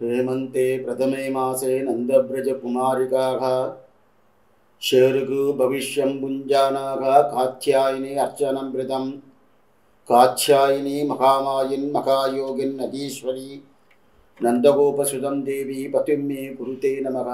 हेमन्ते प्रथमे मासे नन्दव्रजकुमारिकाः शेरुगु भविष्यं भुञ्जानाः कात्यायिनी अर्चनमृतं कात्यायिनी महामायिन् महायोगिन् नदीश्वरी नन्दगोपसुतं देवी पतिं मे कुरुते नमः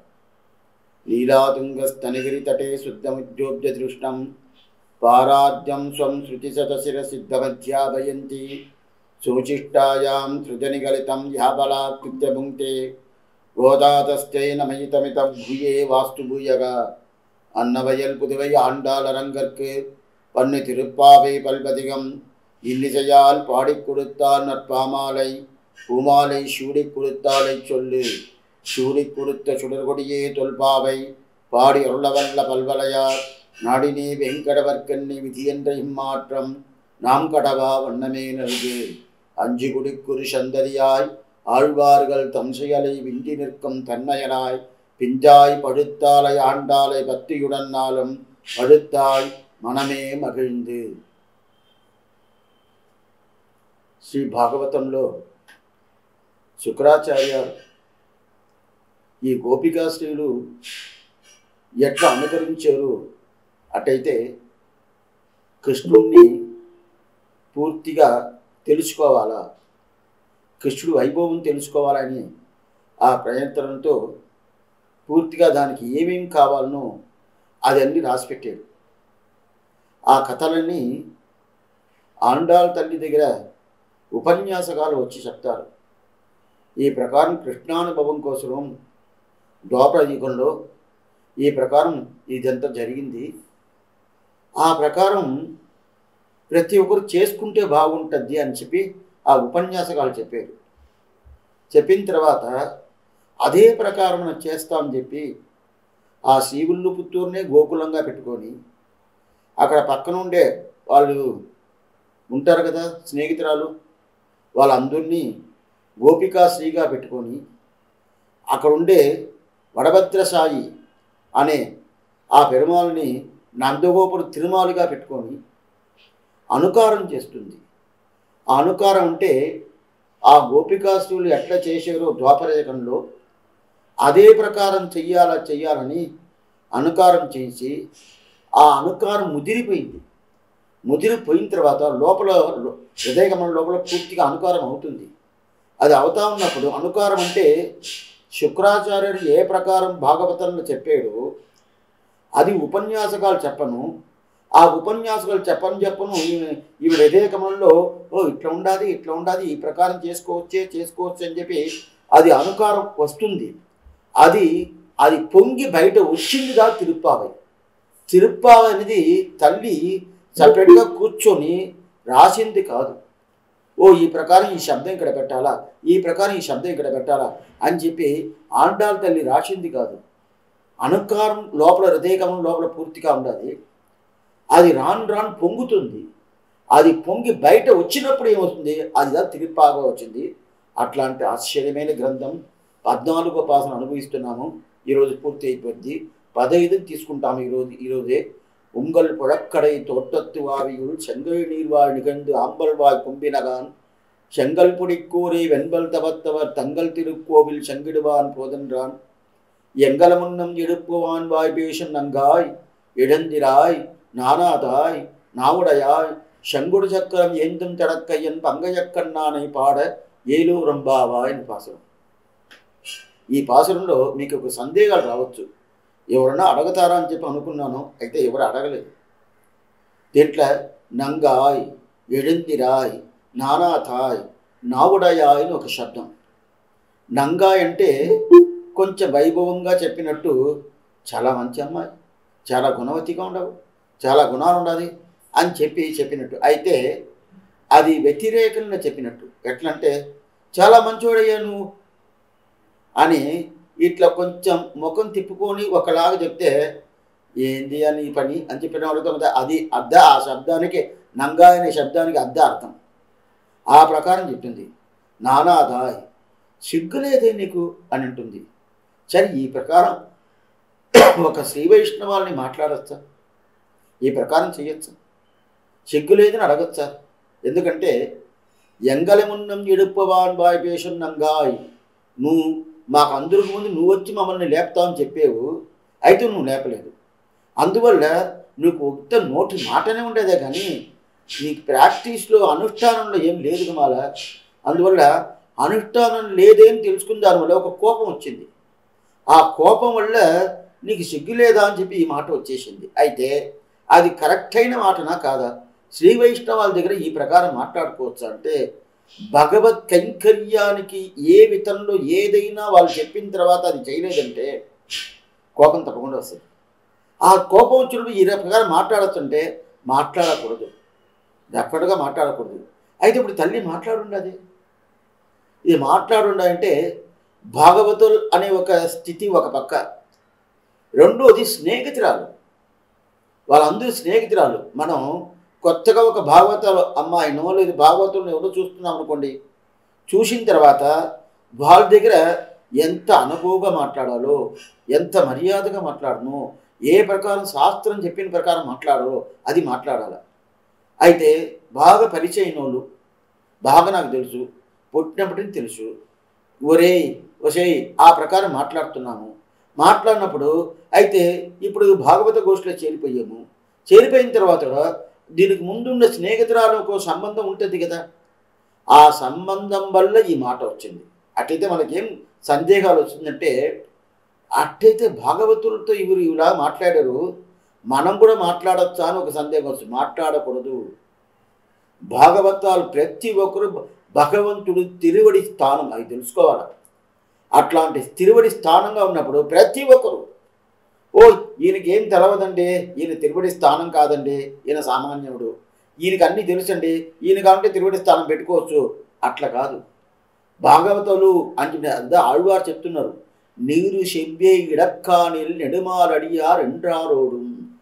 लीलातुङ्गस्तनगिरितटे शुद्धमुद्योग्यदृष्टं पाराद्यं स्वं श्रुतिशतशिरसिद्धमध्यापयन्ती सूचिष्टायां सृजनिगलितं याबलाकृत्य भुङ्क्ते गोदातस्यै नमयितमितं भूये वास्तु भूयக அன்னவயல் புதுவை ஆண்டாளரங்கற்கு பண்ணு திருப்பாவை பல்பதிகம் இன்னிசையால் பாடிக் கொடுத்தால் நற்பாமாலை பூமாலை சூடிக் கொடுத்தாலை சொல்லு சூடிக் கொடுத்த சுடர்கொடியே தொல்பாவை பாடி அருளவல்ல பல்வலையார் நாடினே வெங்கடவர்க்கண்ணி விதியென்ற இம்மாற்றம் நாம் கடவா வண்ணமே நல்கு அஞ்சு குடிக்குரு சந்ததியாய் ஆழ்வார்கள் தம் செயலை விண்டி நிற்கும் தன்மையனாய் பிஞ்சாய் படுத்தாலை ஆண்டாலை பக்தியுடன் நாளும் படுத்தாய் மனமே మగిழ்ந்து శ్రీ భాగవతంలో శుక్రాచార్య ఈ గోపికా స్త్రీలు ఎట్లా అనుకరించారు అటైతే కృష్ణుణ్ణి పూర్తిగా తెలుసుకోవాలా కృష్ణుడు వైభవం తెలుసుకోవాలని ఆ ప్రయత్నంతో పూర్తిగా దానికి ఏమేం కావాలనో అదన్నీ రాసిపెట్టాడు ఆ కథలన్నీ ఆండాల్ తల్లి దగ్గర ఉపన్యాసకాలు వచ్చి చెప్తారు ఈ ప్రకారం కృష్ణానుభవం కోసం ద్వాపర యుగంలో ఈ ప్రకారం ఇదంతా జరిగింది ఆ ప్రకారం ప్రతి ఒక్కరు చేసుకుంటే బాగుంటుంది అని చెప్పి ఆ ఉపన్యాసకాలు చెప్పారు చెప్పిన తర్వాత అదే ప్రకారం మనం చేస్తామని చెప్పి ఆ శ్రీవుల్లు పుత్తూరునే గోకులంగా పెట్టుకొని అక్కడ పక్కన ఉండే వాళ్ళు ఉంటారు కదా స్నేహితురాలు వాళ్ళందరినీ గోపికా శ్రీగా పెట్టుకొని అక్కడ ఉండే వడభద్రసాయి అనే ఆ పెరుమాలని నందగోపురు తిరుమాలుగా పెట్టుకొని అనుకారం చేస్తుంది ఆ అనుకారం అంటే ఆ గోపికాసులు ఎట్లా చేశారో ద్వాపరయుగంలో అదే ప్రకారం చెయ్యాలా చెయ్యాలని అనుకారం చేసి ఆ అనుకారం ముదిరిపోయింది ముదిరిపోయిన తర్వాత లోపల హృదయగమనం లోపల పూర్తిగా అనుకారం అవుతుంది అది అవుతా ఉన్నప్పుడు అనుకారం అంటే శుక్రాచార్యుడు ఏ ప్రకారం భాగవతంలో చెప్పాడో అది ఉపన్యాసకాలు చెప్పను ఆ ఉపన్యాసకాలు చెప్పని చెప్పను ఈమె ఈవిడ హృదయగమనంలో ఓ ఇట్లా ఉండాలి ఇట్లా ఉండాలి ఈ ప్రకారం చేసుకోవచ్చే చేసుకోవచ్చు అని చెప్పి అది అనుకారం వస్తుంది అది అది పొంగి బయట వచ్చిందిగా తిరుప్పావై తిరుప్పావై అనేది తల్లి సపరేట్గా కూర్చొని రాసింది కాదు ఓ ఈ ప్రకారం ఈ శబ్దం ఇక్కడ పెట్టాలా ఈ ప్రకారం ఈ శబ్దం ఇక్కడ పెట్టాలా అని చెప్పి ఆండాల్ తల్లి రాసింది కాదు అనుకారం లోపల హృదయగమనం లోపల పూర్తిగా ఉండాలి అది రాను రాను పొంగుతుంది అది పొంగి బయట వచ్చినప్పుడు ఏమవుతుంది అది దా తిరిపాగా వచ్చింది అట్లాంటి ఆశ్చర్యమైన గ్రంథం పద్నాలుగో పాసన అనుభవిస్తున్నాము ఈరోజు పూర్తి అయిపోద్ది పదహైదు తీసుకుంటాము ఈరోజు ఈరోజే உங்கள் புழக்கடை தோட்டத்து வாவியுள் செங்கல் நீர்வாழ் நிகழ்ந்து ஆம்பல்வாய் கும்பினகான் செங்கல் புடிக்கூரை வெண்பல் தவத்தவர் தங்கள் திருக்கோவில் செங்கிடுவான் போதென்றான் எங்கல முன்னம் எடுப்புவான் வாய் பேசும் நங்காய் இழந்திராய் நானாதாய் நாவுடையாய் செங்குடு சக்கரம் ஏந்தும் தடக்கையன் பங்கயக்கண்ணானை பாட ఏలూరంబావాయ్ అని పాసురం ఈ పాసురంలో మీకు ఒక సందేహాలు రావచ్చు ఎవరన్నా అడగతారా అని చెప్పి అనుకున్నాను అయితే ఎవరు అడగలేదు దీంట్లో నంగాయ్ ఎడిందిరాయ్ నానాథాయ్ నావుడయాయ్ అని ఒక శబ్దం నంగాయ్ అంటే కొంచెం వైభవంగా చెప్పినట్టు చాలా మంచి అమ్మాయి చాలా గుణవతిగా ఉండవు చాలా గుణాలు ఉండాలి అని చెప్పి చెప్పినట్టు అయితే అది వ్యతిరేకంగా చెప్పినట్టు ఎట్లంటే చాలా మంచోడయ్యా నువ్వు అని ఇట్లా కొంచెం ముఖం తిప్పుకొని ఒకలాగా చెప్తే ఏంది అని ఈ పని అని చెప్పిన వాళ్ళతో అది అద్ద ఆ శబ్దానికి నంగా అనే శబ్దానికి అద్ద అర్థం ఆ ప్రకారం చెప్తుంది నానాదాయ్ సిగ్గులేదే నీకు అని అంటుంది సరే ఈ ప్రకారం ఒక శ్రీ వైష్ణవాల్ని మాట్లాడచ్చా ఈ ప్రకారం చేయొచ్చా సిగ్గు లేదని అడగచ్చా ఎందుకంటే ఎంగలమున్నం ఎడుప్పవాన్ బాయ్ పేషం నంగాయ్ నువ్వు మాకు అందరికి ముందు నువ్వు వచ్చి మమ్మల్ని లేపుతావని చెప్పేవు అయితే నువ్వు లేపలేదు అందువల్ల నీకు ఉత్త నోటి మాటనే ఉండేదే కానీ నీకు ప్రాక్టీస్లో అనుష్ఠానంలో ఏం లేదు కమాల అందువల్ల అనుష్ఠానం లేదే అని తెలుసుకున్న దానివల్ల ఒక కోపం వచ్చింది ఆ కోపం వల్ల నీకు సిగ్గు లేదా అని చెప్పి ఈ మాట వచ్చేసింది అయితే అది కరెక్ట్ అయిన మాటనా కాదా శ్రీ వైష్ణవాల దగ్గర ఈ ప్రకారం మాట్లాడుకోవచ్చు అంటే భగవత్ కైంకర్యానికి ఏ విధంలో ఏదైనా వాళ్ళు చెప్పిన తర్వాత అది చేయలేదంటే కోపం తప్పకుండా వస్తుంది ఆ కోపం వచ్చినప్పుడు ఈ ప్రకారం మాట్లాడొచ్చంటే మాట్లాడకూడదు డెఫినెట్గా మాట్లాడకూడదు అయితే ఇప్పుడు తల్లి మాట్లాడుండది ఇది మాట్లాడుండ అంటే భాగవతుల్ అనే ఒక స్థితి ఒక పక్క రెండోది స్నేహితురాలు వాళ్ళందరూ స్నేహితురాలు మనం కొత్తగా ఒక భాగవత అమ్మాయినో లేదు భాగవతులను ఎవరో చూస్తున్నాం అనుకోండి చూసిన తర్వాత వాళ్ళ దగ్గర ఎంత అనుభవంగా మాట్లాడాలో ఎంత మర్యాదగా మాట్లాడను ఏ ప్రకారం శాస్త్రం చెప్పిన ప్రకారం మాట్లాడాలో అది మాట్లాడాలి అయితే బాగా పరిచయం వాళ్ళు బాగా నాకు తెలుసు పుట్టినప్పటికి తెలుసు ఒరే ఒసేయ్ ఆ ప్రకారం మాట్లాడుతున్నాము మాట్లాడినప్పుడు అయితే ఇప్పుడు భాగవత గోష్ఠిలో చేరిపోయాము చేరిపోయిన తర్వాత కూడా దీనికి ముందున్న స్నేహితురాలకు సంబంధం ఉంటుంది కదా ఆ సంబంధం వల్ల ఈ మాట వచ్చింది అట్టయితే మనకేం సందేహాలు వచ్చిందంటే అట్టయితే భాగవతులతో ఇవరు ఇలా మాట్లాడారు మనం కూడా మాట్లాడొచ్చా అని ఒక సందేహం వస్తుంది మాట్లాడకూడదు భాగవతాలు ప్రతి ఒక్కరు భగవంతుడు తిరువడి స్థానం అది తెలుసుకోవాలి అట్లాంటి తిరువడి స్థానంగా ఉన్నప్పుడు ప్రతి ఒక్కరు ఓ ఈయనకి ఏం తెలవదండి ఈయన తిరువడి స్థానం కాదండి ఈయన సామాన్యుడు ఈయనకి అన్నీ తెలుసండి ఈయన కాబట్టి తిరువడి స్థానం పెట్టుకోవచ్చు అట్లా కాదు భాగవతులు అంటే అదా ఆళ్వారు చెప్తున్నారు నీరు సెవ్వే ఇడక్కానిల్ నెడుమారడియార్ ఎండ్రారోడు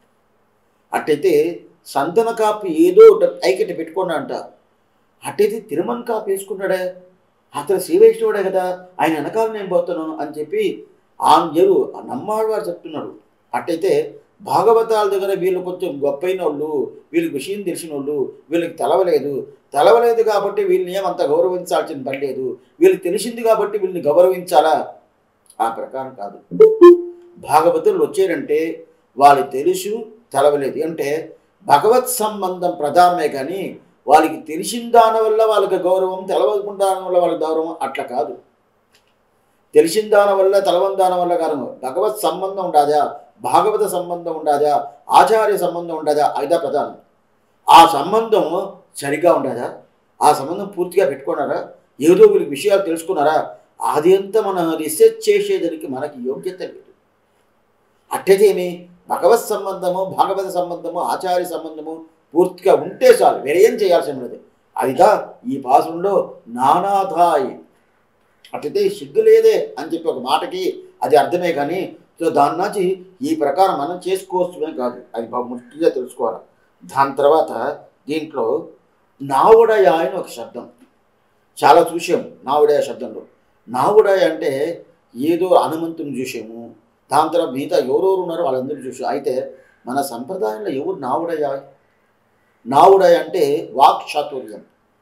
అట్టయితే సంతన కాపు ఏదో ఐకెట్ పెట్టుకున్నా అంట అట్టయితే తిరుమల కాపు వేసుకున్నాడే అతను శ్రీ వైష్ణవుడే కదా ఆయన వెనకాల నేను పోతాను అని చెప్పి ఆ ఎరు నమ్మాళ్ళవారు చెప్తున్నాడు అట్టయితే భాగవతాల దగ్గర వీళ్ళు కొంచెం గొప్పైన వాళ్ళు వీళ్ళకి విషయం తెలిసిన వాళ్ళు వీళ్ళకి తెలవలేదు తెలవలేదు కాబట్టి వీళ్ళని ఏమంత గౌరవించాల్సిన పని లేదు వీళ్ళకి తెలిసింది కాబట్టి వీళ్ళని గౌరవించాలా ఆ ప్రకారం కాదు భాగవతులు వచ్చారంటే వాళ్ళకి తెలుసు తెలవలేదు అంటే భగవత్ సంబంధం ప్రధానమే కానీ వాళ్ళకి తెలిసిన దాని వల్ల వాళ్ళకి గౌరవం తెలవకుండా దాని వల్ల వాళ్ళకి గౌరవం అట్లా కాదు తెలిసిన దాని వల్ల తెలవని దాని వల్ల కాదు భగవత్ సంబంధం ఉండదా భాగవత సంబంధం ఉండదా ఆచార్య సంబంధం ఉండదా అదా ప్రధానం ఆ సంబంధం సరిగా ఉండదా ఆ సంబంధం పూర్తిగా పెట్టుకున్నారా ఏదో వీళ్ళకి విషయాలు తెలుసుకున్నారా అది అంతా మనం రీసెర్చ్ చేసేదానికి మనకి యోగ్యత లేదు అట్టేదేమి భగవత్ సంబంధము భాగవత సంబంధము ఆచార్య సంబంధము పూర్తిగా ఉంటే చాలు వేరేం చేయాల్సి ఉన్నది అదిదా ఈ పాసంలో నానాథాయి అట్లయితే సిగ్గు లేదే అని చెప్పి ఒక మాటకి అది అర్థమే కానీ సో దాని నుంచి ఈ ప్రకారం మనం చేసుకోవచ్చుమే కాదు అది బాగా ముఖ్యంగా తెలుసుకోవాలి దాని తర్వాత దీంట్లో నావుడయ అని ఒక శబ్దం చాలా చూసాం నావుడయ శబ్దంలో నావుడయ అంటే ఏదో హనుమంతుని చూసాము దాని తర్వాత మిగతా ఎవరెవరు ఉన్నారో వాళ్ళందరూ చూసాం అయితే మన సంప్రదాయంలో ఎవరు నావుడయ నావుడయ అంటే వాక్ చాతుర్యం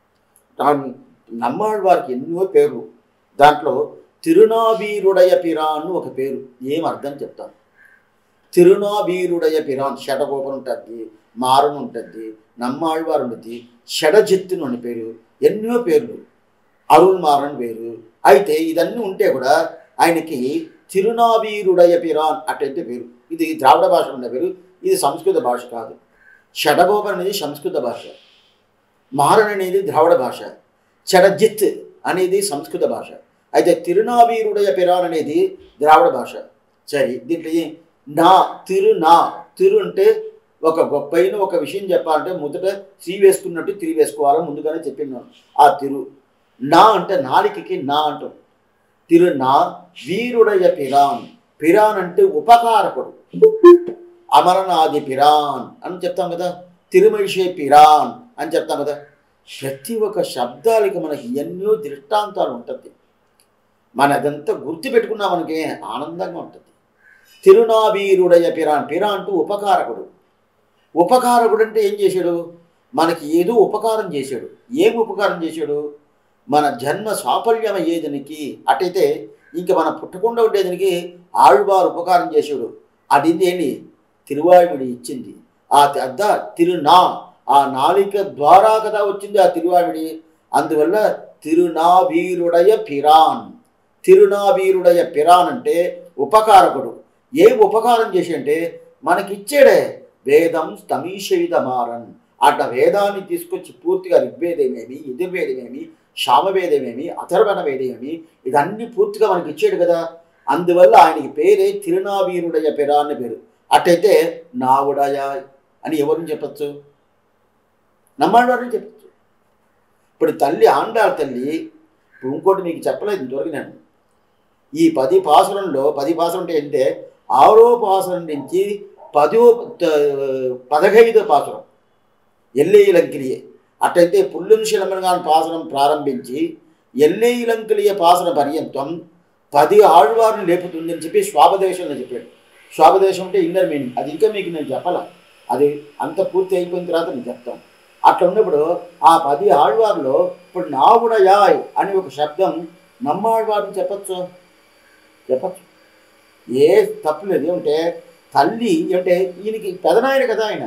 నమ్మాళ్ళ వారికి ఎన్నో పేర్లు దాంట్లో తిరునాబీరుడయ పిరాన్ ఒక పేరు ఏం అర్థం చెప్తాను తిరునాబీరుడయ పిరాన్ షటగోపం ఉంటుంది మారన్ ఉంటుంది నమ్మాళ్ళవారు ఉంటుంది షడజిత్తును అని పేరు ఎన్నో పేర్లు అరుణ్ మారన్ పేరు అయితే ఇదన్నీ ఉంటే కూడా ఆయనకి తిరునాబీరుడయ పిరాన్ అటంటే పేరు ఇది ద్రావిడ భాష ఉన్న పేరు ఇది సంస్కృత భాష కాదు షడగోపం అనేది సంస్కృత భాష మారన్ అనేది ద్రావిడ భాష షడజిత్ అనేది సంస్కృత భాష అయితే తిరునావీరుడయ పిరాన్ అనేది ద్రావిడ భాష సరే దీంట్లో ఏ- నా తిరు నా తిరు అంటే ఒక గొప్పైన ఒక విషయం చెప్పాలంటే మొదట శ్రీ వేసుకున్నట్టు తిరి వేసుకోవాలని ముందుగానే చెప్పినాను ఆ తిరు నా అంటే నాలికకి నా అంటాం తిరు నా వీరుడయ పిరాన్ పిరాన్ అంటే ఉపకారకుడు అమరనాది పిరాన్ అని చెప్తాం కదా తిరుమలిషే పిరాన్ అని చెప్తాం కదా ప్రతి ఒక్క శబ్దాలకి మనకి ఎన్నో దృష్టాంతాలు ఉంటుంది మన అదంతా గుర్తుపెట్టుకున్నా మనకి ఆనందంగా ఉంటుంది తిరునావీరుడయ పిరాన్ పిరా అంటూ ఉపకారకుడు ఉపకారకుడు అంటే ఏం చేశాడు మనకి ఏదో ఉపకారం చేశాడు ఏం ఉపకారం చేశాడు మన జన్మ సాఫల్యం అయ్యేదానికి అటైతే ఇంక మనం పుట్టకుండా ఉండేదానికి ఆళ్వారు ఉపకారం చేసాడు అదింది ఏంటి తిరువాయుడి ఇచ్చింది ఆ అద్ద తిరునా ఆ నాలిక ద్వారా కదా వచ్చింది ఆ తిరువాయుడి అందువల్ల తిరునావీరుడయ పిరాన్ తిరునావీరుడయ పిరాన్ అంటే ఉపకారకుడు ఏం ఉపకారం చేసి అంటే మనకిచ్చాడే వేదం స్తమీషయుధమారన్ అట్లా వేదాన్ని తీసుకొచ్చి పూర్తిగా ఋగ్వేదమేమి యజుర్వేదమేమి శామవేదమేమి అథర్వణ వేదమేమి ఇదన్నీ పూర్తిగా మనకి ఇచ్చాడు కదా అందువల్ల ఆయనకి పేరే తిరునావీరుడయ పిరా అని పేరు అట్టయితే నావుడయ అని ఎవరిని చెప్పచ్చు నమ్మాడవారిని చెప్పచ్చు ఇప్పుడు తల్లి ఆండాళ్ళ తల్లి ఇప్పుడు ఇంకోటి మీకు చెప్పలేదు ఇంతవరకు నేను ఈ పది పాసురంలో పది పాసురం అంటే ఏంటంటే ఆరో పాసురం నుంచి పదో త- పదహైదో పాసురం ఎల్లేయిలంకిలియే అట్టయితే పుల్లుని శిలమనగాన్ పాసనం ప్రారంభించి ఎల్లేయిలంకిలియ పాసన పర్యంతం పది ఆళ్వారిని లేపుతుందని చెప్పి స్వాపదేశంలో చెప్పాడు స్వాపదేశం అంటే ఇన్నర్ మీనింగ్ అది ఇంకా మీకు నేను చెప్పాల అది అంత పూర్తి అయిపోయిన తర్వాత నేను చెప్తాను అట్లా ఉన్నప్పుడు ఆ పది ఆళ్వార్లో ఇప్పుడు నావుడయాయ్ అని ఒక శబ్దం నమ్మాళ్వారిని చెప్పచ్చు చెప్పచ్చు ఏ తప్పు లేదు ఏమంటే తల్లి అంటే ఈయనకి పెదనాయన కదా ఆయన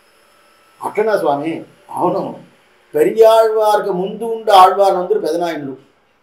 అట్లనా స్వామి అవును పెరియాళ్వారికి ముందు ఉండే ఆళ్వారు అందరూ పెదనాయనులు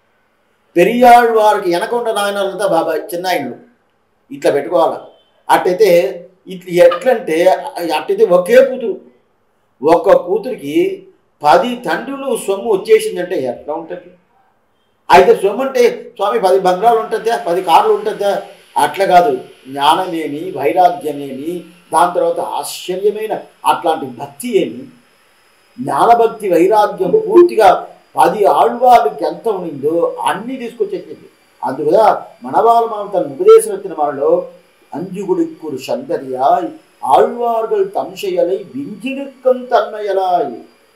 పెరియాళ్వారికి వెనక ఉన్న నాయనలంతా బాబాయ్ చిన్నాయనులు ఇట్లా పెట్టుకోవాలి అట్టయితే ఇట్లా ఎట్లంటే అట్టయితే ఒకే కూతురు ఒక్క కూతురికి పది తండ్రులు సొమ్ము వచ్చేసిందంటే ఎట్లా ఉంటుంది అయితే సొమ్ము అంటే స్వామి పది బంగారాలు ఉంటుందా పది కార్లు ఉంటుందా అట్లా కాదు జ్ఞానమేమి వైరాగ్యమేమి దాని తర్వాత ఆశ్చర్యమైన అట్లాంటి భక్తి ఏమి జ్ఞానభక్తి వైరాగ్యం పూర్తిగా పది ఆళ్వాళ్ళకి ఎంత ఉండిందో అన్నీ తీసుకొచ్చేసింది అందుకదా మనవాళ్ళ మనం తన ఉపదేశం వచ్చిన మనలో அஞ்சுகுடிக்குறு சந்ததியாய் ஆழ்வார்கள் தம் செயலை விஞ்சிருக்கும் தன்மையலாய்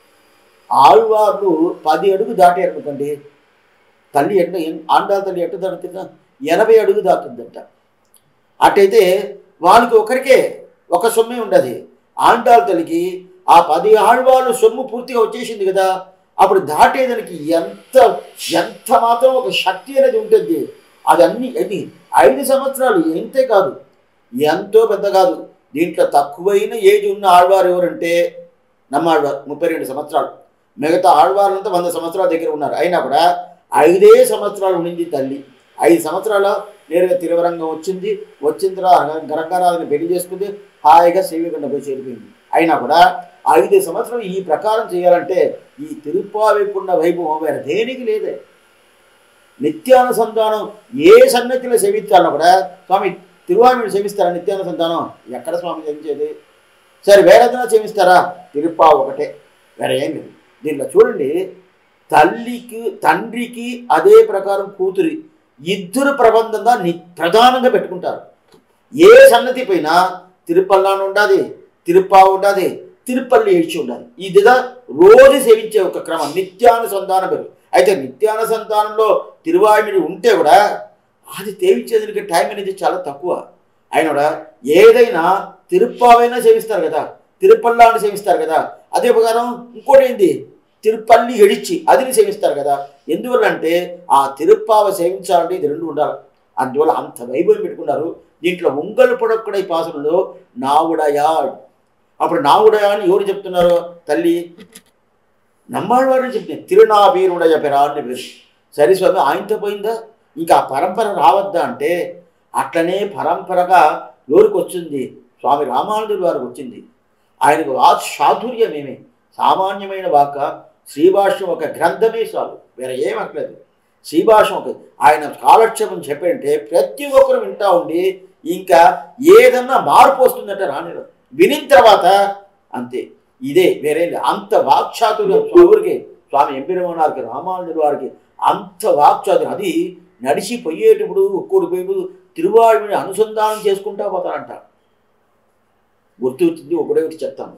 ఆళ్వార్లు పది అడుగు దాటారు అనుకోండి తల్లి ఎట్ట ఆండాల తల్లి ఎట్ట దాటుతుందా ఎనభై అడుగు దాటుతుందంట అట్టయితే వాళ్ళకి ఒకరికే ఒక సొమ్మే ఉండదు ఆండాల తల్లికి ఆ పది ఆళ్వాళ్ళు సొమ్ము పూర్తిగా వచ్చేసింది కదా అప్పుడు దాటేదానికి ఎంత ఎంత మాత్రం ఒక శక్తి అనేది ఉంటుంది అది అన్ని అది ఐదు సంవత్సరాలు ఎంతే కాదు ఎంతో పెద్ద కాదు దీంట్లో తక్కువైన ఏజ్ ఉన్న ఆళ్వారు ఎవరంటే నమ్మాళ్వారు ముప్పై రెండు సంవత్సరాలు మిగతా ఆళ్వార్లంతా వంద సంవత్సరాల దగ్గర ఉన్నారు అయినా కూడా ఐదే సంవత్సరాలు ఉండింది తల్లి ఐదు సంవత్సరాల నేరుగా తిరువరంగం వచ్చింది వచ్చిన తర్వాత గరంగనాథని పెళ్లి చేసుకుంది హాయిగా సేవికండ పోయి చేరిపోయింది అయినా కూడా ఐదు సంవత్సరాలు ఈ ప్రకారం చేయాలంటే ఈ తిరుప్పావికున్న వైభవం వేరే దేనికి లేదే నిత్యానుసంధానం ఏ సన్నతిలో సేవించాలన్నా కూడా స్వామి తిరువామిని సేవిస్తారా నిత్యానుసంధానం ఎక్కడ స్వామి సేవించేది సరే వేరేదైనా సేవిస్తారా తిరుప్పా ఒకటే వేరే ఏం లేదు దీంట్లో చూడండి తల్లికి తండ్రికి అదే ప్రకారం కూతురి ఇద్దరు ప్రబంధంగా ని ప్రధానంగా పెట్టుకుంటారు ఏ సన్నతి పైన తిరుపల్లాను ఉండాది తిరుప్పా ఉండాది తిరుపల్లి ఏడ్చి ఉండాలి ఇదిగా రోజు సేవించే ఒక క్రమం నిత్యానుసంధాన పేరు అయితే నిత్యానుసంధానంలో తిరువాయుడి ఉంటే కూడా అది సేవించేదానికి టైం అనేది చాలా తక్కువ ఆయన కూడా ఏదైనా తిరుప్పావైనా సేవిస్తారు కదా తిరుపల్లాని సేవిస్తారు కదా అదే ప్రకారం ఇంకోటి ఏంది తిరుపల్లి ఎడిచి అదిని సేవిస్తారు కదా ఎందువల్ల అంటే ఆ తిరుప్పావ సేవించాలంటే ఇది రెండు ఉండాలి అందువల్ల అంత వైభవం పెట్టుకున్నారు దీంట్లో ఉంగలు పొడక్కడై పాసనలో నావుడయా అప్పుడు నావుడయా అని ఎవరు చెప్తున్నారు తల్లి నమ్మాళ్ళవారు చెప్తుంది తిరునావీరుడయ పెరా అని పేరు సరే స్వామి ఆయనతో పోయిందా ఇంకా ఆ పరంపర రావద్దా అంటే అట్లనే పరంపరగా ఎవరికి వచ్చింది స్వామి రామానుజుల వారికి వచ్చింది ఆయనకు ఆ చాతుర్యం ఏమి సామాన్యమైన వాక శ్రీభాష్యం ఒక గ్రంథమే చాలు వేరే ఏం అక్కలేదు శ్రీభాష్యం ఒక ఆయన కాలక్షేపం చెప్పంటే ప్రతి ఒక్కరు వింటా ఉండి ఇంకా ఏదన్నా మార్పు వస్తుందంటే రానిరు వినిన తర్వాత అంతే ఇదే వేరే లేదు. అంత వాక్చాతుర్యం ఎవరికి స్వామి ఎంపిరమణారికి రామానుజుల వారికి అంత వాక్చాతుర్యం అది నడిచిపోయేటప్పుడు ఒక్కోడు పోయేప్పుడు తిరువాయుని అనుసంధానం చేసుకుంటా పోతారంట గుర్తు వచ్చింది ఒకటే ఒకటి చెప్తాను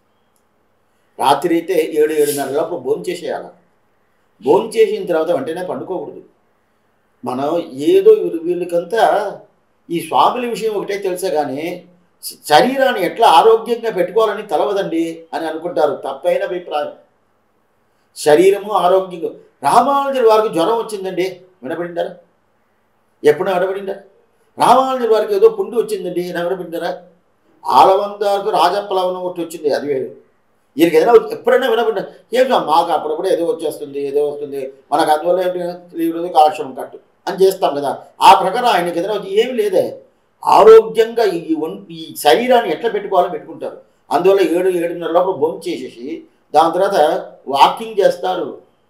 రాత్రి అయితే ఏడు ఏడున్నర లోపల భోజనం చేసేయాలి భోజనం చేసిన తర్వాత వెంటనే పండుకోకూడదు మనం ఏదో వీళ్ళు- వీళ్ళకంతా ఈ స్వాముల విషయం ఒకటే తెలుసా కానీ శ- శరీరాన్ని ఎట్లా ఆరోగ్యంగా పెట్టుకోవాలని తెలవదండి అని అనుకుంటారు తప్పైన అభిప్రాయం శరీరము ఆరోగ్యంగా రామానుజుల వారికి జ్వరం వచ్చిందండి వినపడింటారా ఎప్పుడు వినపడిందా రామానుజుల వారికి ఏదో పుండు వచ్చిందండి వినపడింటారా ఆలవందాకు రాజప్లవనం ఒకటి వచ్చింది అది వేరు ఈయనకి ఏదైనా వచ్చి- ఎప్పుడైనా వినపడ్డా ఏం సార్ మాకు అప్పుడప్పుడు ఏదో వచ్చేస్తుంది ఏదో వస్తుంది మనకు అందువల్ల ఏంటి తీవ్రత కాలుష్యం కట్టు అని చేస్తాం కదా ఆ ప్రకారం ఆయనకి ఏదైనా వచ్చి ఏమి లేదే ఆరోగ్యంగా ఈ ఒం- ఈ శరీరాన్ని ఎట్లా పెట్టుకోవాలో పెట్టుకుంటారు అందువల్ల ఏడు ఏడున్నర లోపల బొమ్మ చేసేసి దాని తర్వాత వాకింగ్ చేస్తారు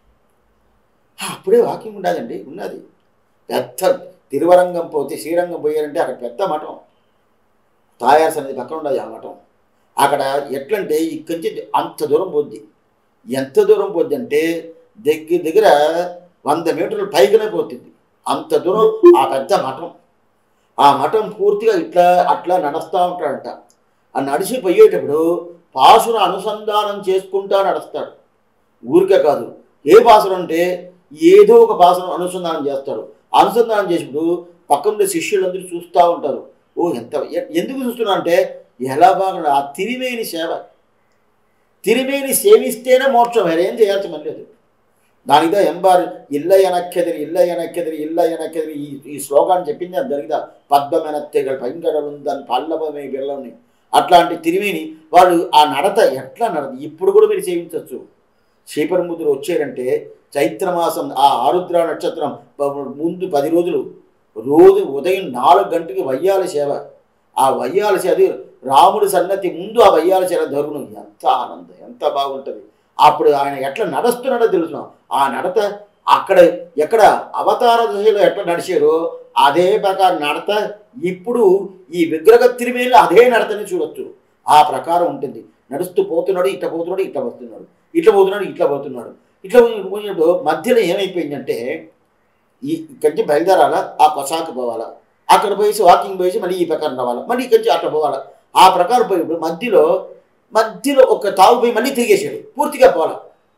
ఆ, అప్పుడే వాకింగ్ ఉండదండి ఉన్నది పెద్ద తిరువరంగం పోతే శ్రీరంగం పోయారంటే అక్కడ పెద్ద మఠం తాయార్స్ అనేది పక్కన ఉండదు ఆ మఠం అక్కడ ఎట్లంటే ఇక్కడి నుంచి అంత దూరం పోద్ది ఎంత దూరం పోద్ది అంటే దగ్గర దగ్గర వంద మీటర్లు పైగానే పోతుంది అంత దూరం ఆ పెద్ద మఠం ఆ మఠం పూర్తిగా ఇట్లా అట్లా నడుస్తూ ఉంటాడంట ఆ నడిచి పోయేటప్పుడు పాసును అనుసంధానం చేసుకుంటా నడుస్తాడు ఊరికే కాదు ఏ పాసురం అంటే ఏదో ఒక పాసురం అనుసంధానం చేస్తాడు అనుసంధానం చేసినప్పుడు పక్కన శిష్యులందరూ చూస్తూ ఉంటారు ఓ ఎంత ఎ- ఎందుకు చూస్తున్నా అంటే ఎలా బాగా ఆ తిరిమేని సేవ తిరిమేని సేవిస్తేనే మోక్షం వేరేం చేయాల్సి మళ్ళీ లేదు దానితో ఎంబారు ఇల్ల ఎనక్కెదిరి ఇల్ల ఎనక్కెదిరి ఇల్ల ఎనక్కెదిరి ఈ ఈ శ్లోకాన్ని చెప్పింది అది జరిగిదా పద్మమెనత్తెగలు పైంగడలు దాని పల్లవమే బిళ్ళని అట్లాంటి తిరిమిని వాళ్ళు ఆ నడత ఎట్లా నడత ఇప్పుడు కూడా మీరు సేవించవచ్చు శ్రీపరముద్రులు వచ్చారంటే చైత్రమాసం ఆ ఆరుద్ర నక్షత్రం ప- ముందు పది రోజులు రోజు ఉదయం నాలుగు గంటకి వయ్యాల సేవ ఆ వయ్యాల సేవ అది రాముడి సన్నతి ముందు ఆ వయ్యాల సేవ జరుగును ఎంత ఆనందం ఎంత బాగుంటుంది అప్పుడు ఆయన ఎట్లా నడుస్తున్నాడో తెలుసు ఆ నడత అక్కడ ఎక్కడ అవతార దశలో ఎట్లా నడిచారో అదే ప్రకారం నడత ఇప్పుడు ఈ విగ్రహ తిరిమేలు అదే నడతని చూడొచ్చు ఆ ప్రకారం ఉంటుంది నడుస్తూ పోతున్నాడు ఇట్లా పోతున్నాడు ఇట్లా వస్తున్నాడు ఇట్లా పోతున్నాడు ఇట్లా పోతున్నాడు ఇట్లా పోయినప్పుడు మధ్యలో ఏమైపోయిందంటే ఈ ఇక్కడి నుంచి బయలుదేరాలా ఆ కొసాకు పోవాలా అక్కడ పోయేసి వాకింగ్ పోయేసి మళ్ళీ ఈ ప్రకారం రావాలా మళ్ళీ ఇక్కడి నుంచి అట్లా పోవాలా ఆ ప్రకారం పోయినప్పుడు మధ్యలో మధ్యలో ఒక తావు పోయి మళ్ళీ తిరిగేసాడు పూర్తిగా పోలా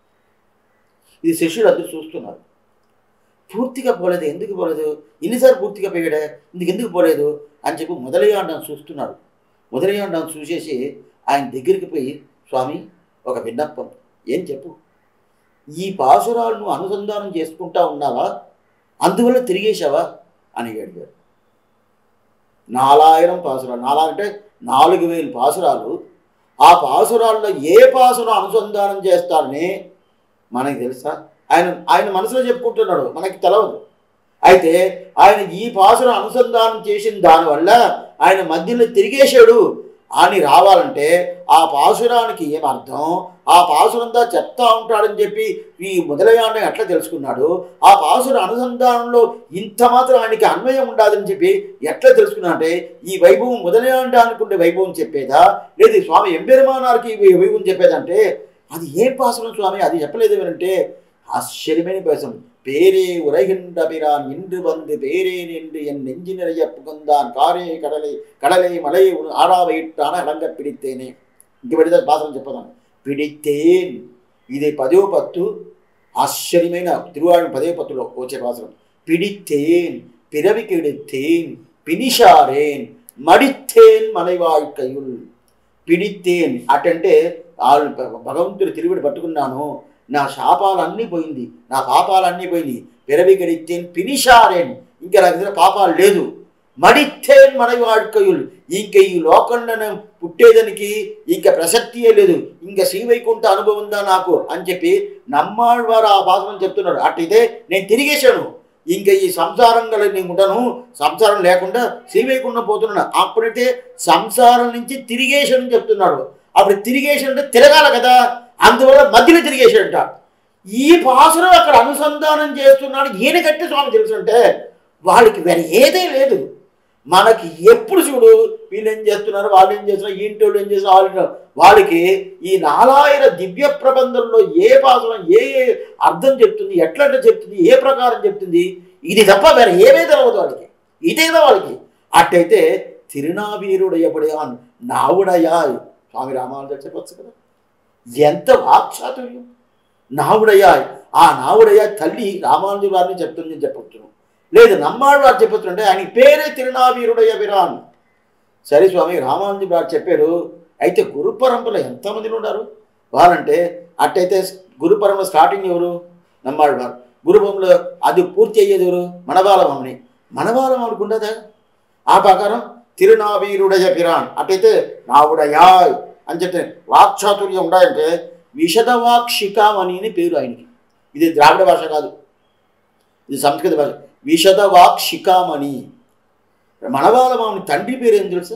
ఇది శిష్యుడు అందరూ చూస్తున్నారు పూర్తిగా పోలేదు ఎందుకు పోలేదు ఎన్నిసార్లు పూర్తిగా పోయాడా ఇందుకు ఎందుకు పోలేదు అని చెప్పి మొదలయ్యాండాన్ని చూస్తున్నారు మొదలయ్యాండాన్ని చూసేసి ఆయన దగ్గరికి పోయి స్వామి ఒక విన్నపం ఏం చెప్పు ఈ పాసురాలను అనుసంధానం చేసుకుంటా ఉన్నావా అందువల్ల తిరిగేశావా అని అడిగాడు నాలాయిరం పాసురాలు నాలా అంటే నాలుగు వేలు పాసురాలు ఆ పాసురాల్లో ఏ పాసురం అనుసంధానం చేస్తారని మనకి తెలుసా ఆయన ఆయన మనసులో చెప్పుకుంటున్నాడు మనకి తెలవదు అయితే ఆయన ఈ పాసురం అనుసంధానం చేసిన దానివల్ల ఆయన మధ్యలో తిరిగేశాడు అని రావాలంటే ఆ పాసురానికి ఏమర్థం ఆ పాసురంతా చెప్తా ఉంటాడని చెప్పి ఈ మొదలయ్యాన్ని ఎట్లా తెలుసుకున్నాడు ఆ పాసుర అనుసంధానంలో ఇంత మాత్రం ఆయనకి అన్వయం ఉండాలని చెప్పి ఎట్లా తెలుసుకున్నా అంటే ఈ వైభవం మొదలయ్యాండ అనుకుంటే వైభవం చెప్పేదా లేదు స్వామి ఎంపెరుమానారికి ఈ వైభవం చెప్పేదంటే అది ఏ పాసురం స్వామి అది చెప్పలేదు ఏమంటే ஆச்சரியమైన பேசும் பேரே உரைகின்றபிரான் இன்று வந்து பேரே நின்று என் நெஞ்சு நிறைய புகுந்தான் காரே கடலை கடலை மலை உன் ஆறாவையிட்டான அடங்க பிடித்தேனே ఇంక పెడితే భాషను చెప్పదాం పిడితేన్ ఇది పదో పత్తు ఆశ్చర్యమైన తిరువాడు పదే పత్తులో వచ్చే భాషనం పిడితేన్ పిరవికి எடுத்தேன் పినిషారేన్ మడితేన్ మలైవాழ்க்கையுள் పిడితేన్ అటంటే వాళ్ళు భగవంతుడు తిరుగుడు పట్టుకున్నాను నా శాపాలన్నీ పోయింది నా పాపాలన్నీ పోయింది పిరవిగడితేన్ పినిషారేన్ ఇంకా నా దగ్గర పాపాలు లేదు మడితేన్ మన వాడుకయులు ఇంక ఈ లోకంలో పుట్టేదానికి ఇంక ప్రసక్తియే లేదు ఇంకా శ్రీవైకుంఠ అనుభవం ఉందా నాకు అని చెప్పి నమ్మాడు వారు ఆ భాషను చెప్తున్నాడు అట్టిదే నేను తిరిగేశాను ఇంకా ఈ సంసారంగా నేను ఉండను సంసారం లేకుండా శ్రీవైకుంఠం పోతున్నాను అప్పుడైతే సంసారం నుంచి తిరిగేశాడని చెప్తున్నాడు అప్పుడు తిరిగేశాడంటే తిరగాల కదా అందువల్ల మధ్యలో తిరిగేశాడంట ఈ పాసురం అక్కడ అనుసంధానం చేస్తున్నాడు ఈయన కట్టి స్వామి తెలుసుంటే వాళ్ళకి వేరే ఏదే లేదు మనకి ఎప్పుడు చూడు వీళ్ళు ఏం చేస్తున్నారు వాళ్ళు ఏం చేస్తున్నారు ఇంటి వాళ్ళు ఏం చేస్తున్నారు వాళ్ళు ఏం చేస్తున్నారు. వాళ్ళకి ఈ నాలాయిర దివ్య ప్రబంధంలో ఏ పాసురం ఏ ఏ అర్థం చెప్తుంది ఎట్లా చెప్తుంది ఏ ప్రకారం చెప్తుంది ఇది తప్ప వేరే ఏమీ తెలవదు వాళ్ళకి ఇదే కదా వాళ్ళకి అట్టయితే తిరునావీరుడయ్యబడే నావుడయా స్వామి రామానుజ చెప్పచ్చు కదా ఎంత వాక్చాతుర్యం నావుడయ్యా ఆ నావుడయ్యా తల్లి రామానుజు వారిని చెప్తుంది చెప్పొచ్చును లేదు నమ్మాడు వారు చెప్పొచ్చుంటే ఆయన పేరే తిరునావీరుడయ్య విరాన్ సరే స్వామి రామానుజు వారు చెప్పారు అయితే గురు పరంపరలో ఎంతమంది ఉన్నారు వాళ్ళంటే అట్టయితే గురు పరంపర స్టార్టింగ్ ఎవరు నమ్మాళ్ళవారు గురుభూమిలో అది పూర్తి అయ్యేది ఎవరు మనబాలమామని మనబాలమామనికి ఉండదా ఆ ప్రకారం తిరునావీరుడయ పిరాన్ అటైతే నావుడయాయ్ అని చెప్తే వాక్చాతుర్యం ఉండాలంటే విశదవాక్షికామణి అని పేరు ఆయనకి ఇది ద్రావిడ భాష కాదు ఇది సంస్కృత భాష విశదవాక్షికామణి మనబాలమామని తండ్రి పేరు ఏం తెలుసా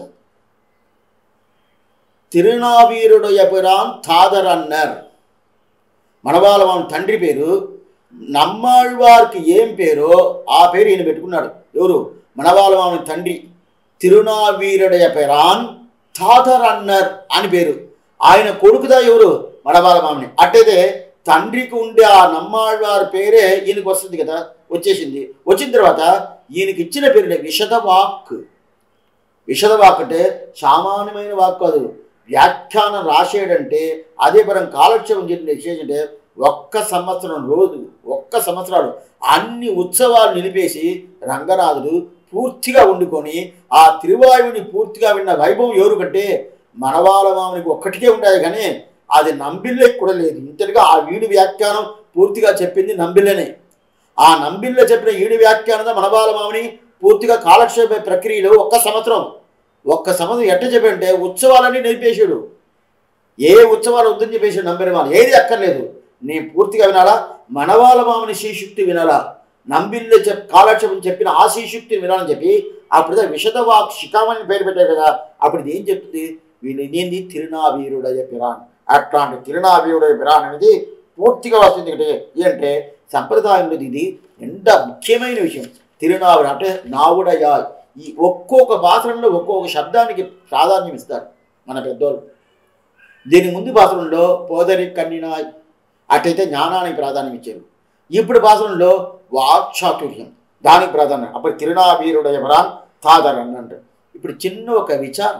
తిరునావీరుడయ పిరాన్ థాదర్ అన్నర్ మనబాలమామని తండ్రి పేరు నమ్మాళ్వారికి ఏం పేరో ఆ పేరు ఈయన పెట్టుకున్నాడు ఎవరు మనబాలమామని తండ్రి తిరునావీరుడయ పెరాన్ థాదర్ అన్నర్ అని పేరు ఆయన కొడుకుదా ఎవరు మనబాలమామని అట్టయితే తండ్రికి ఉండే ఆ నమ్మాళ్వారి పేరే ఈయనకి వస్తుంది కదా వచ్చేసింది వచ్చిన తర్వాత ఈయనకి ఇచ్చిన పేరునే విశదవాక్ విశదవాక్ అంటే సామాన్యమైన వాక్ కాదు వ్యాఖ్యానం రాసేయడంటే అదే పరం కాలక్షేపం చేసేటంటే ఒక్క సంవత్సరం రోజు ఒక్క సంవత్సరాలు అన్ని ఉత్సవాలు నిలిపేసి రంగనాథుడు పూర్తిగా వండుకొని ఆ తిరువాయువుని పూర్తిగా విన్న వైభవం ఎవరు కంటే మనవాళమామునికి ఒక్కటికే ఉండేది కానీ అది నంబిల్లకి కూడా లేదు ఇంతటిగా ఆ వీడి వ్యాఖ్యానం పూర్తిగా చెప్పింది నంబిల్లనే ఆ నంబిల్ల చెప్పిన ఈడి వ్యాఖ్యానం మనబాలమామని పూర్తిగా కాలక్షేప ప్రక్రియలో ఒక్క సంవత్సరం ఒక్క సంవత్సరం ఎట్ట చెప్పంటే ఉత్సవాలన్నీ నిలిపేశాడు ఏ ఉత్సవాలు వద్దని చెప్పేసాడు నంబిరమాల ఏది అక్కర్లేదు నేను పూర్తిగా వినాలా మనవాళ్ళ మామని శ్రీశుక్తి వినాలా నంబిల్లి చెప్ కాలక్షేపం చెప్పిన ఆ శ్రీశుక్తిని వినాలని చెప్పి అప్పుడు విషదవాక్ శిఖామని పేరు పెట్టారు కదా అప్పుడు ఇది ఏం చెప్తుంది వీళ్ళు ఇదేంది తిరునావీరుడయ్య పిరాన్ అట్లాంటి తిరునావీరుడయ్య పిరాన్ అనేది పూర్తిగా వస్తుంది అంటే ఏంటంటే సంప్రదాయంలో ఇది ఎంత ముఖ్యమైన విషయం తిరునావుడు అంటే నావుడయ్య ఈ ఒక్కొక్క భాషలో ఒక్కొక్క శబ్దానికి ప్రాధాన్యం ఇస్తారు మన పెద్దోళ్ళు దీని ముందు భాషలలో పోదరి కన్నినాయ్ అటైతే జ్ఞానానికి ప్రాధాన్యం ఇచ్చారు ఇప్పుడు భాషలలో వాక్చాతుర్యం దానికి ప్రాధాన్యం అప్పుడు తిరునావీరుడయ వరాన్ తాదర్ అని అంటారు ఇప్పుడు చిన్న ఒక విచారం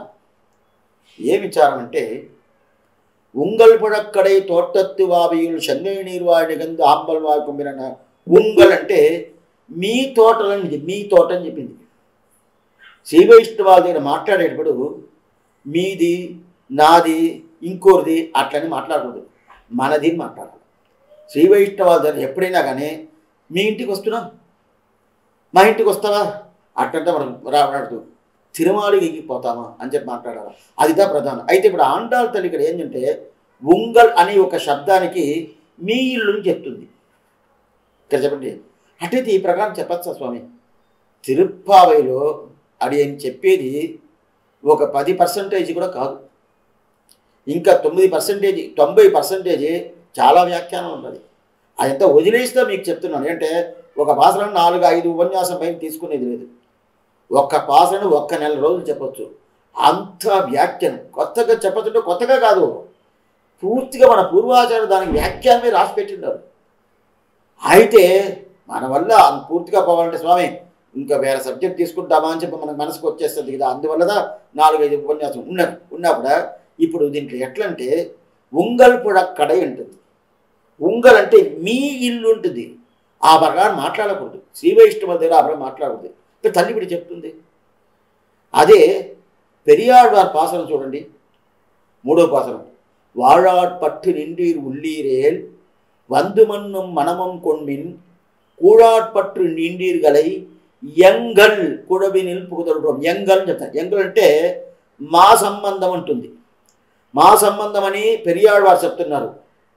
ఏ విచారం అంటే உங்கள் புழக்கடை తోటత్తు వావియులు చెన్నై నీరువాడి గంధ ఆంబల్ వాకుమిరన ఉంగల్ అంటే మీ తోటలని మీ తోట అని చెప్పింది శ్రీ వైష్ణవాల దగ్గర మాట్లాడేటప్పుడు మీది నాది ఇంకోరిది అట్లని మాట్లాడకూడదు మనది అని మాట్లాడాలి శ్రీ వైష్ణవాల దగ్గర ఎప్పుడైనా కానీ మీ ఇంటికి వస్తున్నా మా ఇంటికి వస్తావా అట్టంటే మనం రావడదు తిరుమాలికి ఎక్కిపోతామా అని చెప్పి మాట్లాడాలి అదిదా ప్రధానం అయితే ఇప్పుడు ఆండాళ్ళ తల్లి ఇక్కడ ఏంటంటే ఉంగల్ అనే ఒక శబ్దానికి మీ ఇల్లుని చెప్తుంది ఇక్కడ చెప్పండి అటైతే ఈ ప్రకారం చెప్పచ్చా స్వామి తిరుప్పావైలో అది అని చెప్పేది ఒక పది పర్సంటేజ్ కూడా కాదు ఇంకా తొమ్మిది పర్సెంటేజ్ తొంభై పర్సెంటేజ్ చాలా వ్యాఖ్యానం ఉంటుంది అదంతా వదిలేస్తా మీకు చెప్తున్నాను అంటే ఒక భాషలను నాలుగు ఐదు ఉపన్యాసం పైన తీసుకునేది లేదు ఒక్క పాసను ఒక్క నెల రోజులు చెప్పొచ్చు అంత వ్యాఖ్యానం కొత్తగా చెప్పచ్చుంటే కొత్తగా కాదు పూర్తిగా మన పూర్వాచార్యులు దానికి వ్యాఖ్యానమే రాసి పెట్టిండారు అయితే మన వల్ల అంత పూర్తిగా పోవాలంటే స్వామి ఇంకా వేరే సబ్జెక్ట్ తీసుకుంటామా అని చెప్పి మనకు మనసుకు వచ్చేస్తుంది కదా అందువల్ల నాలుగైదు ఉపన్యాసం ఉన్న ఉన్నా కూడా ఇప్పుడు దీంట్లో ఎట్లంటే ఉంగల్ పుడక్కడై ఉంటుంది ఉంగల్ అంటే మీ ఇల్లు ఉంటుంది ఆ ప్రకారం మాట్లాడకూడదు శ్రీ వైష్ణవ దగ్గర ఆ ప్రకారం మాట్లాడకూడదు ఇక్కడ తల్లి ఇప్పుడు చెప్తుంది అదే పెరియాழ்వార్ పాసనం చూడండి మూడో పాసనం வாழாட் பற்று நின்றீர் உள்ளீரேல் வந்து மண்ணும் மனமும் கொண்மின் కూడాట్పట్టు నిండీర్గలై ఎంగల్ కుడబినిల్ పుగుదలుకోవడం ఎంగల్ అని చెప్తారు ఎంగల్ అంటే మా సంబంధం ఉంటుంది మా సంబంధం అని పెరియాళ్వారు చెప్తున్నారు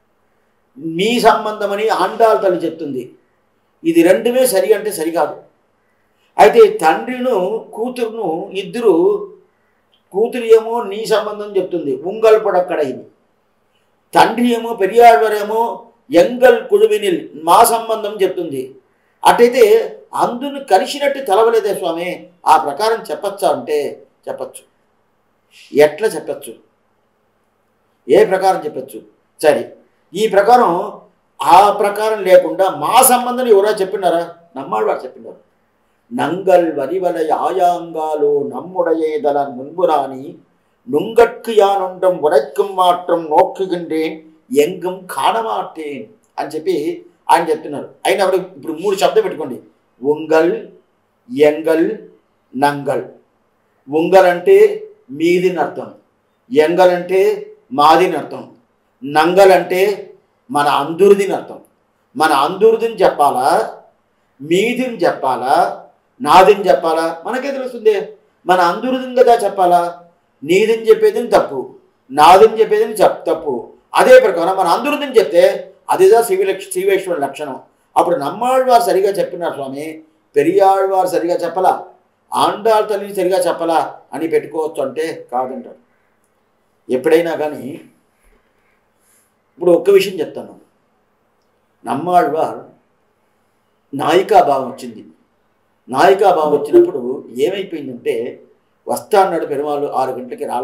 మీ సంబంధం అని ఆండాల్ తల్లి చెప్తుంది ఇది రెండుమే సరి అంటే సరికాదు అయితే తండ్రిను కూతురును ఇద్దరు కూతురు ఏమో నీ సంబంధం చెప్తుంది ఉంగల్ పొడక్కడ ఇది తండ్రి ఏమో పెరియాళ్వరేమో ఎంగల్ కుழுవినిల్ మా సంబంధం చెప్తుంది అటైతే అందును కలిసినట్టు తెలవలేదే స్వామి ఆ ప్రకారం చెప్పచ్చా అంటే చెప్పచ్చు ఎట్లా చెప్పచ్చు ఏ ప్రకారం చెప్పచ్చు సరే ఈ ప్రకారం ఆ ప్రకారం లేకుండా మా సంబంధం ఎవరో చెప్పినారా నమ్మాడు వాడు చెప్పినారు நங்கள் வரிவலை ஆயாங்காலோ நம்முடையதல முன்புராணி நுங்கட்கு யானொன்றம் உரைக்கும் మాత్రం నోక్కుகின்றேன் ఎంగం కానమాటేన్ అని చెప్పి ఆయన చెప్తున్నారు అయినా అప్పుడు ఇప్పుడు మూడు శబ్దం పెట్టుకోండి ఉంగల్ ఎంగల్ నంగల్ ఉంగల్ అంటే మీదిని అర్థం ఎంగల్ అంటే మాదిని అర్థం నంగల్ అంటే మన అందరిదిని అర్థం మన అందరిదని చెప్పాలా మీదిని చెప్పాలా నాదిని చెప్పాలా మనకే తెలుస్తుంది మన అందరిదని కదా చెప్పాలా నీదని చెప్పేదని తప్పు నాదని చెప్పేదని చెప్ తప్పు అదే ప్రకారం మన అందరిదని చెప్తే అదేదా శివ శివేశ్వర లక్షణం అప్పుడు నమ్మాళ్ళవారు సరిగా చెప్పినారు స్వామి పెరియాళ్ళవారు సరిగా చెప్పలా ఆండాళ్ళ తల్లిని సరిగా చెప్పలా అని పెట్టుకోవచ్చు అంటే కాదంటాడు ఎప్పుడైనా కానీ ఇప్పుడు ఒక్క విషయం చెప్తాను నమ్మాళ్ళవారు నాయికాభావం వచ్చింది నాయికాభావం వచ్చినప్పుడు ఏమైపోయిందంటే వస్తా అన్నాడు పెరుమాళ్ళు ఆరు గంటలకి రాల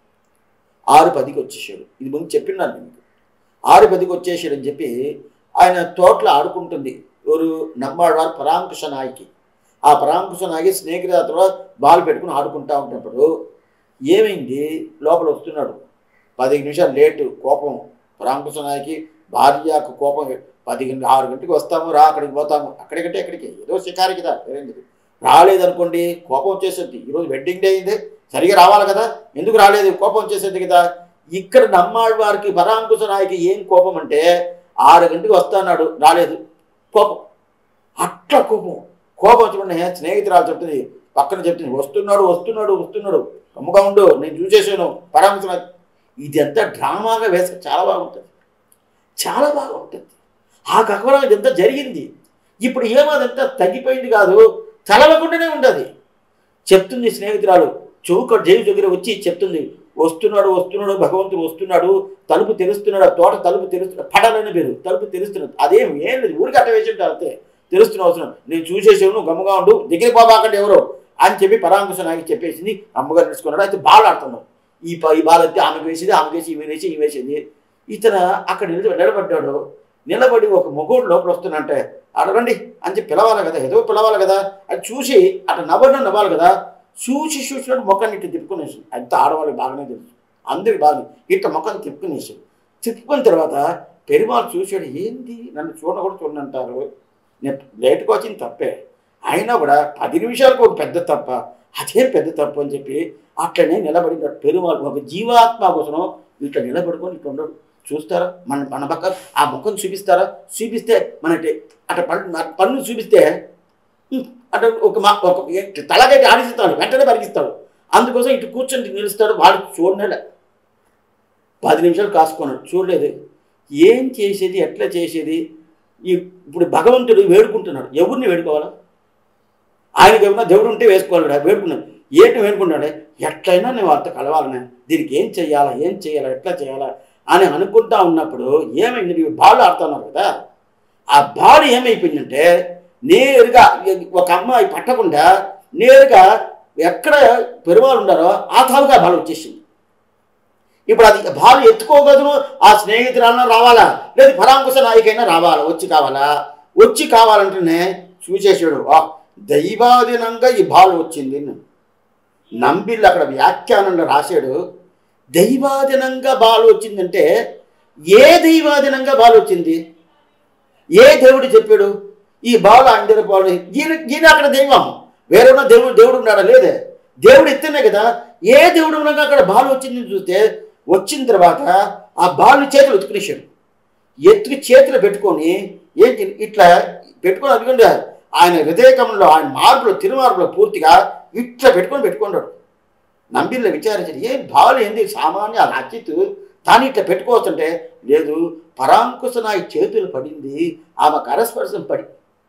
ఆరు పదికి వచ్చేసాడు ఇది ముందు చెప్పినాను నేను మీకు ఆరు పదికి వచ్చేసాడని చెప్పి ఆయన తోటలో ఆడుకుంటుంది ఎవరు నమ్మాళ్ళవారు పరాంకుశ నాయకి ఆ పరాంకుశ నాయకి స్నేహితులతో బాల్ పెట్టుకుని ఆడుకుంటా ఉంటున్నప్పుడు ఏమైంది లోపల వస్తున్నాడు పదిహేను నిమిషాలు లేటు కోపం పరాంకుశ నాయకి భార్యకు కోపం పది గంట ఆరు గంటలకు వస్తాము రా అక్కడికి పోతాము అక్కడికంటే ఎక్కడికి ఏదో షికారికి రా వేరేందుకు రాలేదనుకోండి కోపం వచ్చేస్తుంది ఈరోజు వెడ్డింగ్ డే అయింది సరిగా రావాలి కదా ఎందుకు రాలేదు కోపం వచ్చేసేది కదా ఇక్కడ నమ్మాడు వారికి పరాంకుశ నాయకి ఏం కోపం అంటే ఆరు గంటకి వస్తాన్నాడు రాలేదు కోపం అట్లా కోపం కోపం వచ్చిన స్నేహితురాలు చెప్తుంది పక్కన చెప్తుంది వస్తున్నాడు వస్తున్నాడు వస్తున్నాడు కమ్ముగా ఉండు నేను చూసేసాను పరాంకుశ నాయకి ఇదంతా డ్రామాగా వేస చాలా బాగుంటుంది చాలా బాగా ఉంటుంది ఆ గగవరం ఇదంతా జరిగింది ఇప్పుడు ఏమో అదంతా తగ్గిపోయింది కాదు చలవకుండానే ఉండదు చెప్తుంది స్నేహితురాలు చౌక జైలు దగ్గర వచ్చి చెప్తుంది వస్తున్నాడు వస్తున్నాడు భగవంతుడు వస్తున్నాడు తలుపు తెరుస్తున్నాడు ఆ తోట తలుపు తెరుస్తున్నాడు పడాలని పేరు తలుపు తెరుస్తున్నాడు అదేం ఏం లేదు ఊరికి అట్ట వేసి ఉంటారు అంతే తెరుస్తున్న అవసరం నేను చూసేసాను నువ్వు గమ్ముగా ఉండు దగ్గర బాబాకండి ఎవరో అని చెప్పి పరాంకుశ నాకు చెప్పేసింది అమ్మగారు తీసుకున్నాడు అయితే బాల్ ఆడుతున్నాడు ఈ ప ఈ బాల్ అయితే ఆమెకు వేసేది ఆమెకు వేసి ఈమె వేసి ఈమె వేసేది ఇతను అక్కడ నిలబడి నిలబడ్డాడు నిలబడి ఒక మొగోడు లోపల వస్తున్నంటే అడగండి అని చెప్పి పిలవాలి కదా ఏదో పిలవాలి కదా అది చూసి అటు నవ్వడం నవ్వాలి కదా చూసి చూసినట్టు మొక్కని ఇట్లా తిప్పుకునేసి అంత ఆడవాళ్ళకి బాగానే తెలుసు అందరికి బాగా ఇట్లా మొక్కని తిప్పుకునేసి తిప్పుకున్న తర్వాత పెరుమాళ్ళు చూసాడు ఏంది నన్ను చూడ కూడా చూడంటారు నేను లేటుకు వచ్చింది తప్పే అయినా కూడా పది నిమిషాలకు ఒక పెద్ద తప్ప అదే పెద్ద తప్పు అని చెప్పి అట్లనే నిలబడి పెరుమాళ్ళు ఒక జీవాత్మ కోసం ఇట్లా నిలబడుకొని ఇట్లా ఉండడు చూస్తారా మన మన పక్క ఆ ముఖం చూపిస్తారా చూపిస్తే మన అట పన్ను పన్ను చూపిస్తే ఉం, అట ఒక మా ఒక తలగైతే ఆడిస్తాడు వెంటనే పరిగిస్తాడు అందుకోసం ఇటు కూర్చొని నిలుస్తాడు వాడు చూడలే పది నిమిషాలు కాసుకున్నాడు చూడలేదు ఏం చేసేది ఎట్లా చేసేది ఈ ఇప్పుడు భగవంతుడు వేడుకుంటున్నాడు ఎవరిని వేడుకోవాలా ఆయనకి ఏమన్నా దేవుడు ఉంటే వేసుకోవాలి వేడుకున్నాడు ఏంటి వేడుకున్నాడే ఎట్లయినా నేను వాళ్ళతో కలవాలనే దీనికి ఏం చెయ్యాలా ఏం చెయ్యాలా ఎట్లా చేయాలా అని అనుకుంటా ఉన్నప్పుడు ఏమైంది నీవు బాల్ ఆడుతున్నారు కదా ఆ బాల్ ఏమైపోయిందంటే నేరుగా ఒక అమ్మాయి పట్టకుండా నేరుగా ఎక్కడ పెరుమాలు ఉన్నారో ఆ తావుగా బాల్ వచ్చేసింది ఇప్పుడు అది బాల్ ఎత్తుకోగదును ఆ స్నేహితురాలన్నా రావాలా లేదు పరాంకుశ నాయకైనా రావాలా వచ్చి కావాలా వచ్చి కావాలంటేనే చూసేసాడు ఆ దైవాధీనంగా ఈ బాల్ వచ్చింది నంబిళ్ళు అక్కడ వ్యాఖ్యానంలో రాశాడు దైవాధీనంగా బాల్ వచ్చిందంటే ఏ దైవాధీనంగా బాల్ వచ్చింది ఏ దేవుడు చెప్పాడు ఈ బాలు అందరి బాలు ఈయన ఈయన అక్కడ దైవం వేరేనా దేవుడు దేవుడు ఉన్నాడా లేదే దేవుడు ఎత్తనే కదా ఏ దేవుడు ఉన్నాక అక్కడ బాలు వచ్చిందని చూస్తే వచ్చిన తర్వాత ఆ బాలు చేతులు ఎత్తుకునేసాడు ఎత్తుకు చేతులు పెట్టుకొని ఏంటి ఇట్లా పెట్టుకొని అనుకోండి ఆయన హృదయకంలో ఆయన మార్పులో తిరుమార్పులో పూర్తిగా ఇట్లా పెట్టుకొని పెట్టుకున్నాడు నంబిల్లో విచారించాడు ఏం బాలు ఏంది సామాన్య రచిత్ తాను ఇట్లా పెట్టుకోవచ్చంటే లేదు పరాంకుశ నాయి చేతులు పడింది ఆమె కరస్పర్శం పడి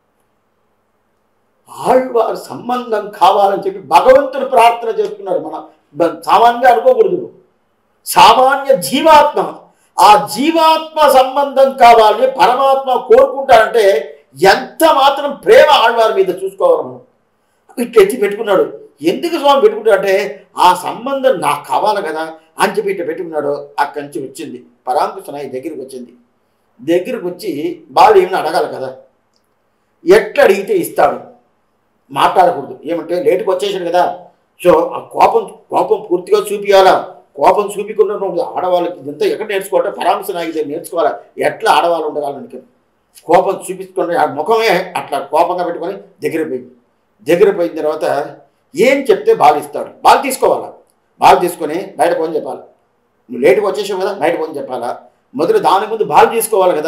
ఆళ్వారు సంబంధం కావాలని చెప్పి భగవంతుడు ప్రార్థన చేస్తున్నారు మన బ- సామాన్యంగా అనుకోకూడదు సామాన్య జీవాత్మ ఆ జీవాత్మ సంబంధం కావాలని పరమాత్మ కోరుకుంటాడంటే ఎంత మాత్రం ప్రేమ ఆళ్వారి మీద చూసుకోవాలి మనం ఇట్లా ఎత్తి పెట్టుకున్నాడు ఎందుకు స్వామి పెట్టుకుంటాడంటే ఆ సంబంధం నాకు కావాలి కదా అని చెప్పి ఇట్లా పెట్టుకున్నాడు అక్కడి నుంచి వచ్చింది పరాంకుశ నాయి దగ్గరికి వచ్చింది దగ్గరికి వచ్చి బాలు ఏమైనా అడగాలి కదా ఎట్లా అడిగితే ఇస్తాడు మాట్లాడకూడదు ఏమంటే లేటుకు వచ్చేసాడు కదా సో ఆ కోపం కోపం పూర్తిగా చూపించాలా కోపం చూపించకుండా నువ్వు ఆడవాళ్ళకి ఇదంతా ఎక్కడ నేర్చుకోవాలంటే పరామర్శ నాయకు దగ్గర నేర్చుకోవాలా ఎట్లా ఆడవాళ్ళు ఉండగాలని కోపం చూపించుకుంటే ఆ ముఖమే అట్లా కోపంగా పెట్టుకొని దగ్గర పోయింది దగ్గర పోయిన తర్వాత ఏం చెప్తే బాల్ ఇస్తాడు బాల్ తీసుకోవాలా బాల్ తీసుకొని బయట పోని చెప్పాలి నువ్వు లేటుగా వచ్చేసావు కదా బయట పోని చెప్పాలా మొదలు దాని ముందు బాల్ తీసుకోవాలి కదా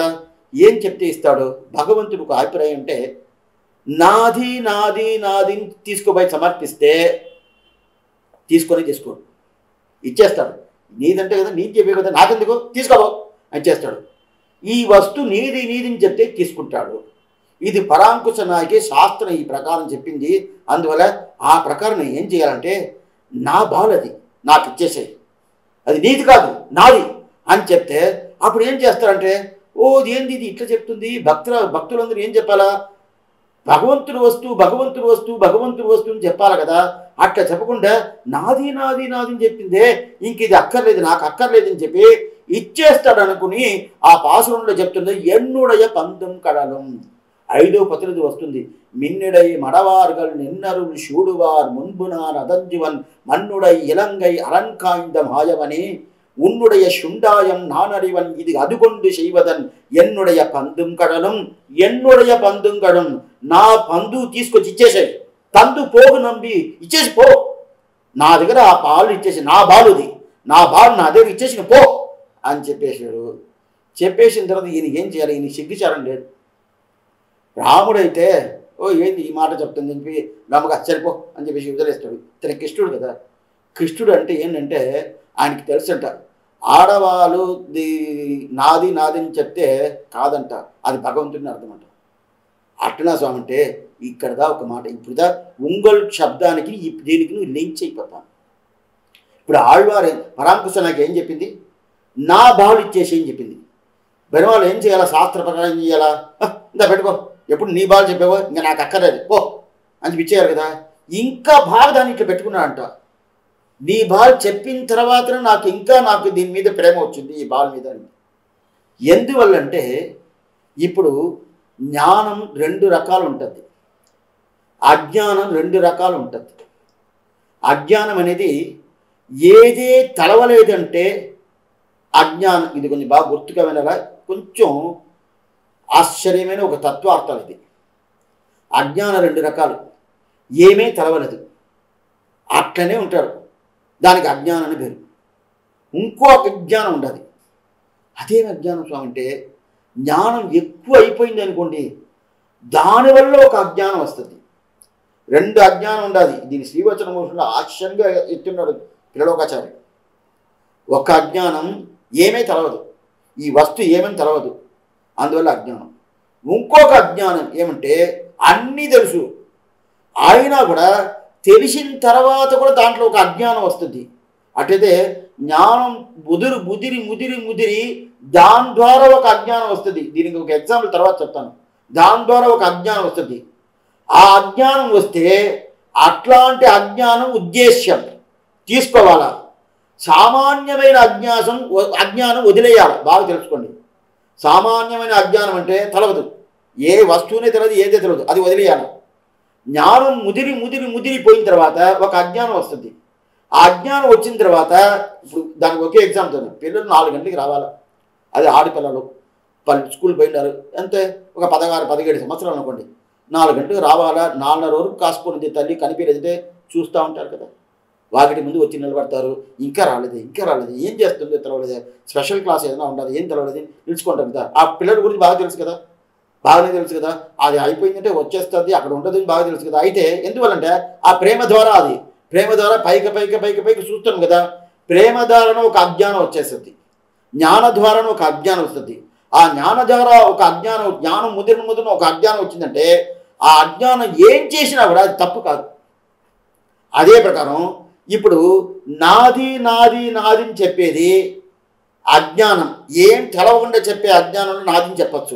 ఏం చెప్తే ఇస్తాడు భగవంతుడు ఒక అభిప్రాయం అంటే నాది నాది నాది అని తీసుకుపోయి సమర్పిస్తే తీసుకొని తీసుకోడు ఇచ్చేస్తాడు నీదంటే కదా నీది చెప్పే కదా నాకెందుకు తీసుకోబో అని చేస్తాడు ఈ వస్తు నీది నీదిని చెప్తే తీసుకుంటాడు ఇది పరాంకుశ నాయకి శాస్త్రం ఈ ప్రకారం చెప్పింది అందువల్ల ఆ ప్రకారం నేను ఏం చేయాలంటే నా బాల్ అది నాకు ఇచ్చేసేయి అది నీది కాదు నాది అని చెప్తే అప్పుడు ఏం చేస్తారంటే ఓ ఏంది ఇది ఇట్లా చెప్తుంది భక్తుల భక్తులందరూ ఏం చెప్పాలా భగవంతుడు వస్తువు భగవంతుడు వస్తువు భగవంతుడు వస్తువు అని చెప్పాలి కదా అట్లా చెప్పకుండా నాది నాది నాది అని చెప్పిందే ఇంక ఇది అక్కర్లేదు నాకు అక్కర్లేదు అని చెప్పి ఇచ్చేస్తాడు అనుకుని ఆ పాసురంలో చెప్తుంది ఎన్నుడయ పందం కడలం ఐదో పతిరది వస్తుంది మిన్నెడై మడవార్గల్ నిన్నరుల్ శూడువార్ మున్బునార్ అదంజువన్ మన్నుడై ఇలంగై అలంకాయింద మాయవని உன்னுடைய சுண்டாயம் நானறிவன் இது அதுகொண்டு செய்வதன் என்னுடைய పందుం కడలం ఎన్నుడయ పందుం కడం నా పందు తీసుకొచ్చి ఇచ్చేసాయి తందు పోగు నంబి ఇచ్చేసి పో నా దగ్గర ఆ పాలు ఇచ్చేసి నా బాలుది నా బాలు నా దగ్గర ఇచ్చేసి పో అని చెప్పేశాడు చెప్పేసిన తర్వాత ఈయన ఏం చేయాలి ఈయన సిగ్గుచారం లేదు రాముడైతే ఓ ఏంది ఈ మాట చెప్తుంది అని చెప్పి రామగా సరిపో అని చెప్పేసి వదిలేస్తాడు ఇతను కృష్ణుడు కదా కృష్ణుడు అంటే ఏంటంటే ఆయనకి తెలుసంట ఆడవాళ్ళు ది- నాది నాది అని చెప్తే కాదంట అది భగవంతుడిని అర్థం అంట అట్టనా స్వామి అంటే ఇక్కడదా ఒక మాట ఇప్పుడుదా ఉంగల్ శబ్దానికి ఈ దీనికి నువ్వు లింక్ అయిపోతాను ఇప్పుడు ఆళ్వారు పరాంకుశ నాకు ఏం చెప్పింది నా బాలు ఇచ్చేసి ఏం చెప్పింది బెరవాళ్ళు ఏం చేయాలా శాస్త్ర ప్రకారం ఏం చేయాలా "హ, ఇందా పెట్టుకో ఎప్పుడు నీ బాలు చెప్పావో ఇంకా నాకు అక్కర్లేదు పో అని చెప్పి ఇచ్చేయాలి కదా ఇంకా బాగా దాన్ని ఇట్లా పెట్టుకున్నాడంట నీ బాల్ చెప్పిన తర్వాత నాకు ఇంకా నాకు దీని మీద ప్రేమ వచ్చింది ఈ బాల్ మీద అని. ఎందువల్లంటే ఇప్పుడు జ్ఞానం రెండు రకాలు ఉంటుంది అజ్ఞానం రెండు రకాలు ఉంటుంది అజ్ఞానం అనేది ఏదే తలవలేదంటే అజ్ఞానం ఇది కొంచెం బాగా గుర్తుగా వినాలా కొంచెం ఆశ్చర్యమైన ఒక తత్వార్థం ఇది అజ్ఞానం రెండు రకాలు ఏమీ తలవలేదు అట్లనే ఉంటాడు దానికి అజ్ఞానం అని పేరు ఇంకో ఒక అజ్ఞానం ఉండదు అదేం అజ్ఞానం స్వామి అంటే జ్ఞానం ఎక్కువ అయిపోయింది అనుకోండి దానివల్ల ఒక అజ్ఞానం వస్తుంది రెండు అజ్ఞానం ఉండాలి దీని శ్రీవచన మోషంలో ఆశ్చర్యంగా ఎత్తున్నాడు పిల్లలోకాచారి ఒక అజ్ఞానం ఏమీ తెలవదు ఈ వస్తువు ఏమని తెలవదు అందువల్ల అజ్ఞానం ఇంకొక అజ్ఞానం ఏమంటే అన్నీ తెలుసు అయినా కూడా తెలిసిన తర్వాత కూడా దాంట్లో ఒక అజ్ఞానం వస్తుంది అటైతే జ్ఞానం ముదిరి ముదిరి ముదిరి ముదిరి దాని ద్వారా ఒక అజ్ఞానం వస్తుంది దీనికి ఒక ఎగ్జాంపుల్ తర్వాత చెప్తాను దాని ద్వారా ఒక అజ్ఞానం వస్తుంది ఆ అజ్ఞానం వస్తే అట్లాంటి అజ్ఞానం ఉద్దేశ్యం తీసుకోవాలా సామాన్యమైన అజ్ఞాసం అజ్ఞానం వదిలేయాలి బాగా తెలుసుకోండి సామాన్యమైన అజ్ఞానం అంటే తెలవదు ఏ వస్తువునే తెలియదు ఏదే తెలియదు అది వదిలేయాలి జ్ఞానం ముదిరి ముదిరి ముదిరిపోయిన తర్వాత ఒక అజ్ఞానం వస్తుంది ఆ అజ్ఞానం వచ్చిన తర్వాత ఇప్పుడు దానికి ఒకే ఎగ్జామ్ చదువు పిల్లలు నాలుగు గంటలకి రావాలా అది ఆడపిల్లలు పల్లె స్కూల్ పోయినారు అంతే ఒక పదహారు పదిహేడు సంవత్సరాలు అనుకోండి నాలుగు గంటలకు రావాలా నాలుగున్నర వరకు కాసుకున్నది తల్లి కనిపించలేదంటే చూస్తూ ఉంటారు కదా వాకిటి ముందు వచ్చి నిలబడతారు ఇంకా రాలేదు ఇంకా రాలేదు ఏం చేస్తుందో తెలవలేదు స్పెషల్ క్లాస్ ఏదైనా ఉండదు ఏం తెలవలేదు నిలుచుకుంటారు కదా ఆ పిల్లల గురించి బాగా తెలుసు కదా బాగానే తెలుసు కదా అది అయిపోయిందంటే వచ్చేస్తుంది అక్కడ ఉండదని బాగా తెలుసు కదా అయితే ఎందువల్లంటే ఆ ప్రేమ ద్వారా అది ప్రేమ ద్వారా పైకి పైకి పైకి పైకి చూస్తాం కదా ప్రేమ ద్వారాను ఒక అజ్ఞానం వచ్చేస్తుంది జ్ఞాన ద్వారాను ఒక అజ్ఞానం వస్తుంది ఆ జ్ఞాన ద్వారా ఒక అజ్ఞానం జ్ఞానం ముదిరిన ముదిరిన ఒక అజ్ఞానం వచ్చిందంటే ఆ అజ్ఞానం ఏం చేసినా కూడా అది తప్పు కాదు అదే ప్రకారం ఇప్పుడు నాది నాది నాది అని చెప్పేది అజ్ఞానం ఏం తెలవకుండా చెప్పే అజ్ఞానంలో నాదిని చెప్పచ్చు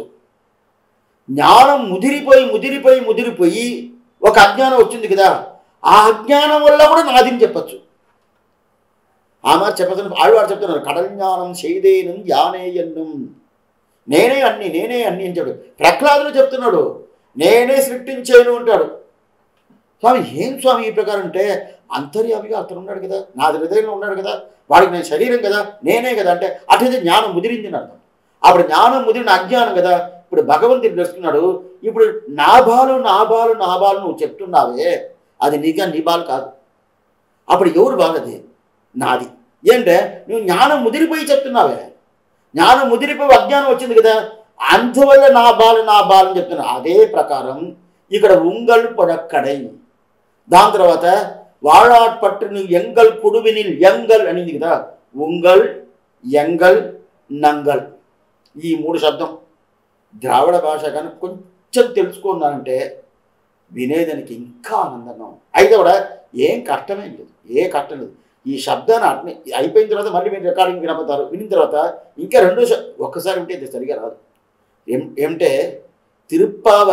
జ్ఞానం ముదిరిపోయి ముదిరిపోయి ముదిరిపోయి ఒక అజ్ఞానం వచ్చింది కదా ఆ అజ్ఞానం వల్ల కూడా నాదిని చెప్పచ్చు ఆ మాట చెప్పచ్చు ఆడవాడు చెప్తున్నారు కడల్ జ్ఞానం శైదేనం యానేయన్నం నేనే అన్ని నేనే అన్ని అని చెప్పాడు ప్రహ్లాదులు చెప్తున్నాడు నేనే సృష్టించేను అంటాడు స్వామి ఏం స్వామి ఈ ప్రకారం అంటే అంతర్యామిగా అతను ఉన్నాడు కదా నా హృదయంలో ఉన్నాడు కదా వాడికి నేను శరీరం కదా నేనే కదా అంటే అటైతే జ్ఞానం ముదిరింది అని అర్థం అప్పుడు జ్ఞానం ముదిరిన అజ్ఞానం కదా ఇప్పుడు భగవంతుడు తెలుస్తున్నాడు ఇప్పుడు నా బాలు నా బాలు నా బాలు నువ్వు చెప్తున్నావే అది నీగా నీ బాలు కాదు అప్పుడు ఎవరు బాలది నాది ఏంటే నువ్వు జ్ఞానం ముదిరిపోయి చెప్తున్నావే జ్ఞానం ముదిరిపోయి అజ్ఞానం వచ్చింది కదా అందువల్ల నా బాలు నా బాలు అని చెప్తున్నా అదే ప్రకారం ఇక్కడ ఉంగల్ పొడక్కడై దాని తర్వాత వాళాట్పట్టును ఎంగల్ కుడువినిల్ ఎంగల్ అనింది కదా ఉంగల్ ఎంగల్ నంగల్ ఈ మూడు శబ్దం ద్రావిడ భాష కానీ కొంచెం తెలుసుకున్నానంటే వినేదానికి ఇంకా ఆనందంగా ఉంది అయితే కూడా ఏం కష్టమేం లేదు ఏ కష్టం లేదు ఈ శబ్దాన్ని అట్నే అయిపోయిన తర్వాత మళ్ళీ మీరు రికార్డింగ్ వినపడతారు వినిన తర్వాత ఇంకా రెండో శ- ఒక్కసారి ఉంటే ఇది సరిగా రాదు ఏం ఏమంటే తిరుప్పావ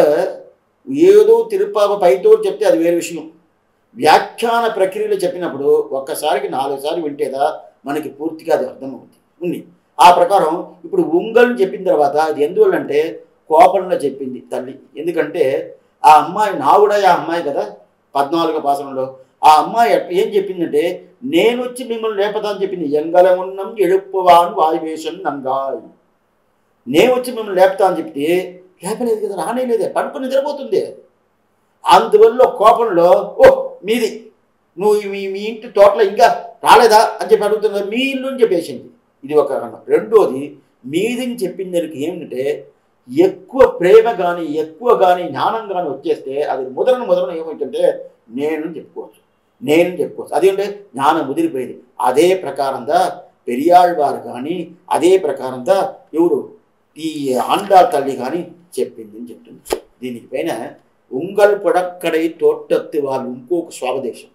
ఏదో తిరుప్పావ పైతో చెప్తే అది వేరే విషయం వ్యాఖ్యాన ప్రక్రియలో చెప్పినప్పుడు ఒక్కసారికి నాలుగు సార్లు వింటేదా మనకి పూర్తిగా అది అర్థమవుతుంది ఉంది ఆ ప్రకారం ఇప్పుడు ఉంగల్ని చెప్పిన తర్వాత అది ఎందువల్లంటే కోపంలో చెప్పింది తల్లి ఎందుకంటే ఆ అమ్మాయి నావుడా ఆ అమ్మాయి కదా పద్నాలుగో పాసనంలో ఆ అమ్మాయి ఎట్- ఏం చెప్పిందంటే నేను వచ్చి మిమ్మల్ని లేపదా అని చెప్పింది ఎంగలమున్నం ఎడుపువాన్ వాయువేషన్ నంగాయ్ నేను వచ్చి మిమ్మల్ని లేపుతా అని చెప్తే లేపలేదు కదా రానేలేదే పడుకుని నిద్రపోతుంది అందువల్ల కోపంలో ఓ మీది నువ్వు మీ మీ ఇంటి తోటలో ఇంకా రాలేదా అని చెప్పి అడుగుతున్నారు మీ ఇల్లు అని చెప్పేసింది ఇది ఒక కారణం రెండోది మీదని చెప్పిన దానికి ఏమిటంటే ఎక్కువ ప్రేమ కానీ ఎక్కువ కానీ జ్ఞానం కానీ వచ్చేస్తే అది ముదరను ముదరను ఏమవుతుంటే నేను చెప్పుకోవచ్చు నేను చెప్పుకోవచ్చు అదేంటే జ్ఞానం ముదిరిపోయింది అదే ప్రకారంగా పెరియాళ్వారు కానీ అదే ప్రకారంగా ఎవరు ఈ ఆండా తల్లి కానీ చెప్పింది అని చెప్తుంది దీనికి పైన ఉంగల్ పొడక్కడై తోటత్తి వాళ్ళు ఇంకొక స్వాపదేశం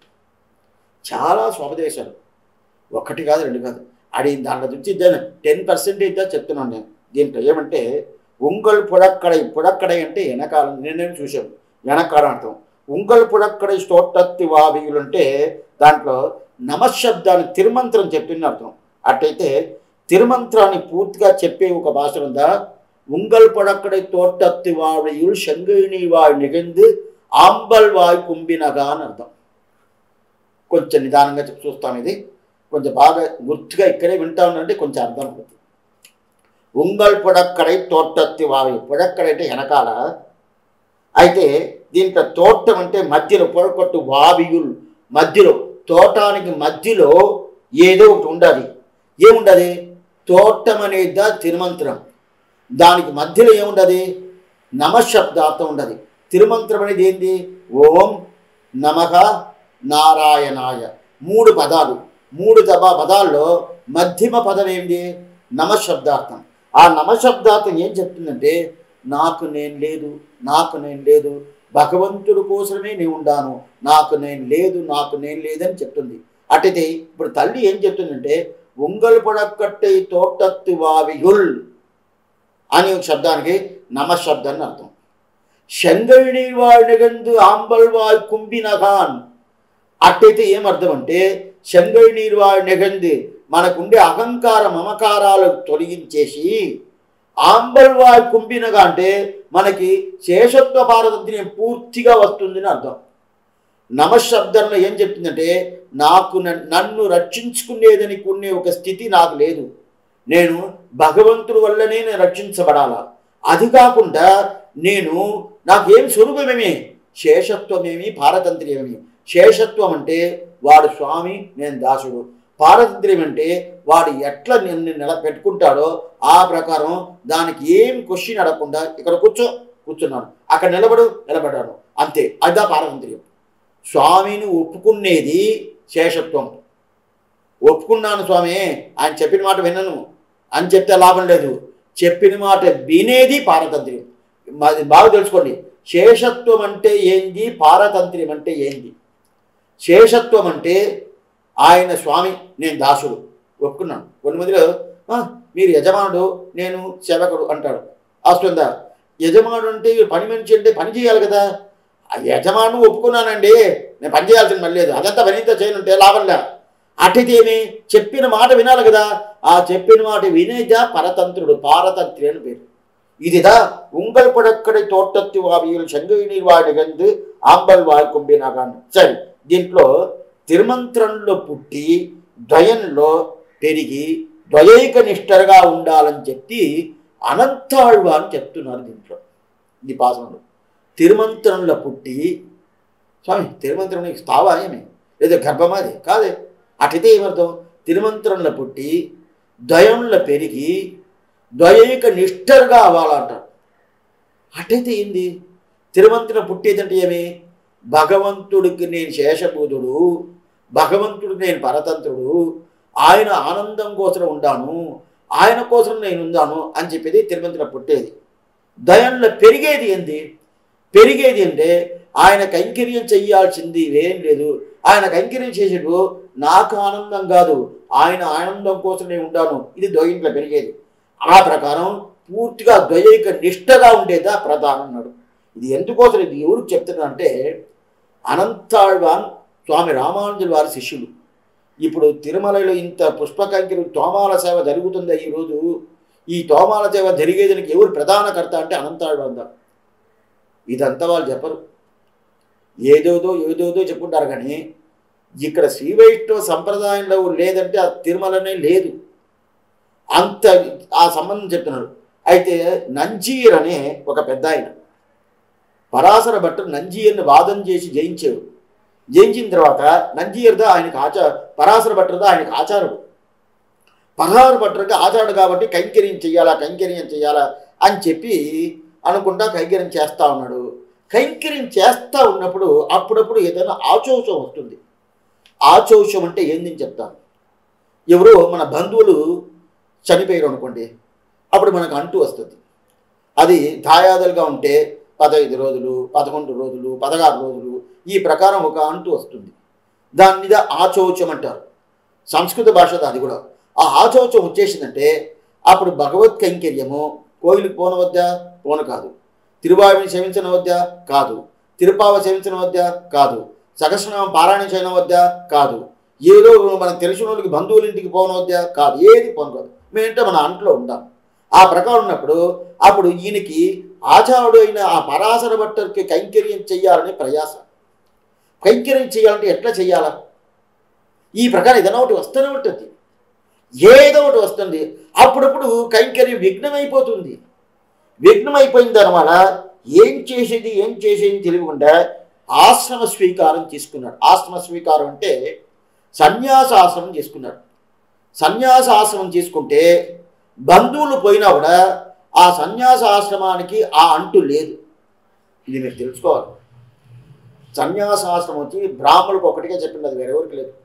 చాలా స్వాపదేశాలు ఒకటి కాదు రెండు కాదు అది దాంట్లో నుంచి టెన్ పర్సెంటేజ్ దా చెప్తున్నాను నేను దీంట్లో ఏమంటే ఉంగల్ పుడక్కడై పుడక్కడై అంటే వెనకాలం నేను చూశాను వెనకాలం అర్థం ఉంగల్ పుడక్కడై తోటత్తి వావియులు అంటే దాంట్లో నమశబ్దాన్ని తిరుమంత్రం చెప్పింది అర్థం అట్టయితే తిరుమంత్రాన్ని పూర్తిగా చెప్పే ఒక భాష ఉందా உங்கள் படக்கடை தோட்டத்து வாழையுள் செங்கேணி வாழ் நிகழ்ந்து ఆంబల్ వాయు కుంభినగాని అర్థం కొంచెం నిదానంగా చెప్పి చూస్తాం ఇది కొంచెం బాగా గుర్తుగా ఇక్కడే వింటా ఉండంటే కొంచెం అర్థం అవుతుంది ఉంగల్ పొడక్కడై తోటత్తి వావి పొడక్కడై అంటే వెనకాల అయితే దీంట్లో తోటం అంటే మధ్యలో పొడకొట్టు వావియుల్ మధ్యలో తోటానికి మధ్యలో ఏదో ఒకటి ఉండాలి ఏముండదు తోటం అనేది తిరుమంత్రం దానికి మధ్యలో ఏముండదు నమశబ్దార్థం ఉండదు తిరుమంత్రం అనేది ఏంది ఓం నమః నారాయణాయ మూడు పదాలు మూడు దబా పదాల్లో మధ్యమ పదం ఏంటి నమశబ్దార్థం ఆ నమశబ్దార్థం ఏం చెప్తుందంటే నాకు నేను లేదు నాకు నేను లేదు భగవంతుడి కోసమే నేను ఉండాను నాకు నేను లేదు నాకు నేను లేదని చెప్తుంది అటైతే ఇప్పుడు తల్లి ఏం చెప్తుందంటే ఉంగల్ పొడక్కట్టై తోటత్తు వావియుల్ అని ఒక శబ్దానికి నమశబ్దాన్ని అర్థం శంగళి వాడిగందు ఆంబల్ వాయ్ కుంభినగాన్ అట్టయితే ఏమర్థం అంటే శంగళి నీరు వాడి నెగంది మనకుండే అహంకార మమకారాలు తొలగించేసి ఆంబల్ వాయ్ కుంభినగా అంటే మనకి శేషత్వ పారతత్వం పూర్తిగా వస్తుందని అర్థం నమశబ్దంలో ఏం చెప్తుందంటే నాకు నన్- నన్ను రక్షించుకునేదని కొన్ని ఒక స్థితి నాకు లేదు నేను భగవంతుడి వల్లనే నేను రక్షించబడాలా అది కాకుండా నేను నాకేం స్వరూపమేమి శేషత్వమేమి పారతంత్ర్యమేమి శేషత్వం అంటే వాడు స్వామి నేను దాసుడు పారతంత్ర్యం అంటే వాడు ఎట్లా నిన్ను నిలబెట్టుకుంటాడో ఆ ప్రకారం దానికి ఏం క్వశ్చన్ అడగకుండా ఇక్కడ కూర్చో కూర్చున్నాను అక్కడ నిలబడు నిలబడ్డాను అంతే అదా పారతంత్ర్యం స్వామిని ఒప్పుకునేది శేషత్వం ఒప్పుకున్నాను స్వామి ఆయన చెప్పిన మాట వినను అని చెప్తే లాభం లేదు చెప్పిన మాట వినేది పారతంత్ర్యం మాది బాగా తెలుసుకోండి శేషత్వం అంటే ఏంది పారతంత్ర్యం అంటే ఏంది శేషత్వం అంటే ఆయన స్వామి నేను దాసుడు ఒప్పుకున్నాను కొన్ని మందిలో "ఆ, మీరు యజమానుడు నేను సేవకుడు అంటాడు వస్తుందా యజమానుడు అంటే వీడు పని మనిషి అంటే పని చేయాలి కదా ఆ యజమాను ఒప్పుకున్నానండి నేను పని చేయాల్సిన పని లేదు అదంతా పనితో చేయనుంటే లాభంలే అటుది ఏమి చెప్పిన మాట వినాలి కదా ఆ చెప్పిన మాట వినేదా పరతంత్రుడు పారతంత్రి అని పేరు ఇదిదా ఉంగల్ పడక్కడి తోటత్తి వావియులు శంగవి వాడిగందు ఆంబల్ వాయి కుంభినాగాను సరే దీంట్లో తిరుమంత్రంలో పుట్టి ద్వయంలో పెరిగి ద్వైక నిష్ఠరగా ఉండాలని చెప్పి అనంతాళ్వ అని చెప్తున్నారు దీంట్లో ఇది పాసనలో తిరుమంత్రంలో పుట్టి స్వామి తిరుమంత్రం నీకు స్థావా ఏమి లేదా గర్భమాది కాదే అటైతే ఏమర్థం తిరుమంత్రంలో పుట్టి ద్వయంలో పెరిగి ద్వైక నిష్ఠరుగా అవ్వాలంటారు అటైతే ఏంది తిరుమంతిన పుట్టేదంటే ఏమి భగవంతుడికి నేను శేషభూతుడు భగవంతుడికి నేను పరతంత్రుడు ఆయన ఆనందం కోసం ఉండాను ఆయన కోసం నేను ఉందాను అని చెప్పేది తిరుమంతిన పుట్టేది దయంలో పెరిగేది ఏంది పెరిగేది అంటే ఆయన కైంకర్యం చెయ్యాల్సింది ఏం లేదు ఆయన కైంకర్యం చేసేటు నాకు ఆనందం కాదు ఆయన ఆనందం కోసం నేను ఉండాను ఇది ద్వయంలో పెరిగేది ఆ ప్రకారం పూర్తిగా ద్వైక నిష్ఠగా ఉండేదా ప్రధానం అన్నాడు ఇది ఎందుకోసం ఇది ఎవరికి చెప్తున్నానంటే అనంతాళ్వాన్ స్వామి రామానుజుల వారి శిష్యులు ఇప్పుడు తిరుమలలో ఇంత పుష్పకంకిరు తోమాల సేవ జరుగుతుందా ఈరోజు ఈ తోమాల సేవ జరిగేదానికి ఎవరు ప్రధాన కర్త అంటే అనంతాళ్వాన్ దా ఇదంతా వాళ్ళు చెప్పరు ఏదోదో ఏదోదో చెప్పుకుంటారు కానీ ఇక్కడ శ్రీ వైష్ణవ సంప్రదాయంలో లేదంటే ఆ తిరుమలనే లేదు అంత ఆ సంబంధం చెప్తున్నాడు అయితే నంజీర్ అనే ఒక పెద్ద ఆయన పరాశర భట్టు నంజీర్ని వాదం చేసి జయించాడు జయించిన తర్వాత నంజీర్దా ఆయనకు ఆచార పరాశర భట్టుదా ఆయనకు ఆచారుడు పరాశర భట్టుడికి ఆచారుడు కాబట్టి కైంకర్యం చెయ్యాలా కైంకర్యం చెయ్యాలా అని చెప్పి అనుకుంటా కైంకర్యం చేస్తా ఉన్నాడు కైంకర్యం చేస్తా ఉన్నప్పుడు అప్పుడప్పుడు ఏదైనా ఆచోషం వస్తుంది ఆచోషం అంటే ఏందని చెప్తాను ఎవరో మన బంధువులు చనిపోయారు అనుకోండి అప్పుడు మనకు అంటూ వస్తుంది అది దాయాదులుగా ఉంటే పదహైదు రోజులు పదకొండు రోజులు పదహారు రోజులు ఈ ప్రకారం ఒక అంటూ వస్తుంది దాని మీద ఆచోచం అంటారు సంస్కృత భాషలో అది కూడా ఆ ఆచోచం వచ్చేసిందంటే అప్పుడు భగవత్ కైంకర్యము కోయిలకు పోనవద్దా పోను కాదు తిరువావిని సేవించిన వద్దా కాదు తిరుపావ సేవించిన వద్దా కాదు సహస్రనామం పారాయణ చేయడం వద్దా కాదు ఏదో మనకు తెలిసిన వాళ్ళకి బంధువుల ఇంటికి పోనవద్దా కాదు ఏది పోను మేమంటే మన అంట్లో ఉంటాం ఆ ప్రకారం ఉన్నప్పుడు అప్పుడు ఈయనకి ఆచారుడు అయిన ఆ పరాశర భట్టరికి కైంకర్యం చెయ్యాలని ప్రయాస కైంకర్యం చేయాలంటే ఎట్లా చెయ్యాలా ఈ ప్రకారం ఏదైనా ఒకటి వస్తూనే ఉంటుంది ఏదో ఒకటి వస్తుంది అప్పుడప్పుడు కైంకర్యం విఘ్నమైపోతుంది విఘ్నమైపోయిన తర్వాత ఏం చేసేది ఏం చేసేది తెలియకుండా ఆశ్రమ స్వీకారం తీసుకున్నాడు ఆశ్రమ స్వీకారం అంటే సన్యాసాశ్రమం చేసుకున్నాడు సన్యాసాశ్రమం తీసుకుంటే బంధువులు పోయినా కూడా ఆ సన్యాసాశ్రమానికి ఆ అంటు లేదు ఇది మీరు తెలుసుకోవాలి సన్యాసాశ్రమం వచ్చి బ్రాహ్మణులకు ఒకటిగా చెప్పింది అది వేరెవరికి లేదు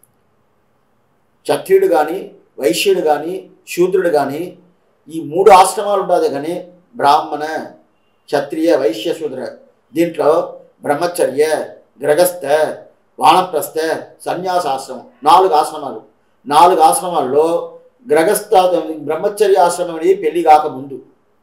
క్షత్రియుడు కానీ వైశ్యుడు కానీ శూద్రుడు కానీ ఈ మూడు ఆశ్రమాలు ఉంటుంది కానీ బ్రాహ్మణ క్షత్రియ వైశ్య శూద్ర దీంట్లో బ్రహ్మచర్య గ్రగస్థ వానప్రస్థ సన్యాసాశ్రమం నాలుగు ఆశ్రమాలు నాలుగు ఆశ్రమాల్లో గ్రగస్థ బ్రహ్మచర్య ఆశ్రమం అనేది పెళ్లి కాకముందు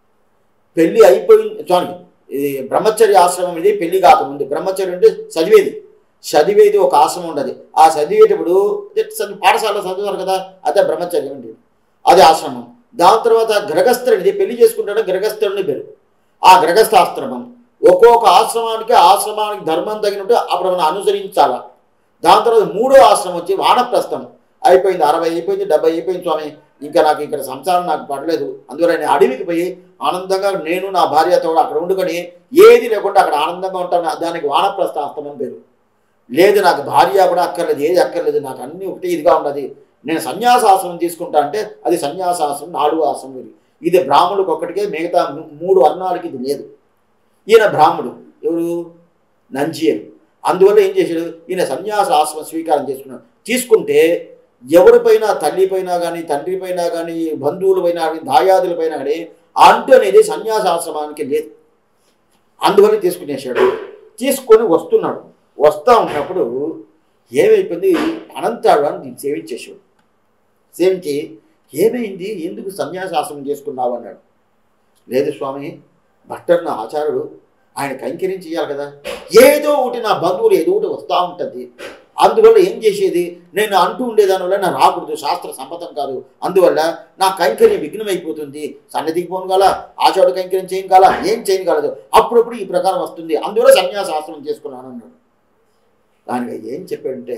పెళ్లి అయిపోయింది సారీ ఇది బ్రహ్మచర్య ఆశ్రమం ఇది పెళ్లి కాకముందు బ్రహ్మచర్యం అంటే చదివేది చదివేది ఒక ఆశ్రమం ఉండదు ఆ చదివేటప్పుడు పాఠశాలలో చదువుతారు కదా అదే బ్రహ్మచర్యం అండి అది ఆశ్రమం దాని తర్వాత గ్రగస్థుడిది పెళ్లి చేసుకుంటాడు గ్రగస్థుడిని పేరు ఆ గ్రగస్థాశ్రమం ఒక్కొక్క ఆశ్రమానికి ఆశ్రమానికి ధర్మం తగినట్టు అప్పుడు మనం అనుసరించాల దాని తర్వాత మూడో ఆశ్రమం వచ్చి వానప్రస్థం అయిపోయింది అరవై అయిపోయింది డెబ్బై అయిపోయింది స్వామి ఇంకా నాకు ఇక్కడ సంసారం నాకు పడలేదు అందువల్ల నేను అడవికి పోయి ఆనందంగా నేను నా భార్యతో అక్కడ వండుకొని ఏది లేకుండా అక్కడ ఆనందంగా ఉంటాను దానికి వానప్రస్థ ఆశ్రమం పేరు లేదు నాకు భార్య కూడా అక్కర్లేదు ఏది అక్కర్లేదు నాకు అన్ని ఒకటి ఇదిగా ఉన్నది నేను సన్యాసాశ్రమం తీసుకుంటా అంటే అది సన్యాసాశ్రమం నాలుగు ఆశ్రమం ఇది ఇది బ్రాహ్మణులకు ఒక్కటికే మిగతా మూడు వర్ణాలకి ఇది లేదు ఈయన బ్రాహ్మడు ఎవరు నంజియన్ అందువల్ల ఏం చేశాడు ఈయన సన్యాస ఆశ్రమం స్వీకారం చేసుకున్నాడు తీసుకుంటే ఎవరిపైన తల్లిపైన కానీ తండ్రిపైన కానీ బంధువులపైన కానీ దాయాదులపైన కానీ అంటు అనేది సన్యాసాశ్రమానికి లేదు అందువల్ల తీసుకునేసాడు తీసుకొని వస్తున్నాడు వస్తూ ఉన్నప్పుడు ఏమైపోయింది అనంతాడు అని సేవించేసాడు సేవించి ఏమైంది ఎందుకు సన్యాసాశ్రమం చేసుకున్నావు అన్నాడు లేదు స్వామి భట్టర్ నా ఆచారుడు ఆయన కైంకర్యం చేయాలి కదా ఏదో ఒకటి నా బంధువులు ఏదో ఒకటి వస్తూ ఉంటుంది అందువల్ల ఏం చేసేది నేను అంటూ ఉండేదాని వల్ల నా రాకూడదు శాస్త్ర సంపతం కాదు అందువల్ల నా కైంకర్యం విఘ్నమైపోతుంది సన్నదికి పోను కాల ఆచారుడు కైంకర్యం చేయను కాల ఏం చేయను కాలదు అప్పుడప్పుడు ఈ ప్రకారం వస్తుంది అందువల్ల సన్యాసాశ్రమం చేసుకున్నాను అన్నాడు దానికి ఏం చెప్పాడంటే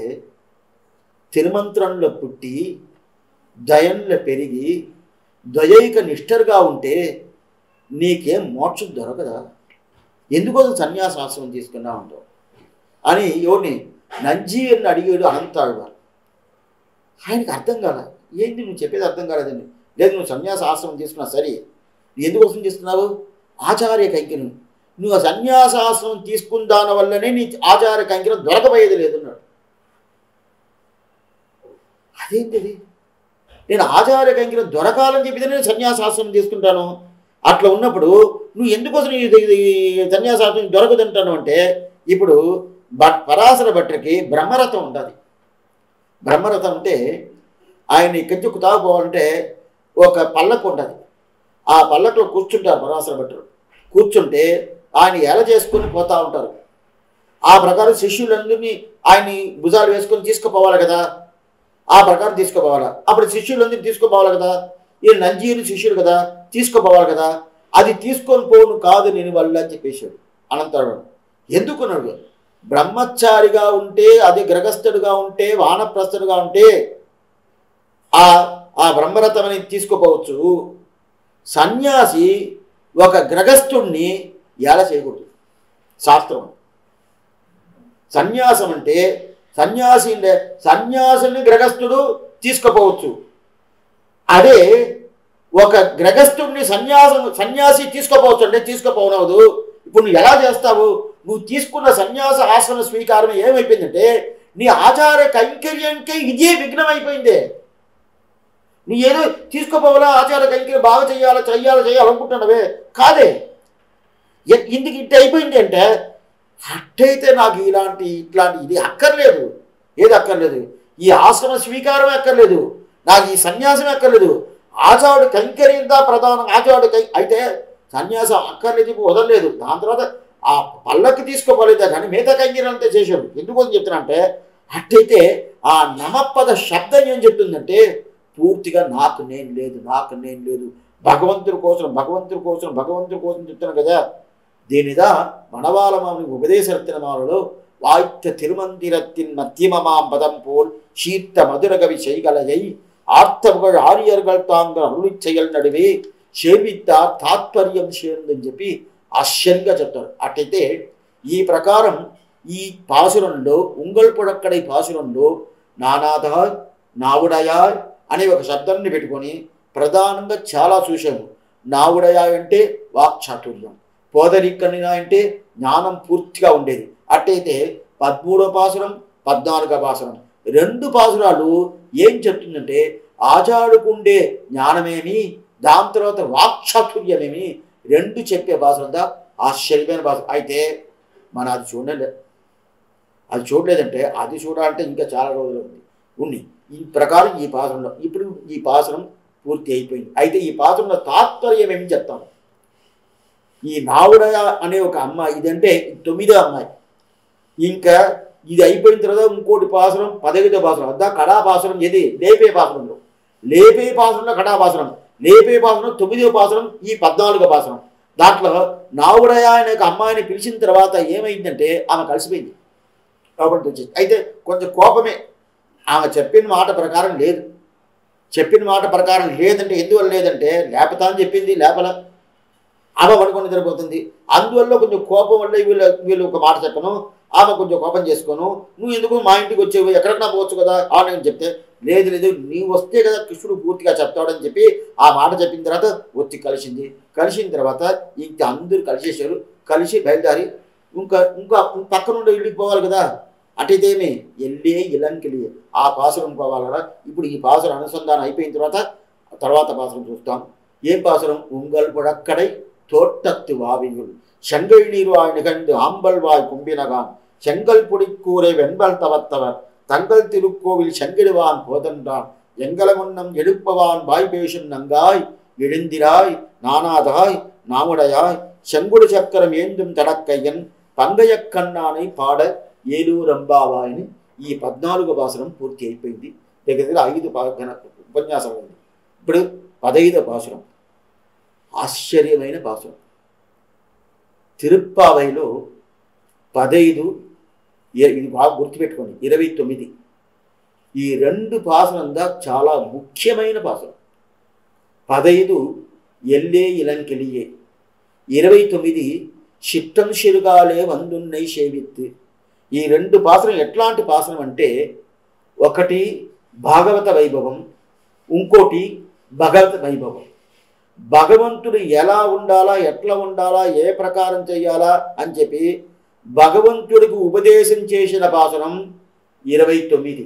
తిరుమంత్రంలో పుట్టి దయంలో పెరిగి ద్వయైక నిష్ఠరుగా ఉంటే నీకేం మోక్షం దొరకదా ఎందుకోసం సన్యాసాశ్రమం తీసుకున్నా ఉంటావు అని ఎవరిని నంజీర్ని అడిగాడు అనంతాడు ఆయనకు అర్థం కాల ఏంటి నువ్వు చెప్పేది అర్థం కాలేదండి లేదు నువ్వు సన్యాస ఆశ్రమం తీసుకున్నా సరే నువ్వు ఎందుకోసం తీసుకున్నావు ఆచార్య కైంకర్యం నువ్వు ఆ సన్యాసాశ్రమం తీసుకున్న దాని వల్లనే నీ ఆచార్య కైంకర్యం దొరకబోయేది లేదు అన్నాడు అదేంటిది నేను ఆచార్య కైంకర్యం దొరకాలని చెప్పితే నేను సన్యాసాశ్రమం తీసుకుంటాను అట్లా ఉన్నప్పుడు నువ్వు ఎందుకోసం ఇది ఇది సన్యాసాశ్రమం దొరకదంటాను అంటే ఇప్పుడు బట్ పరాశర భట్టికి బ్రహ్మరథం ఉంటుంది బ్రహ్మరథం అంటే ఆయన ఇక్కడి నుంచి తాగుపోవాలంటే ఒక పల్లకు ఉంటుంది ఆ పల్లకులో కూర్చుంటారు పరాశర భట్టులు కూర్చుంటే ఆయన ఎలా చేసుకొని పోతా ఉంటారు ఆ ప్రకారం శిష్యులందరినీ ఆయన్ని భుజాలు వేసుకొని తీసుకుపోవాలి కదా ఆ ప్రకారం తీసుకుపోవాలి అప్పుడు శిష్యులందరినీ తీసుకుపోవాలి కదా ఈ నంజీరు శిష్యుడు కదా తీసుకుపోవాలి కదా అది తీసుకొని పోను కాదు నేను వల్ల అని చెప్పేశాడు అనంతరం ఎందుకున్నాడు బ్రహ్మచారిగా ఉంటే అది గ్రహస్థుడుగా ఉంటే వానప్రస్థుడుగా ఉంటే ఆ ఆ బ్రహ్మరథం అనేది తీసుకుపోవచ్చు సన్యాసి ఒక గ్రహస్థుణ్ణి ఎలా చేయకూడదు శాస్త్రం సన్యాసం అంటే సన్యాసి సన్యాసిని గ్రహస్థుడు తీసుకుపోవచ్చు అదే ఒక గ్రహస్థుడిని సన్యాసం సన్యాసి తీసుకుపోవచ్చు అంటే తీసుకుపోనవదు ఇప్పుడు నువ్వు ఎలా చేస్తావు నువ్వు తీసుకున్న సన్యాస ఆశ్రమ స్వీకారం ఏమైపోయిందంటే నీ ఆచార కైంకర్యానికే ఇదే విఘ్నం అయిపోయిందే నీ ఏదో తీసుకోపోవాలా ఆచార కైంకర్యం బాగా చెయ్యాలా చెయ్యాలా చేయాలనుకుంటున్నావే కాదే ఎ- ఇందుకు ఇట్ట అయిపోయింది అంటే అట్టయితే నాకు ఇలాంటి ఇట్లాంటి ఇది అక్కర్లేదు ఏది అక్కర్లేదు ఈ ఆశ్రమ స్వీకారం అక్కర్లేదు నాకు ఈ సన్యాసం అక్కర్లేదు ఆచారుడు కైంకర్యంగా ప్రధానం ఆచారుడు కై అయితే సన్యాసం అక్కర్లేదు ఇప్పుడు వదలలేదు దాని తర్వాత ఆ పల్లకి తీసుకోపోలేదా కానీ మిగతా కైంకర్యం అంతా చేశాడు ఎందుకోసం చెప్తున్నా అంటే అట్టయితే ఆ నమపద శబ్దం ఏం చెప్తుందంటే పూర్తిగా నాకు నేను లేదు నాకు నేను లేదు భగవంతుడి కోసం భగవంతుడి కోసం భగవంతుడి కోసం చెప్తున్నాను కదా దీనిదా மணவாளமாமி உபதேசரத்தினமானோ வாய்த்த திருமந்திரத்தின் மத்தியமமாம் பதம் போல் சீர்த்த மதுரகவி செய்கலையை ఆర్తముగడు ఆర్యర్గల్ తాంగ అరుళి செயல் నడువే సేవిత్తార్ తాత్పర్యం చేరుందని చెప్పి ఆశ్చర్యంగా చెప్తారు అట్టయితే ఈ ప్రకారం ఈ పాసురంలో ఉంగల్ పుడక్కడై పాసురంలో నానాథాయ్ నావుడయాయ్ అనే ఒక శబ్దాన్ని పెట్టుకొని ప్రధానంగా చాలా చూశాము నావుడయాయ్ అంటే వాక్చాతుర్యం పోదరిక్కనిగా అంటే జ్ఞానం పూర్తిగా ఉండేది అట్టయితే పదమూడో పాసురం పద్నాలుగో పాసురం రెండు పాసురాలు ఏం చెప్తుందంటే ఆచాడుకుండే జ్ఞానమేమి దాని తర్వాత వాక్చాతుర్యమేమి రెండు చెప్పే భాషంతా ఆశ్చర్యమైన భాష అయితే మన అది చూడలే అది చూడలేదంటే అది చూడాలంటే ఇంకా చాలా రోజులు ఉంది ఉంది ఈ ప్రకారం ఈ పాసరంలో ఇప్పుడు ఈ పాసరం పూర్తి అయిపోయింది అయితే ఈ పాసరంలో తాత్పర్యం ఏమి చెప్తాను ఈ నావుడయ అనే ఒక అమ్మాయి ఇదంటే తొమ్మిదో అమ్మాయి ఇంకా ఇది అయిపోయిన తర్వాత ఇంకోటి పాసరం పదవిదో పాసరం అదా కడా పాసరం ఏది లేపే పాసరంలో లేపే పాసరంలో కడా పాసరం లేపే పాసరం తొమ్మిదో పాసరం ఈ పద్నాలుగో పాసరం దాంట్లో నావుడయ అనే ఒక అమ్మాయిని పిలిచిన తర్వాత ఏమైందంటే ఆమె కలిసిపోయింది కాబట్టి వచ్చేసి అయితే కొంచెం కోపమే ఆమె చెప్పిన మాట ప్రకారం లేదు చెప్పిన మాట ప్రకారం లేదంటే ఎందువల్ల లేదంటే లేపతా అని చెప్పింది లేపల ఆమె పడుకొని నిద్రపోతుంది అందువల్ల కొంచెం కోపం వల్ల వీళ్ళు వీళ్ళు ఒక మాట చెప్పను ఆమె కొంచెం కోపం చేసుకోను నువ్వు ఎందుకు మా ఇంటికి వచ్చేవు ఎక్కడికైనా పోవచ్చు కదా ఆ నేను చెప్తే లేదు లేదు నీవు వస్తే కదా కృష్ణుడు పూర్తిగా చెప్తాడని చెప్పి ఆ మాట చెప్పిన తర్వాత వచ్చి కలిసింది కలిసిన తర్వాత ఇంక అందరూ కలిసేసారు కలిసి బయలుదేరి ఇంకా ఇంకా పక్కన ఉండే ఇల్లుకి పోవాలి కదా అటైతేమి ఎల్లే ఇలంకెళ్ళి ఆ పాసురం పోవాలరా ఇప్పుడు ఈ పాసురం అనుసంధానం అయిపోయిన తర్వాత తర్వాత పాసురం చూస్తాం ఏం పాసురం ఉంగల్ పుడక్కడై தோட்டத்து வாவியுள் செங்கை நீர்வாய் நிகழ்ந்து ஆம்பல்வாய் கும்பினகான் செங்கல் புடிக்கூரை வெண்பல் தவத்தவர் தங்கள் திருக்கோவில் செங்கிடுவான் போதன்றான் எங்கள முன்னம் எடுப்பவான் வாய் பேசும் நங்காய் எழுந்திராய் நானாதாய் நாமுடையாய் செங்குடு சக்கரம் ஏந்தும் தடக்கையன் పంగయ కన్నానై పాడ ఏలూరంబావాయిని ఈ పద్నాలుగు భాషనం పూర్తి అయిపోయింది దగ్గర దగ్గర ఐదు పా- గణ ఉపన్యాసం ఉంది ఇప్పుడు పదైదు భాషనం ఆశ్చర్యమైన భాషనం తిరుప్పావైలో పదైదు ఇ- ఇది బాగా గుర్తుపెట్టుకోండి ఇరవై తొమ్మిది ఈ రెండు భాషనందా చాలా ముఖ్యమైన భాషనం పదైదు ఎల్లే ఇలంకెలియే ఇరవై తొమ్మిది చిట్టం శిరుగాలే వందున్నై సేవిత్తు ఈ రెండు పాసనం ఎట్లాంటి పాసనం అంటే ఒకటి భాగవత వైభవం ఇంకోటి భగవత్ వైభవం భగవంతుడు ఎలా ఉండాలా ఎట్లా ఉండాలా ఏ ప్రకారం చేయాలా అని చెప్పి భగవంతుడికి ఉపదేశం చేసిన భాషణం ఇరవై తొమ్మిది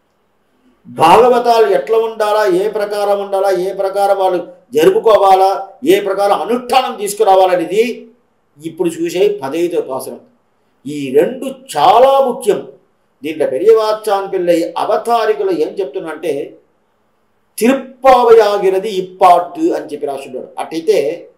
భాగవతాలు ఎట్లా ఉండాలా ఏ ప్రకారం ఉండాలా ఏ ప్రకారం వాళ్ళు జరుపుకోవాలా ఏ ప్రకారం అనుష్ఠానం తీసుకురావాలనేది ఇప్పుడు చూసే పదైదు ఉపాసనం ఈ రెండు చాలా ముఖ్యం దీంట్లో పెరియవాచాన్ పిల్లై అవతారికలు ఏం చెప్తున్నంటే తిరుప్పావయాగిరది ఇప్పాటు అని చెప్పి రాసున్నాడు అట్టయితే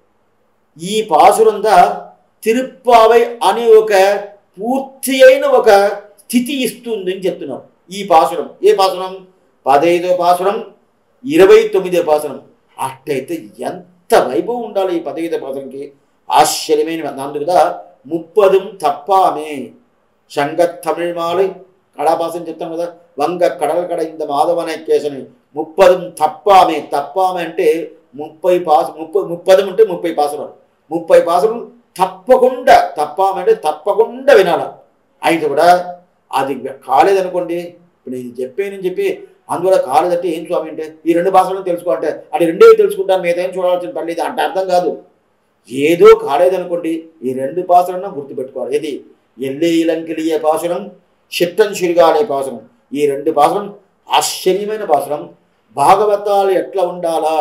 ఈ పాసురందా తిరుప్పావై అనే ఒక పూర్తి అయిన ఒక స్థితి ఇస్తుంది అని చెప్తున్నాడు ఈ పాసురం ఏ పాసురం పదైదో పాసురం ఇరవై తొమ్మిదో పాసురం అట్టయితే ఎంత వైభవం ఉండాలి ఈ పదహైదో పాసురంకి ఆశ్చర్యమైన అందుకుదా ముప్పదుం తప్పామే శంగ తమిళ్ మాలి కళాపాసం చెప్తాం కదా వంగ కడల కడ ఇంత మాధవన కేసని ముప్పదుం తప్పామే తప్పామే అంటే ముప్పై పాస ముప్పై ముప్పదం అంటే ముప్పై పాసలు ముప్పై పాసలు తప్పకుండా తప్పామే అంటే తప్పకుండా వినాల అయితే కూడా అది కాలేదనుకోండి ఇప్పుడు నేను చెప్పానని చెప్పి అందువల్ల కాలేదంటే ఏం స్వామి అంటే ఈ రెండు భాషలను తెలుసుకోవాలంటే అది రెండే తెలుసుకుంటాను మిగతా ఏం చూడాల్సిన పని లేదు అంటే అర్థం కాదు ఏదో కాలేదనుకోండి ఈ రెండు పాసలను గుర్తుపెట్టుకోవాలి ఇది ఎల్లి ఇలంకిలియ పాసురం చిట్టం చిరుగాలే పాసురం ఈ రెండు పాసురం ఆశ్చర్యమైన పాసురం భాగవతాలు ఎట్లా ఉండాలా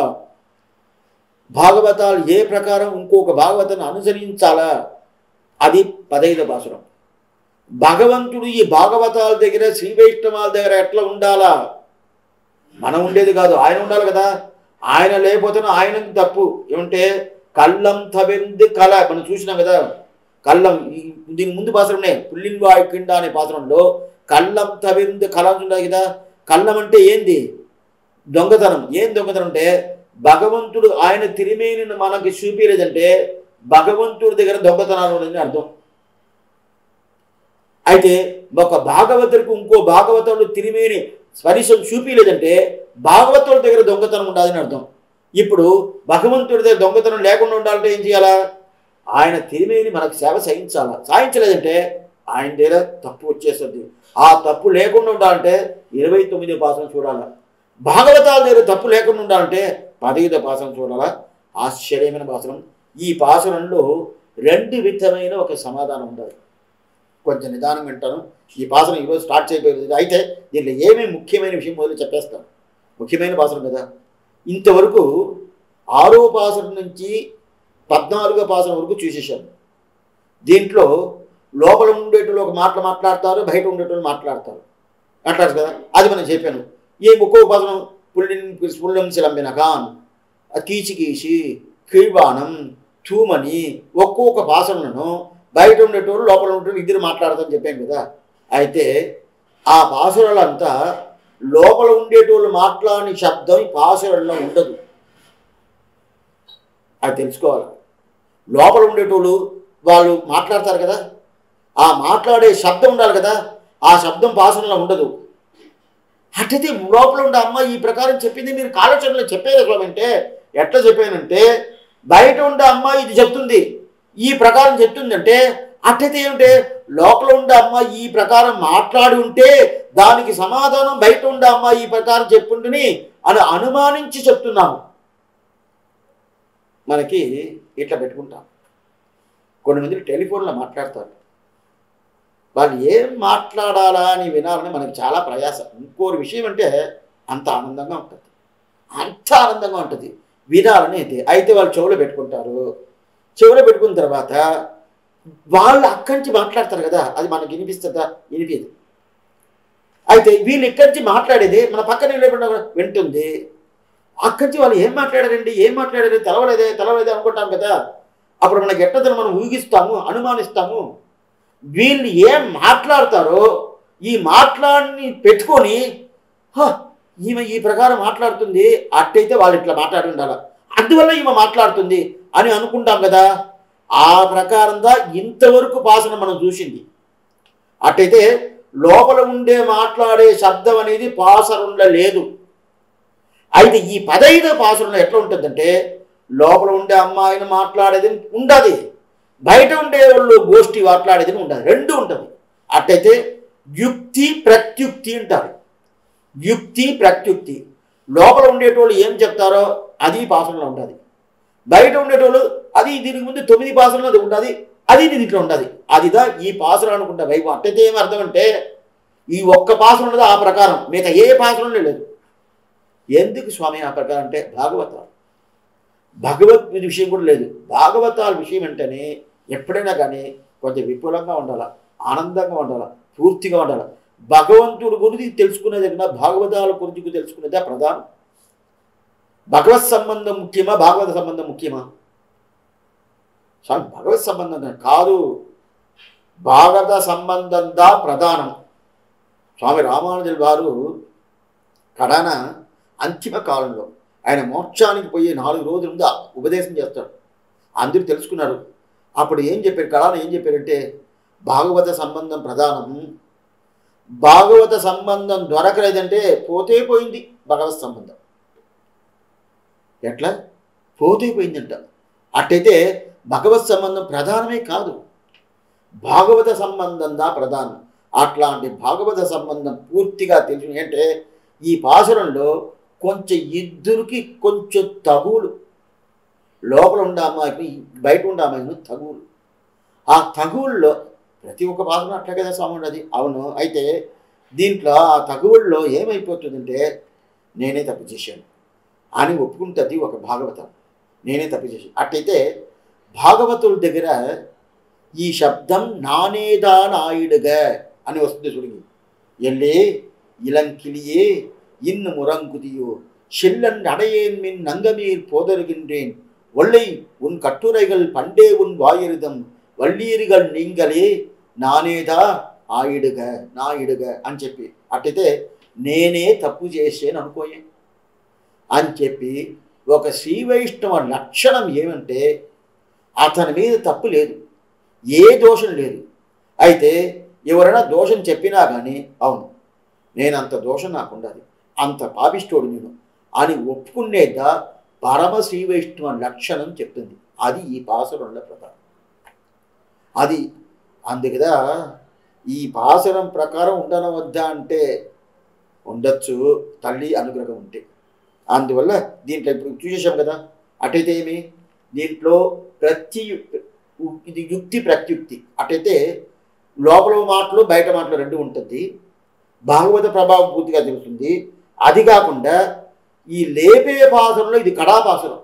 భాగవతాలు ఏ ప్రకారం ఇంకొక భాగవతాన్ని అనుసరించాలా అది పదైదు పాసురం భగవంతుడు ఈ భాగవతాల దగ్గర శ్రీ వైష్ణవాల దగ్గర ఎట్లా ఉండాలా మనం ఉండేది కాదు ఆయన ఉండాలి కదా ఆయన లేకపోతే ఆయన తప్పు ఏమంటే కళ్ళం తవింది కళ మనం చూసినాం కదా కళ్ళం ఈ- దీని ముందు పాత్ర ఉన్నాయి పుల్లింవాయి కింద అనే పాత్రంలో కళ్ళం తవింది కళ ఉంటుంది కదా కళ్ళం అంటే ఏంది దొంగతనం ఏం దొంగతనం అంటే భగవంతుడు ఆయన తిరిమేని మనకి చూపించలేదంటే భగవంతుడి దగ్గర దొంగతనాలు ఉన్నదని అర్థం అయితే ఒక భాగవతుడికి ఇంకో భాగవతుడు తిరిమేని స్పరిశం చూపించలేదంటే భాగవతుడి దగ్గర దొంగతనం ఉండాలని అర్థం ఇప్పుడు భగవంతుడి దగ్గర దొంగతనం లేకుండా ఉండాలంటే ఏం చేయాలా ఆయన తిరిమేని మనకు సేవ సహించాలా సాధించలేదంటే ఆయన దగ్గర తప్పు వచ్చేస్తుంది ఆ తప్పు లేకుండా ఉండాలంటే ఇరవై తొమ్మిది పాసన చూడాలా భాగవతాల దగ్గర తప్పు లేకుండా ఉండాలంటే పదహైదు పాసన చూడాలా ఆశ్చర్యమైన పాసనం ఈ పాసనంలో రెండు విధమైన ఒక సమాధానం ఉండాలి కొంచెం నిదానం వింటాను ఈ పాసనం ఈరోజు స్టార్ట్ చేయబోయేది అయితే దీంట్లో ఏమేమి ముఖ్యమైన విషయం మొదలు చెప్పేస్తాను ముఖ్యమైన పాసనం కదా ఇంతవరకు ఆరో పాసనం నుంచి పద్నాలుగో పాసనం వరకు చూసేసాను దీంట్లో లోపల ఉండేటోళ్ళు ఒక మాటలు మాట్లాడతారు బయట ఉండేటోళ్ళు మాట్లాడతారు మాట్లాడతారు కదా అది మనం చెప్పాను ఈ ఒక్కో పాసనం పుల్లిన్ పుల్లం శిలంబిన ఖాన్ కీచికీసి కీழ்వాణం తూమని ఒక్కొక్క పాసనను బయట ఉండేటోళ్ళు లోపల ఉండేటోళ్ళు ఇద్దరు మాట్లాడతారని చెప్పాను కదా అయితే ఆ పాసురాలంతా లోపల ఉండేటోళ్ళు మాట్లాడిన శబ్దం ఈ పాసురంలో ఉండదు అది తెలుసుకోవాలి లోపల ఉండేటోళ్ళు వాళ్ళు మాట్లాడతారు కదా ఆ మాట్లాడే శబ్దం ఉండాలి కదా ఆ శబ్దం పాసనలో ఉండదు అట్టయితే లోపల ఉండే అమ్మ ఈ ప్రకారం చెప్పింది మీరు కాలచరణలో చెప్పేది ఎట్లా చెప్పానంటే బయట ఉండే అమ్మ ఇది చెప్తుంది ఈ ప్రకారం చెప్తుందంటే అట్టయితే ఏమిటే లోపల ఉండే అమ్మ ఈ ప్రకారం మాట్లాడి ఉంటే దానికి సమాధానం బయట ఉండే అమ్మ ఈ ప్రకారం చెప్పుంటుని అని అనుమానించి చెప్తున్నాము మనకి ఇట్లా పెట్టుకుంటాం కొన్ని మంది టెలిఫోన్లో మాట్లాడతారు వాళ్ళు ఏం మాట్లాడాలా అని వినాలని మనకి చాలా ప్రయాసం ఇంకోటి విషయం అంటే అంత ఆనందంగా ఉంటుంది అంత ఆనందంగా ఉంటుంది వినాలని అయితే అయితే వాళ్ళు చెవులో పెట్టుకుంటారు చెవులో పెట్టుకున్న తర్వాత వాళ్ళు అక్కడి నుంచి మాట్లాడతారు కదా అది మనకి వినిపిస్తుందా వినిపించదు అయితే వీళ్ళు ఇక్కడి నుంచి మాట్లాడేది మన పక్కన నిలబడిన వింటుంది అక్కడి నుంచి వాళ్ళు ఏం మాట్లాడారండి ఏం మాట్లాడారు తెలవలేదే తెలవలేదే అనుకుంటాం కదా అప్పుడు మనకి ఎట్టదని మనం ఊగిస్తాము అనుమానిస్తాము వీళ్ళు ఏం మాట్లాడతారో ఈ మాట్లాడిని పెట్టుకొని "హ, ఈమె ఈ ప్రకారం మాట్లాడుతుంది అట్టయితే వాళ్ళు ఇట్లా మాట్లాడి ఉండాలి అందువల్ల ఈమె మాట్లాడుతుంది అని అనుకుంటాం కదా ఆ ప్రకారంగా ఇంతవరకు పాసన మనం చూసింది అట్టయితే లోపల ఉండే మాట్లాడే శబ్దం అనేది పాసరంలో లేదు అయితే ఈ పదైదో పాసరంలో ఎట్లా ఉంటుందంటే లోపల ఉండే అమ్మాయిని మాట్లాడేది ఉండదు బయట ఉండే వాళ్ళు గోష్ఠి మాట్లాడేది ఉండదు రెండు ఉంటుంది అట్టయితే యుక్తి ప్రత్యుక్తి అంటారు యుక్తి ప్రత్యుక్తి లోపల ఉండేటోళ్ళు ఏం చెప్తారో అది ఈ పాసనలో ఉంటుంది బయట ఉండేటోళ్ళు అది దీనికి ముందు తొమ్మిది పాసనలు అది ఉంటుంది అది దీంట్లో ఉంటుంది అదిదా ఈ పాసన అనుకుంటా వైపు అట్టయితే ఏం అర్థం అంటే ఈ ఒక్క పాసన ఉన్నది ఆ ప్రకారం మిగతా ఏ పాసనలో లేదు ఎందుకు స్వామి ఆ ప్రకారం అంటే భాగవతాలు భగవత్ విషయం కూడా లేదు భాగవతాల విషయం అంటేనే ఎప్పుడైనా కానీ కొంచెం విపులంగా ఉండాలా ఆనందంగా ఉండాలా పూర్తిగా ఉండాలా భగవంతుడు గురించి తెలుసుకునేది కన్నా భాగవతాల గురించి తెలుసుకునేదే ప్రధానం భగవత్ సంబంధం ముఖ్యమా భాగవత సంబంధం ముఖ్యమా స్వామి భగవత్ సంబంధం కాదు భాగవత సంబంధం దా ప్రధానం స్వామి రామానుజుల వారు కడాన అంతిమ కాలంలో ఆయన మోక్షానికి పోయే నాలుగు రోజుల ముందు ఉపదేశం చేస్తాడు అందరూ తెలుసుకున్నారు అప్పుడు ఏం చెప్పారు కడాన ఏం చెప్పారంటే భాగవత సంబంధం ప్రధానం భాగవత సంబంధం దొరకలేదంటే పోతే పోయింది భగవత్ సంబంధం ఎట్లా పోతే పోయిందంట అట్టయితే భగవత్ సంబంధం ప్రధానమే కాదు భాగవత సంబంధం దా ప్రధానం అట్లాంటి భాగవత సంబంధం పూర్తిగా తెలిసిన అంటే ఈ పాసురంలో కొంచెం ఇద్దరికి కొంచెం తగువులు లోపల ఉండే అమ్మాయికి బయట ఉండే అమ్మాయికి తగువులు ఆ తగువుల్లో ప్రతి ఒక్క పాసన అట్లా కదా స్వామి ఉన్నది అవును అయితే దీంట్లో ఆ తగువుల్లో ఏమైపోతుందంటే నేనే తప్పు చేశాను అని ఒప్పుకుంటుంది ఒక భాగవతం నేనే తప్పు చేశాను అట్టయితే భాగవతుల దగ్గర ఈ శబ్దం నానేదా నాయుడుగా అని వస్తుంది చూడండి ఎల్లే இளங்கிளியே இன்னும் உறங்குதியோ செல்லன் அடையேன் மின் நங்கமீர் போதருகின்றேன் ஒல்லை உன் கட்டுரைகள் பண்டே உன் வாயிருதம் వల్లీరుగల్ నీంగలే నానేదా ఆయిడుగ నాయుడుగ అని చెప్పి అట్టయితే నేనే తప్పు చేసాను అనుకోయే అని చెప్పి ఒక శ్రీ వైష్ణవ లక్షణం ఏమంటే అతని మీద తప్పు లేదు ఏ దోషం లేదు అయితే ఎవరైనా దోషం చెప్పినా కానీ అవును నేను అంత దోషం నాకు ఉండాలి అంత పాపిష్టోడు నేను అని ఒప్పుకునేదా పరమ శ్రీ వైష్ణవ లక్షణం చెప్తుంది అది ఈ పాసరంలో ప్రధానం అది అందుకదా ఈ పాసరం ప్రకారం ఉండన వద్దా అంటే ఉండొచ్చు తల్లి అనుగ్రహం ఉంటే అందువల్ల దీంట్లో ఇప్పుడు చూసేసాం కదా అటైతే ఏమి దీంట్లో ప్రతి ఇది యుక్తి ప్రత్యుక్తి అటైతే లోపల మాటలు బయట మాటలు రెండు ఉంటుంది భాగవత ప్రభావం పూర్తిగా తెలుస్తుంది అది కాకుండా ఈ లేపే పాసరంలో ఇది కడాపాసరం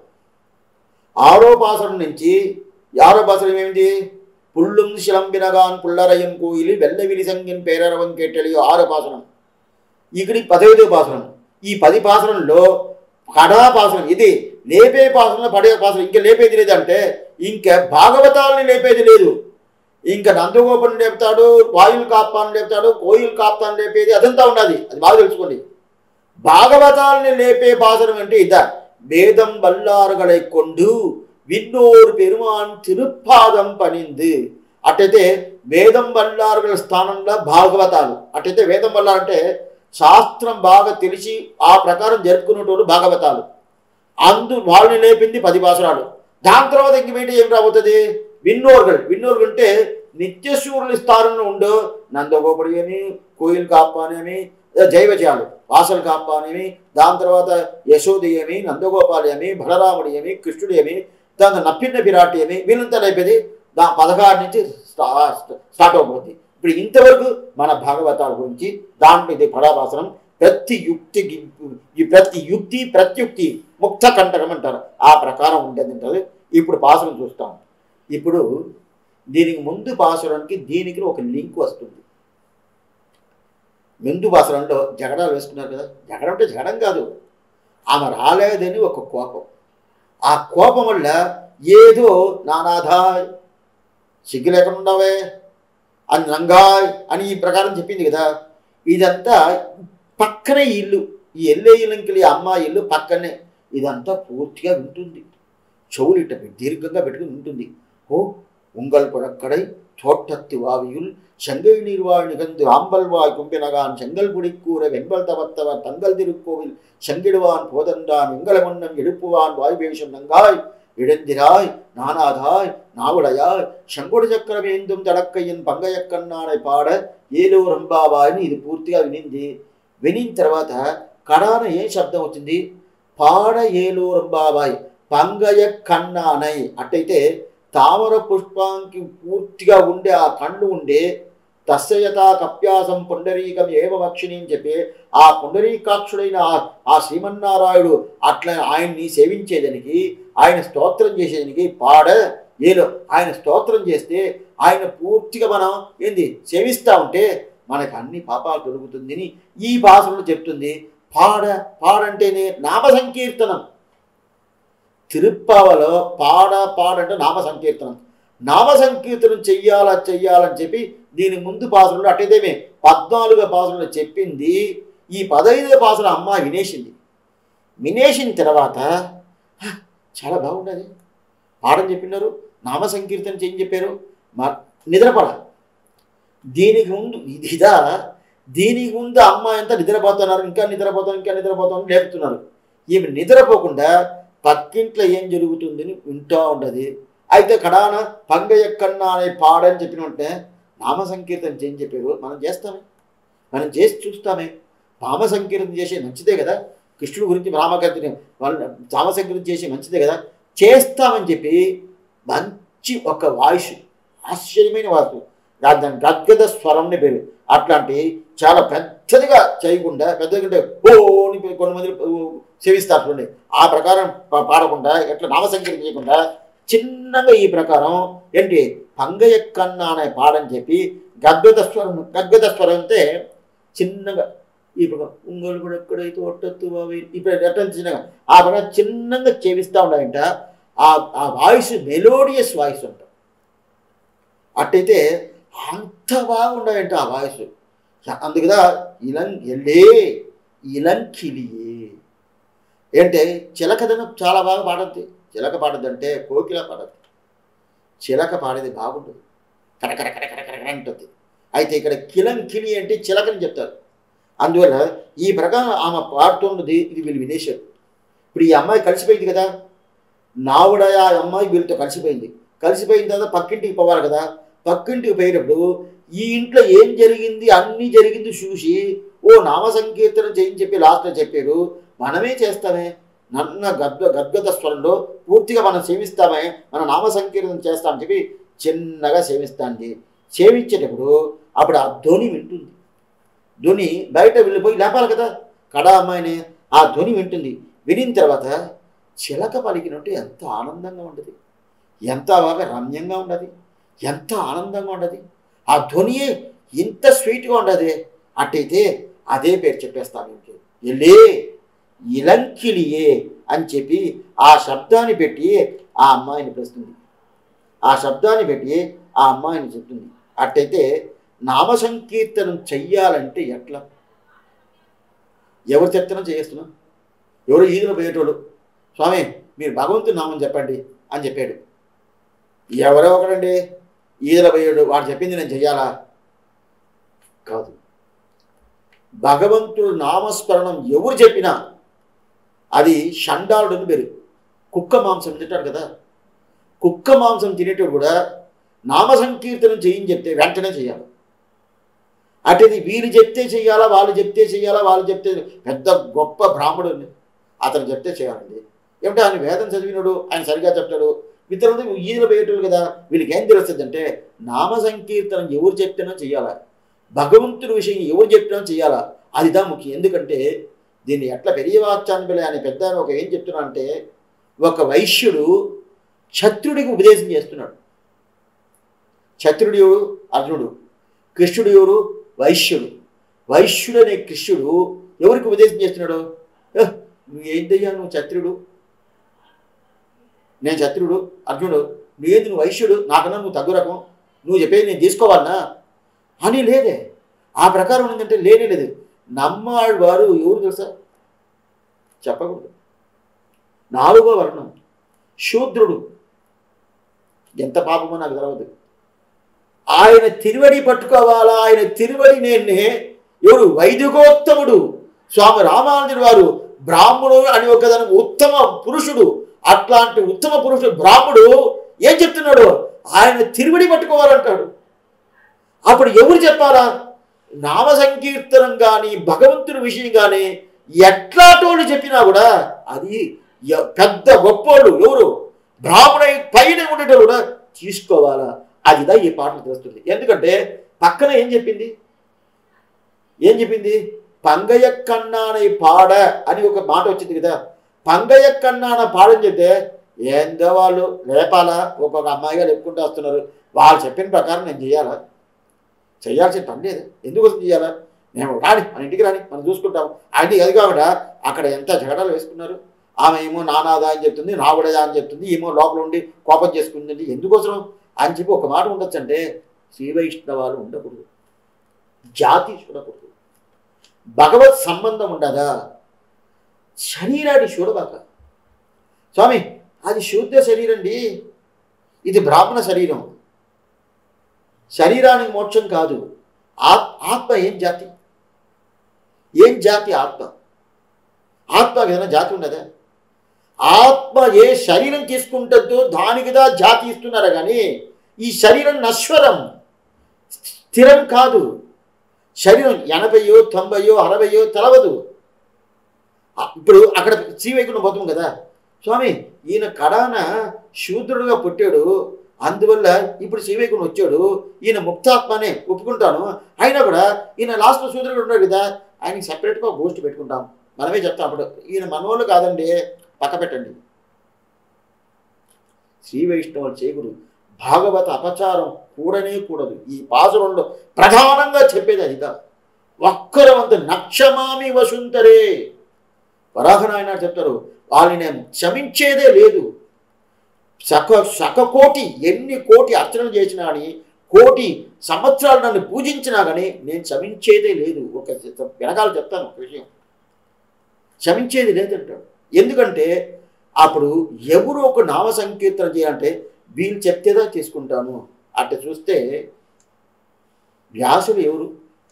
ఆరో పాసరం నుంచి ఆరో పాసరం ఏమిటి పుల్లుం శిలంబినగాన్ పుల్లరయం కోయిలి వెల్లవిలి సంగిన్ పేరరవం కేటలి ఆరో పాసనం ఇక్కడ పదహైదో పాసనం ఈ పది పాసనంలో కడా పాసనం ఇది లేపే పాసనంలో పడే పాసనం ఇంకా లేపేది లేదంటే ఇంకా భాగవతాలని లేపేది లేదు ఇంకా నందగోపని లేపుతాడు వాయులు కాప్తాన్ని లేపుతాడు కోయిలు కాప్తాన్ని లేపేది అదంతా ఉన్నది అది బాగా తెలుసుకోండి భాగవతాలని లేపే పాసనం అంటే ఇదా வேதம் வல்லார்களை கொண்டு விண்ணோர் பெருமான் திருப்பாదం పనింది అట్టయితే వేదం వల్లారుల స్థానంలో భాగవతాలు అట్టయితే వేదం వల్ల అంటే శాస్త్రం బాగా తెలిసి ఆ ప్రకారం జరుపుకునేటోడు భాగవతాలు అందు వాళ్ళని లేపింది పది పాసరాలు దాని తర్వాత ఇంకేంటి ఏం రాబోతుంది విన్నోర్గల్ విన్నోర్గల్ అంటే నిత్యశూరుల స్థానంలో ఉండు నందగోపుడి అని కోయిల్ కాపానేమి జైవజయాలు వాసలు కాపానేమి దాని తర్వాత యశోది ఏమి నందగోపాలి ఏమి బలరాముడి ఏమి కృష్ణుడు ఏమి దాని నప్పిన్న పిరాటి ఏమి వీళ్ళంతా అయిపోయింది దా పదహారు నుంచి స్టా- స్టార్ట్ అవబోతుంది ఇప్పుడు ఇంతవరకు మన భాగవతాల గురించి దాంట్లో ఇది పరాభాసనం ప్రతి యుక్తి ఈ ప్రతి యుక్తి ప్రత్యుక్తి ముక్త కంటకం అంటారు ఆ ప్రకారం ఉంటుంది అంటారు ఇప్పుడు పాసనం చూస్తాం ఇప్పుడు దీనికి ముందు పాసరానికి దీనికి ఒక లింక్ వస్తుంది ముందు పాసరంలో జగడాలు వేసుకున్నారు కదా జగడం అంటే జగడం కాదు ఆమె రాలేదని ఒక కోపం ఆ కోపం వల్ల ఏదో నానాథా సిగ్గు లేకుండా ఉండవే అని నంగాయ్ అని ఈ ప్రకారం చెప్పింది కదా ఇదంతా పక్కనే ఈ ఇల్లు ఈ ఎల్లే ఇల్లంకిలి అమ్మ ఇల్లు పక్కనే ఇదంతా పూర్తిగా వింటుంది చెవులు ఇట్ట పెట్టి దీర్ఘంగా పెట్టుకుని ఉంటుంది ఓ உங்கள் புழக்கடை தோட்டத்து வாவியுள் செங்கை நீர்வாழ் நிகழ்ந்து ஆம்பல்வாய் கும்பினகான் செங்கல் குடிக்கூற வெண்பல் தவத்தவர் தங்கள் திருக்கோவில் செங்கிடுவான் போதன்றான் எங்கள மன்னம் எழுப்புவான் வாய்வேஷம் நங்காய் இழந்திராய் நானாதாய் நாவுடையாய் செங்கொடு சக்கரமேந்தும் తడక్కయ్యన్ పంగయక్కన్నాడై పాడ ఏలో రంబావాయిని ఇది పూర్తిగా వినింది వినిన తర్వాత కడాన ఏం శబ్దం వచ్చింది పాడ ఏలూరు బాబాయ్ పంగయ కన్నానై అట్టయితే తామర పుష్పానికి పూర్తిగా ఉండే ఆ కళ్ళు ఉండే తస్యయథా కప్యాసం పుండరీకం ఏవ వక్షిణి అని చెప్పి ఆ పుండరీకాక్షుడైన ఆ- ఆ శ్రీమన్నారాయుడు అట్లా ఆయన్ని సేవించేదానికి ఆయన స్తోత్రం చేసేదానికి పాడ ఏలో ఆయన స్తోత్రం చేస్తే ఆయన పూర్తిగా మనం ఏంది సేవిస్తూ ఉంటే మనకు అన్ని పాపాలు దొరుకుతుందని ఈ భాషలో చెప్తుంది పాడ పాడంటేనే నామ సంకీర్తనం తిరుప్పావలో పాడ పాడంటే నామ సంకీర్తనం నామ సంకీర్తనం చెయ్యాలా చెయ్యాలని చెప్పి దీని ముందు పాసనలో అట్టయితేమే పద్నాలుగో పాసనలో చెప్పింది ఈ పదహైదో పాసన అమ్మ వినేసింది వినేసిన తర్వాత "హ, చాలా బాగుండదు పాడని చెప్పినారు నామ సంకీర్తన చేయని చెప్పారు మా నిద్రపడ దీనికి ముందు ఇది ఇదా దీనికి ముందు అమ్మ ఎంత నిద్రపోతున్నారు ఇంకా నిద్రపోతాను ఇంకా నిద్రపోతాను లేపుతున్నారు ఈమె నిద్రపోకుండా పక్కింట్లో ఏం జరుగుతుందని వింటూ ఉండదు అయితే కడాన పంగయ్య కన్నా అనే పాడని చెప్పిన ఉంటే నామ సంకీర్తన చేయని చెప్పారు మనం చేస్తామే మనం చేసి చూస్తామే నామ సంకీర్తన చేసే మంచిదే కదా కృష్ణుడి గురించి రామకర్తని వాళ్ళ నామ సంకీర్తన చేసే మంచిదే కదా చేస్తామని చెప్పి మంచి ఒక వాయిస్ ఆశ్చర్యమైన వాయిస్ దా- దాని గద్గద స్వరంని పేరు అట్లాంటి చాలా పెద్దదిగా చేయకుండా పెద్దగా అంటే ఓ అని కొంతమంది సేవిస్తారు చూడండి ఆ ప్రకారం పా- పాడకుండా ఎట్లా నామ సంకీర్తన చేయకుండా చిన్నగా ఈ ప్రకారం ఏంటి పంగయ్య కన్నా అనే పాడని చెప్పి గద్గద స్వరం గద్గద స్వరం అంటే చిన్నగా ఈ ప్రకారం ఉంగోలు కూడా ఎక్కడైతే ఒట్టొత్తు బావి ఇప్పుడు ఎట్లా చిన్నగా ఆ ప్రకారం చిన్నగా చేవిస్తూ ఉండాలంట ఆ ఆ వాయిస్ మెలోడియస్ వాయిస్ అంట అట్టయితే అంత బాగుండాలంట ఆ వాయిస్ అందుకదా ఇలం ఎల్లే ఇలంకిలియే ఏంటే చిలకదనం చాలా బాగా పాడద్ది చిలక పాడద్దు అంటే కోకిల పాడద్దు చిలక పాడేది బాగుంటుంది కరకర కరకర కరకర అంటుంది అయితే ఇక్కడ కిలం కిలి అంటే చిలకని చెప్తారు అందువల్ల ఈ ప్రకారం ఆమె పాడుతున్నది ఇది వీళ్ళు వినేశారు ఇప్పుడు ఈ అమ్మాయి కలిసిపోయింది కదా నావుడ ఆ అమ్మాయి వీళ్ళతో కలిసిపోయింది కలిసిపోయిన తర్వాత పక్కింటికి పోవాలి కదా పక్కింటికి పోయినప్పుడు ఈ ఇంట్లో ఏం జరిగింది అన్నీ జరిగింది చూసి ఓ నామ సంకీర్తన చేయని చెప్పి లాస్ట్లో చెప్పారు మనమే చేస్తామే నన్న గద్గ గద్గద స్వరంలో పూర్తిగా మనం సేవిస్తామే మన నామ సంకీర్తన చేస్తామని చెప్పి చిన్నగా సేవిస్తాంది సేవించేటప్పుడు అప్పుడు ఆ ధ్వని వింటుంది ధ్వని బయట వెళ్ళిపోయి లేపాలి కదా కడా అమ్మాయిని ఆ ధ్వని వింటుంది వినిన తర్వాత చిలక పలికినట్టు ఎంత ఆనందంగా ఉండదు ఎంత బాగా రమ్యంగా ఉండదు ఎంత ఆనందంగా ఉండదు ఆ ధ్వనియే ఇంత స్వీట్గా ఉండదు అట్టయితే అదే పేరు చెప్పేస్తాను ఇంకే ఎల్లే ఇలంకిలియే అని చెప్పి ఆ శబ్దాన్ని పెట్టి ఆ అమ్మాయిని పిలుస్తుంది ఆ శబ్దాన్ని పెట్టి ఆ అమ్మాయిని చెప్తుంది అట్టయితే నామ సంకీర్తనం చెయ్యాలంటే ఎట్లా ఎవరు చెప్తున్నా చేస్తున్నాం ఎవరు ఈదులో పోయేటోడు స్వామి మీరు భగవంతుని నామం చెప్పండి అని చెప్పాడు ఎవరో ఒకడండి ఈదుల పోయాడు వాడు చెప్పింది నేను చెయ్యాలా కాదు భగవంతుడు నామస్మరణం ఎవరు చెప్పినా అది షండాలుడు పేరు కుక్క మాంసం తింటాడు కదా కుక్క మాంసం తినేటోడు కూడా నామ సంకీర్తనం చేయని చెప్తే వెంటనే చేయాలి అటుది వీరు చెప్తే చెయ్యాలా వాళ్ళు చెప్తే చెయ్యాలా వాళ్ళు చెప్తే పెద్ద గొప్ప బ్రాహ్మడు అతను చెప్తే చేయాలండి ఏమిటంటే ఆయన వేదం చదివినాడు ఆయన సరిగా చెప్తాడు ఇతరులు ఈదులు పోయేటోళ్ళు కదా వీళ్ళకి ఏం తెలుస్తుంది అంటే నామ సంకీర్తనం ఎవరు చెప్తేనో చెయ్యాలా భగవంతుడి విషయం ఎవరు చెప్పినా చేయాలా అదిదా ముఖ్యం ఎందుకంటే దీన్ని ఎట్లా పెరియవాచాన్బిలే అనే పెద్ద ఆయన ఒక ఏం చెప్తున్నా అంటే ఒక వైశ్యుడు క్షత్రుడికి ఉపదేశం చేస్తున్నాడు క్షత్రుడు ఎవరు అర్జునుడు కృష్ణుడు ఎవరు వైశ్యుడు వైశ్యుడు అనే కృష్ణుడు ఎవరికి ఉపదేశం చేస్తున్నాడు "ఏ, నువ్వు ఏంటయ్యా నువ్వు క్షత్రుడు నేను క్షత్రుడు అర్జునుడు నువ్వేంది నువ్వు వైశ్యుడు నాకన్నా నువ్వు తగ్గు రకం నువ్వు చెప్పేది నేను తీసుకోవాలనా అని లేదే ఆ ప్రకారం ఏంటంటే లేనే లేదు నమ్మాడు వారు ఎవరు తెలుసా చెప్పకూడదు నాలుగో వర్ణం శూద్రుడు ఎంత పాపమో నాకు తెలవదు ఆయన తిరువడి పట్టుకోవాలా ఆయన తిరువడి నేనే ఎవరు వైదికోత్తముడు స్వామి రామానుజుడు వారు బ్రాహ్మణుడు అని ఒకదాని ఉత్తమ పురుషుడు అట్లాంటి ఉత్తమ పురుషుడు బ్రాహ్మడు ఏం చెప్తున్నాడు ఆయన తిరువడి పట్టుకోవాలంటాడు అప్పుడు ఎవరు చెప్పాలా నామ సంకీర్తనం కానీ భగవంతుడి విషయం కానీ ఎట్లాటోళ్ళు చెప్పినా కూడా అది ఎ- పెద్ద గొప్పోళ్ళు ఎవరు బ్రాహ్మణ పైన ఉండేటోళ్ళు కూడా తీసుకోవాలా అదిదా ఈ పాటలు తెలుస్తుంది ఎందుకంటే పక్కన ఏం చెప్పింది ఏం చెప్పింది పంగయ్య కన్నానై పాడ అని ఒక మాట వచ్చింది కదా పంగయ్య కన్నాన పాడని చెప్తే ఏందో వాళ్ళు రేపాలా ఒక్కొక్క అమ్మాయిగా చెప్పుకుంటూ వస్తున్నారు వాళ్ళు చెప్పిన ప్రకారం నేను చేయాలా చేయాల్సిన పని లేదు ఎందుకోసం చేయాలా మేము రాని మన ఇంటికి రాని మనం చూసుకుంటాం అది అది కాకుండా అక్కడ ఎంత జగడాలు వేసుకున్నారు ఆమె ఏమో నానాదా అని చెప్తుంది నాగుడదా అని చెప్తుంది ఏమో లోపల ఉండి కోపం చేసుకుంటుంది ఎందుకోసం అని చెప్పి ఒక మాట ఉండొచ్చు అంటే శ్రీ వైష్ణవాలు ఉండకూడదు జాతి చూడకూడదు భగవత్ సంబంధం ఉండదా శరీరాన్ని చూడబాక స్వామి అది శుద్ధ శరీరండి ఇది బ్రాహ్మణ శరీరం శరీరానికి మోక్షం కాదు ఆత్- ఆత్మ ఏం జాతి ఏం జాతి ఆత్మ ఆత్మకి ఏదైనా జాతి ఉండదా ఆత్మ ఏ శరీరం తీసుకుంటుందో దానికిదా జాతి ఇస్తున్నారా కానీ ఈ శరీరం నశ్వరం స్థిరం కాదు శరీరం ఎనభైయో తొంభైయో అరవయో తెలవదు ఆ, ఇప్పుడు అక్కడ శ్రీవైకుంఠం పోతాం కదా స్వామి ఈయన కడాన శూద్రుడుగా పుట్టాడు అందువల్ల ఇప్పుడు శ్రీవైకుంఠం వచ్చాడు ఈయన ముక్తాత్మనే ఒప్పుకుంటాను అయినా కూడా ఈయన లాస్ట్లో శూద్రుడు ఉన్నాడు కదా ఆయనకి సపరేట్గా ఒక గోష్ఠి పెట్టుకుంటాం మనమే చెప్తాం అప్పుడు ఈయన మనోళ్ళు కాదండి పక్క పెట్టండి శ్రీ వైష్ణవులు చేయకూడదు భాగవత అపచారం కూడనే కూడదు ఈ పాసురంలో ప్రధానంగా చెప్పేది అదిగా ఒక్కరవంత నక్షమామి వసుంతరే వరాహనాయన చెప్తారు వాళ్ళని నేను క్షమించేదే లేదు సక సక కోటి ఎన్ని కోటి అర్చనలు చేసినా కానీ కోటి సంవత్సరాలు నన్ను పూజించినా కానీ నేను క్షమించేదే లేదు ఒక వెనకాల చెప్తాను ఒక విషయం క్షమించేది లేదంటాడు ఎందుకంటే అప్పుడు ఎవరు ఒక నామ సంకీర్తన చేయాలంటే వీళ్ళు చెప్తేదా చేసుకుంటాను అట్ట చూస్తే వ్యాసుడు ఎవరు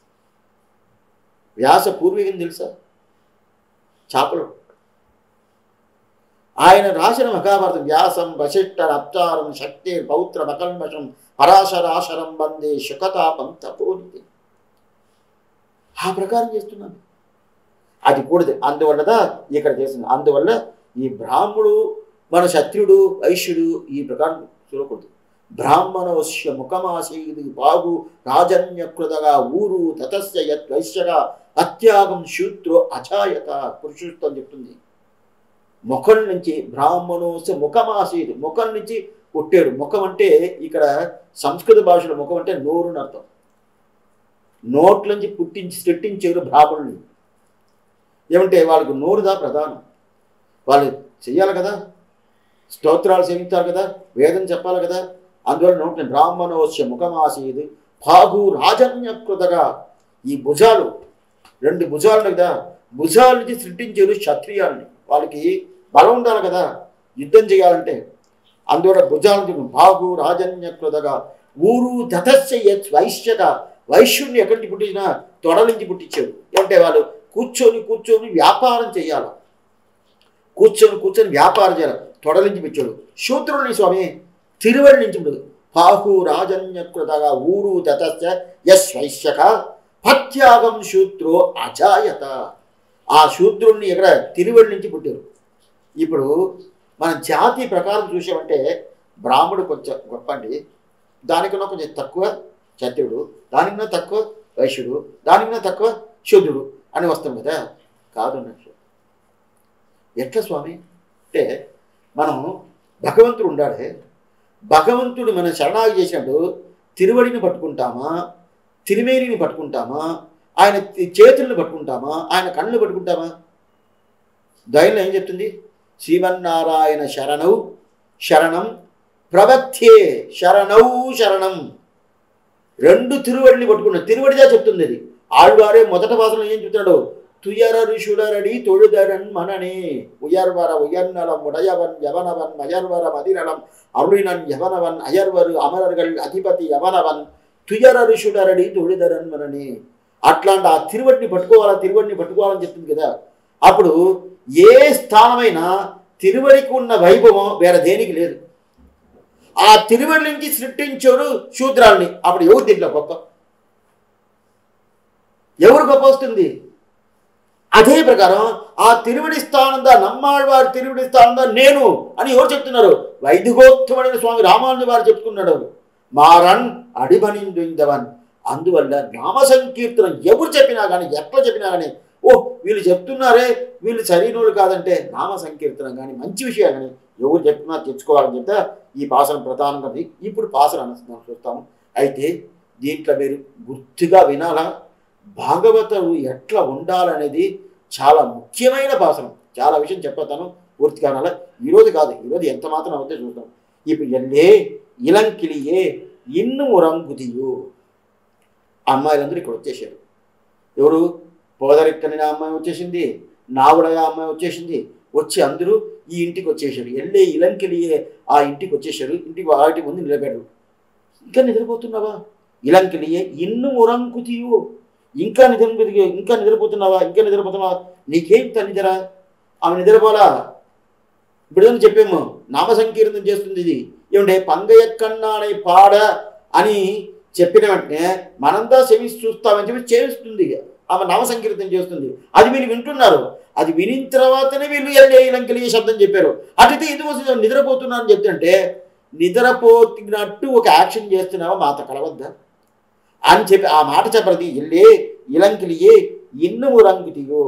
వ్యాస పూర్వీకం తెలుసా చాపలు ఆయన రాసిన మహాభారతం వ్యాసం వశిష్ఠ అప్చారం శక్తి పౌత్ర మకల్మషం పరాశరాశరం వందే శుకతాపం తపోనిది ఆ ప్రకారం చేస్తున్నాను అది కూడదు అందువల్లదా ఇక్కడ చేసింది అందువల్ల ఈ బ్రాహ్మడు మన క్షత్రుడు వైశ్యుడు ఈ ప్రకారం చూడకూడదు బ్రాహ్మణోస్య ముఖమాసీది బాగు రాజన్యకృతగా ఊరు తతస్య యత్ వైశ్యగా అత్యాగం శూద్రో అచాయత పురుషుత్వం చెప్తుంది ముఖం నుంచి బ్రాహ్మణోస్య ముఖమాసీదు ముఖం నుంచి పుట్టాడు ముఖం అంటే ఇక్కడ సంస్కృత భాషలో ముఖం అంటే నోరు అని అర్థం నోట్లోంచి పుట్టించి సృష్టించారు బ్రాహ్మణుని ఏమంటే వాళ్ళకు నోరుదా ప్రధానం వాళ్ళు చెయ్యాలి కదా స్తోత్రాలు సేవించాలి కదా వేదం చెప్పాలి కదా అందువల్ల నోటిని బ్రాహ్మణోస్య ముఖమాసీది పాగు రాజన్యకృతగా ఈ భుజాలు రెండు భుజాలు ఉన్నాయి కదా భుజాల నుంచి సృష్టించారు క్షత్రియాలని వాళ్ళకి బలం ఉండాలి కదా యుద్ధం చేయాలంటే అందువల్ల భుజాల నుంచి బాగు రాజన్యకృతగా ఊరు దతస్య యత్ వైశ్యత వైశ్యుడిని ఎక్కడి నుంచి పుట్టించినా తొడ నుంచి పుట్టించాడు అంటే వాళ్ళు కూర్చొని కూర్చొని వ్యాపారం చేయాలి కూర్చొని కూర్చొని వ్యాపారం చేయాలి తొడలించి పిచ్చాడు శూద్రుని స్వామి తిరువడి నుంచి పుట్టు పాహు రాజన్యకృతగా ఊరు దతస్య యస్ వైశ్యక పత్యాగం శూద్రో అజాయత ఆ శూద్రుణ్ణి ఇక్కడ తిరువడి నుంచి పుట్టారు ఇప్పుడు మన జాతి ప్రకారం చూసామంటే బ్రాహ్మడు కొంచెం గొప్ప అండి దానికన్నా కొంచెం తక్కువ క్షత్రుడు దానికన్నా తక్కువ వైశ్యుడు దానికన్నా తక్కువ శూద్రుడు అని వస్తాం కదా కాదు అన్నట్లు ఎట్లా స్వామి అంటే మనం భగవంతుడు ఉండాడే భగవంతుడు మన శరణాగి చేసినట్టు తిరువడిని పట్టుకుంటామా తిరుమేనిని పట్టుకుంటామా ఆయన తి- చేతులను పట్టుకుంటామా ఆయన కళ్ళు పట్టుకుంటామా దైన్యం ఏం చెప్తుంది శ్రీమన్నారాయణ శరణౌ శరణం ప్రవత్యే శరణౌ శరణం రెండు తిరువడిని పట్టుకున్న తిరువడిగా చెప్తుంది అది ఆళ్వారే మొదట భాషలో ఏం చెప్తున్నాడు துயர ரிஷுடரடி தொழுதரன் மனனே உயர்வர உயர்நலம் உடையவன் எவனவன் மயர்வர மதிநலம் அருளினன் எவனவன் அயர்வரு అమరர்கள் అధిపతి ఎవనవన్ తుయర ఋషుడరడి తొழிదరన్ మనని అట్లాంటి ఆ తిరువడిని పట్టుకోవాలా తిరువడిని పట్టుకోవాలని చెప్తుంది కదా అప్పుడు ఏ స్థానమైనా తిరువడికి ఉన్న వైభవం వేరే దేనికి లేదు ఆ తిరువడి నుంచి సృష్టించాడు శూద్రాల్ని అప్పుడు ఎవరు దీంట్లో గొప్ప ఎవరు గొప్ప వస్తుంది అదే ప్రకారం ఆ తిరువిడి స్థానందా నమ్మాళ్ళవారి తిరువిడి స్థానందా నేను అని ఎవరు చెప్తున్నారు వైదికోత్తముడైన స్వామి రామానుజ వారు చెప్తున్నాడు మారన్ అడిబనిందవన్ అందువల్ల నామ సంకీర్తనం ఎవరు చెప్పినా కానీ ఎట్లా చెప్పినా కానీ ఓ వీళ్ళు చెప్తున్నారే వీళ్ళు సరైనోళ్ళు కాదంటే నామ సంకీర్తనం కానీ మంచి విషయాలు కానీ ఎవరు చెప్పినా తెచ్చుకోవాలని చెప్తే ఈ పాసనం ప్రధానంగా ఉంది. ఇప్పుడు పాసన అనుసంధానం చూస్తాము అయితే దీంట్లో మీరు గుర్తుగా వినాలా భాగవతుడు ఎట్లా ఉండాలనేది చాలా ముఖ్యమైన పాసనం చాలా విషయం చెప్పతాను పూర్తిగా వినాలా ఈరోజు కాదు ఈరోజు ఎంత మాత్రం అవుతే చూద్దాం ఇప్పుడు ఎల్లే ఇలంకిలియే ఇన్ను మురంగుదియు అమ్మాయిలందరూ ఇక్కడ వచ్చేసారు ఎవరు పోదరెక్కని అమ్మాయి వచ్చేసింది నావుడగా అమ్మాయి వచ్చేసింది వచ్చి అందరూ ఈ ఇంటికి వచ్చేసారు ఎల్లే ఇలంకిలియే ఆ ఇంటికి వచ్చేసారు ఇంటికి వాటి ముందు నిలబెడరు ఇంకా నిద్రపోతున్నావా ఇలంకిలియే ఇన్ను మురంకుతియు ఇంకా నిద్ర ఇంకా నిద్రపోతున్నావా ఇంకా నిద్రపోతున్నావా నీకేం తల్లిదరా ఆమె నిద్రపోలా ఇప్పుడు చెప్పాము నామ సంకీర్తనం చేస్తుంది ఇది ఏమంటే పంగయ్య కన్నా అనే పాడ అని చెప్పిన వెంటనే మనంతా సెవిసి చూస్తామని చెప్పి చేస్తుంది ఆమె నామ సంకీర్తనం చేస్తుంది అది వీళ్ళు వింటున్నారు అది వినిన తర్వాతనే వీళ్ళు ఎల్లే ఇలంకలి శబ్దం చెప్పారు అటైతే ఎందుకోసం నిద్రపోతున్నారు అని చెప్తుంటే నిద్రపోతున్నట్టు ఒక యాక్షన్ చేస్తున్నావా మాత కలవద్దా అని చెప్పి ఆ మాట చెప్పరది ఎల్లే ఇలంకిలియే ఇన్నము రంగుతియో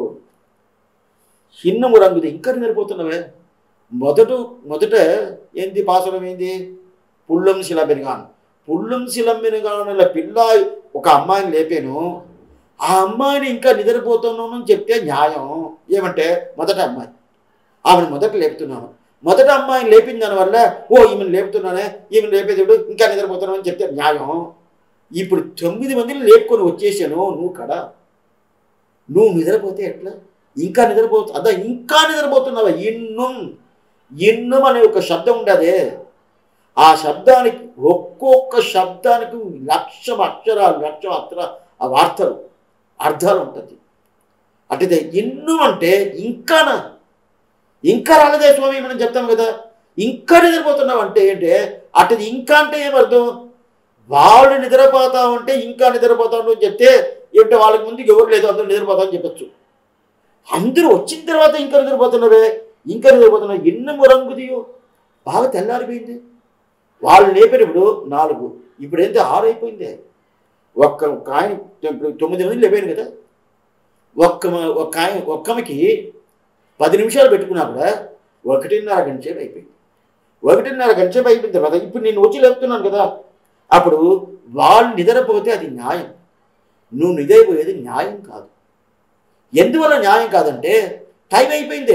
ఇన్నము రంగుది ఇంకా నిద్రపోతున్నావే మొదట మొదట ఏంది పాసనం ఏంది పుల్లం శిల పెరిగాను పుల్లం శిలం పెరిగానుల పిల్ల ఒక అమ్మాయిని లేపాను ఆ అమ్మాయిని ఇంకా నిద్రపోతున్నాను అని చెప్తే న్యాయం ఏమంటే మొదట అమ్మాయి ఆమెను మొదట లేపుతున్నాను మొదట అమ్మాయిని లేపిన దానివల్ల ఓ ఈమెను లేపుతున్నానే ఈమెను లేపేదేవుడు ఇంకా నిద్రపోతున్నావు అని చెప్తే న్యాయం ఇప్పుడు తొమ్మిది మందిని లేపుకొని వచ్చేసాను నువ్వు కడ నువ్వు నిద్రపోతే ఎట్లా ఇంకా నిద్రపోతు అదా ఇంకా నిద్రపోతున్నావా ఇన్నం ఇన్నం అనే ఒక శబ్దం ఉండదే ఆ శబ్దానికి ఒక్కొక్క శబ్దానికి లక్షం అక్షరాలు లక్షం అక్షర ఆ వార్తలు అర్థాలు ఉంటుంది అంటే ఇన్ను అంటే ఇంకానా ఇంకా రాలేదే స్వామి మనం చెప్తాం కదా ఇంకా నిద్రపోతున్నావు అంటే ఏంటే అటుది ఇంకా అంటే ఏమర్థం వాళ్ళు నిద్రపోతా ఉంటే ఇంకా నిద్రపోతాను అని చెప్తే ఏంటంటే వాళ్ళకి ముందు ఎవరు లేదు అందరూ నిద్రపోతామని చెప్పచ్చు అందరూ వచ్చిన తర్వాత ఇంకా నిద్రపోతున్నారే ఇంకా నిద్రపోతున్నారు ఎన్నో రంగుదియో బాగా తెల్లారిపోయింది వాళ్ళు లేపినప్పుడు నాలుగు ఇప్పుడు ఏంటి ఆరు అయిపోయింది ఒక్క ఒక ఆయన ఇప్పుడు తొమ్మిది మంది లేపాను కదా ఒక్క మ- ఒక్క ఆయన ఒక్కమకి పది నిమిషాలు పెట్టుకున్నా కూడా ఒకటిన్నర గంట సేపు అయిపోయింది ఒకటిన్నర గంట సేపు అయిపోయిన తర్వాత ఇప్పుడు నేను వచ్చి లేపుతున్నాను కదా అప్పుడు వాళ్ళు నిద్రపోతే అది న్యాయం నువ్వు నిద్రపోయేది న్యాయం కాదు ఎందువల్ల న్యాయం కాదంటే టైం అయిపోయిందే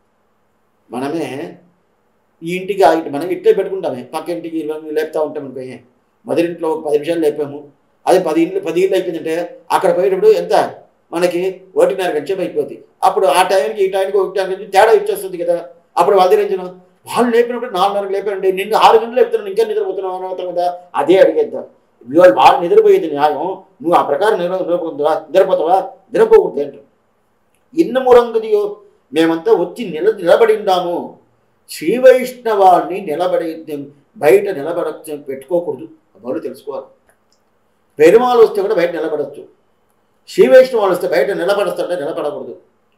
మనమే ఈ ఇంటికి ఆ ఇంటి మనం ఇట్లే పెట్టుకుంటామే పక్క ఇంటికి ఇరవై మంది లేపుతా ఉంటాం అనుకో ఏ, మొదటింట్లో ఒక పది నిమిషాలు లేపాము అదే పది ఇళ్ళు పది ఇళ్ళు అయిపోయిందంటే అక్కడ పోయేటప్పుడు ఎంత మనకి ఒకటిన్నర గంట సేపు అయిపోద్ది అప్పుడు ఆ టైంకి ఈ టైంకి ఒకటి టైంకి తేడా ఇచ్చేస్తుంది కదా అప్పుడు వాళ్ళ దగ్గర వాళ్ళు లేపినప్పుడు నాలుగున్నరకు లేపారండి నిన్ను ఆరు గంటలు లేపుతున్నాను ఇంకా నిద్రపోతున్నావు అని అవుతాం కదా అదే అడిగేద్దాం ఇవాళ వాళ్ళు నిద్రపోయేది న్యాయం నువ్వు ఆ ప్రకారం నిద్ర నిద్రపోతుందా నిద్రపోతావా నిద్రపోకూడదు ఏంటో ఇన్న మురంగదియో మేమంతా వచ్చి నిల నిలబడి ఉన్నాము శ్రీ వైష్ణవాన్ని నిలబడి బయట నిలబడ పెట్టుకోకూడదు వాళ్ళు తెలుసుకోవాలి పెరుమాలు వస్తే కూడా బయట నిలబడచ్చు శ్రీ వైష్ణవాలు వస్తే బయట నిలబడస్తాంటే నిలబడకూడదు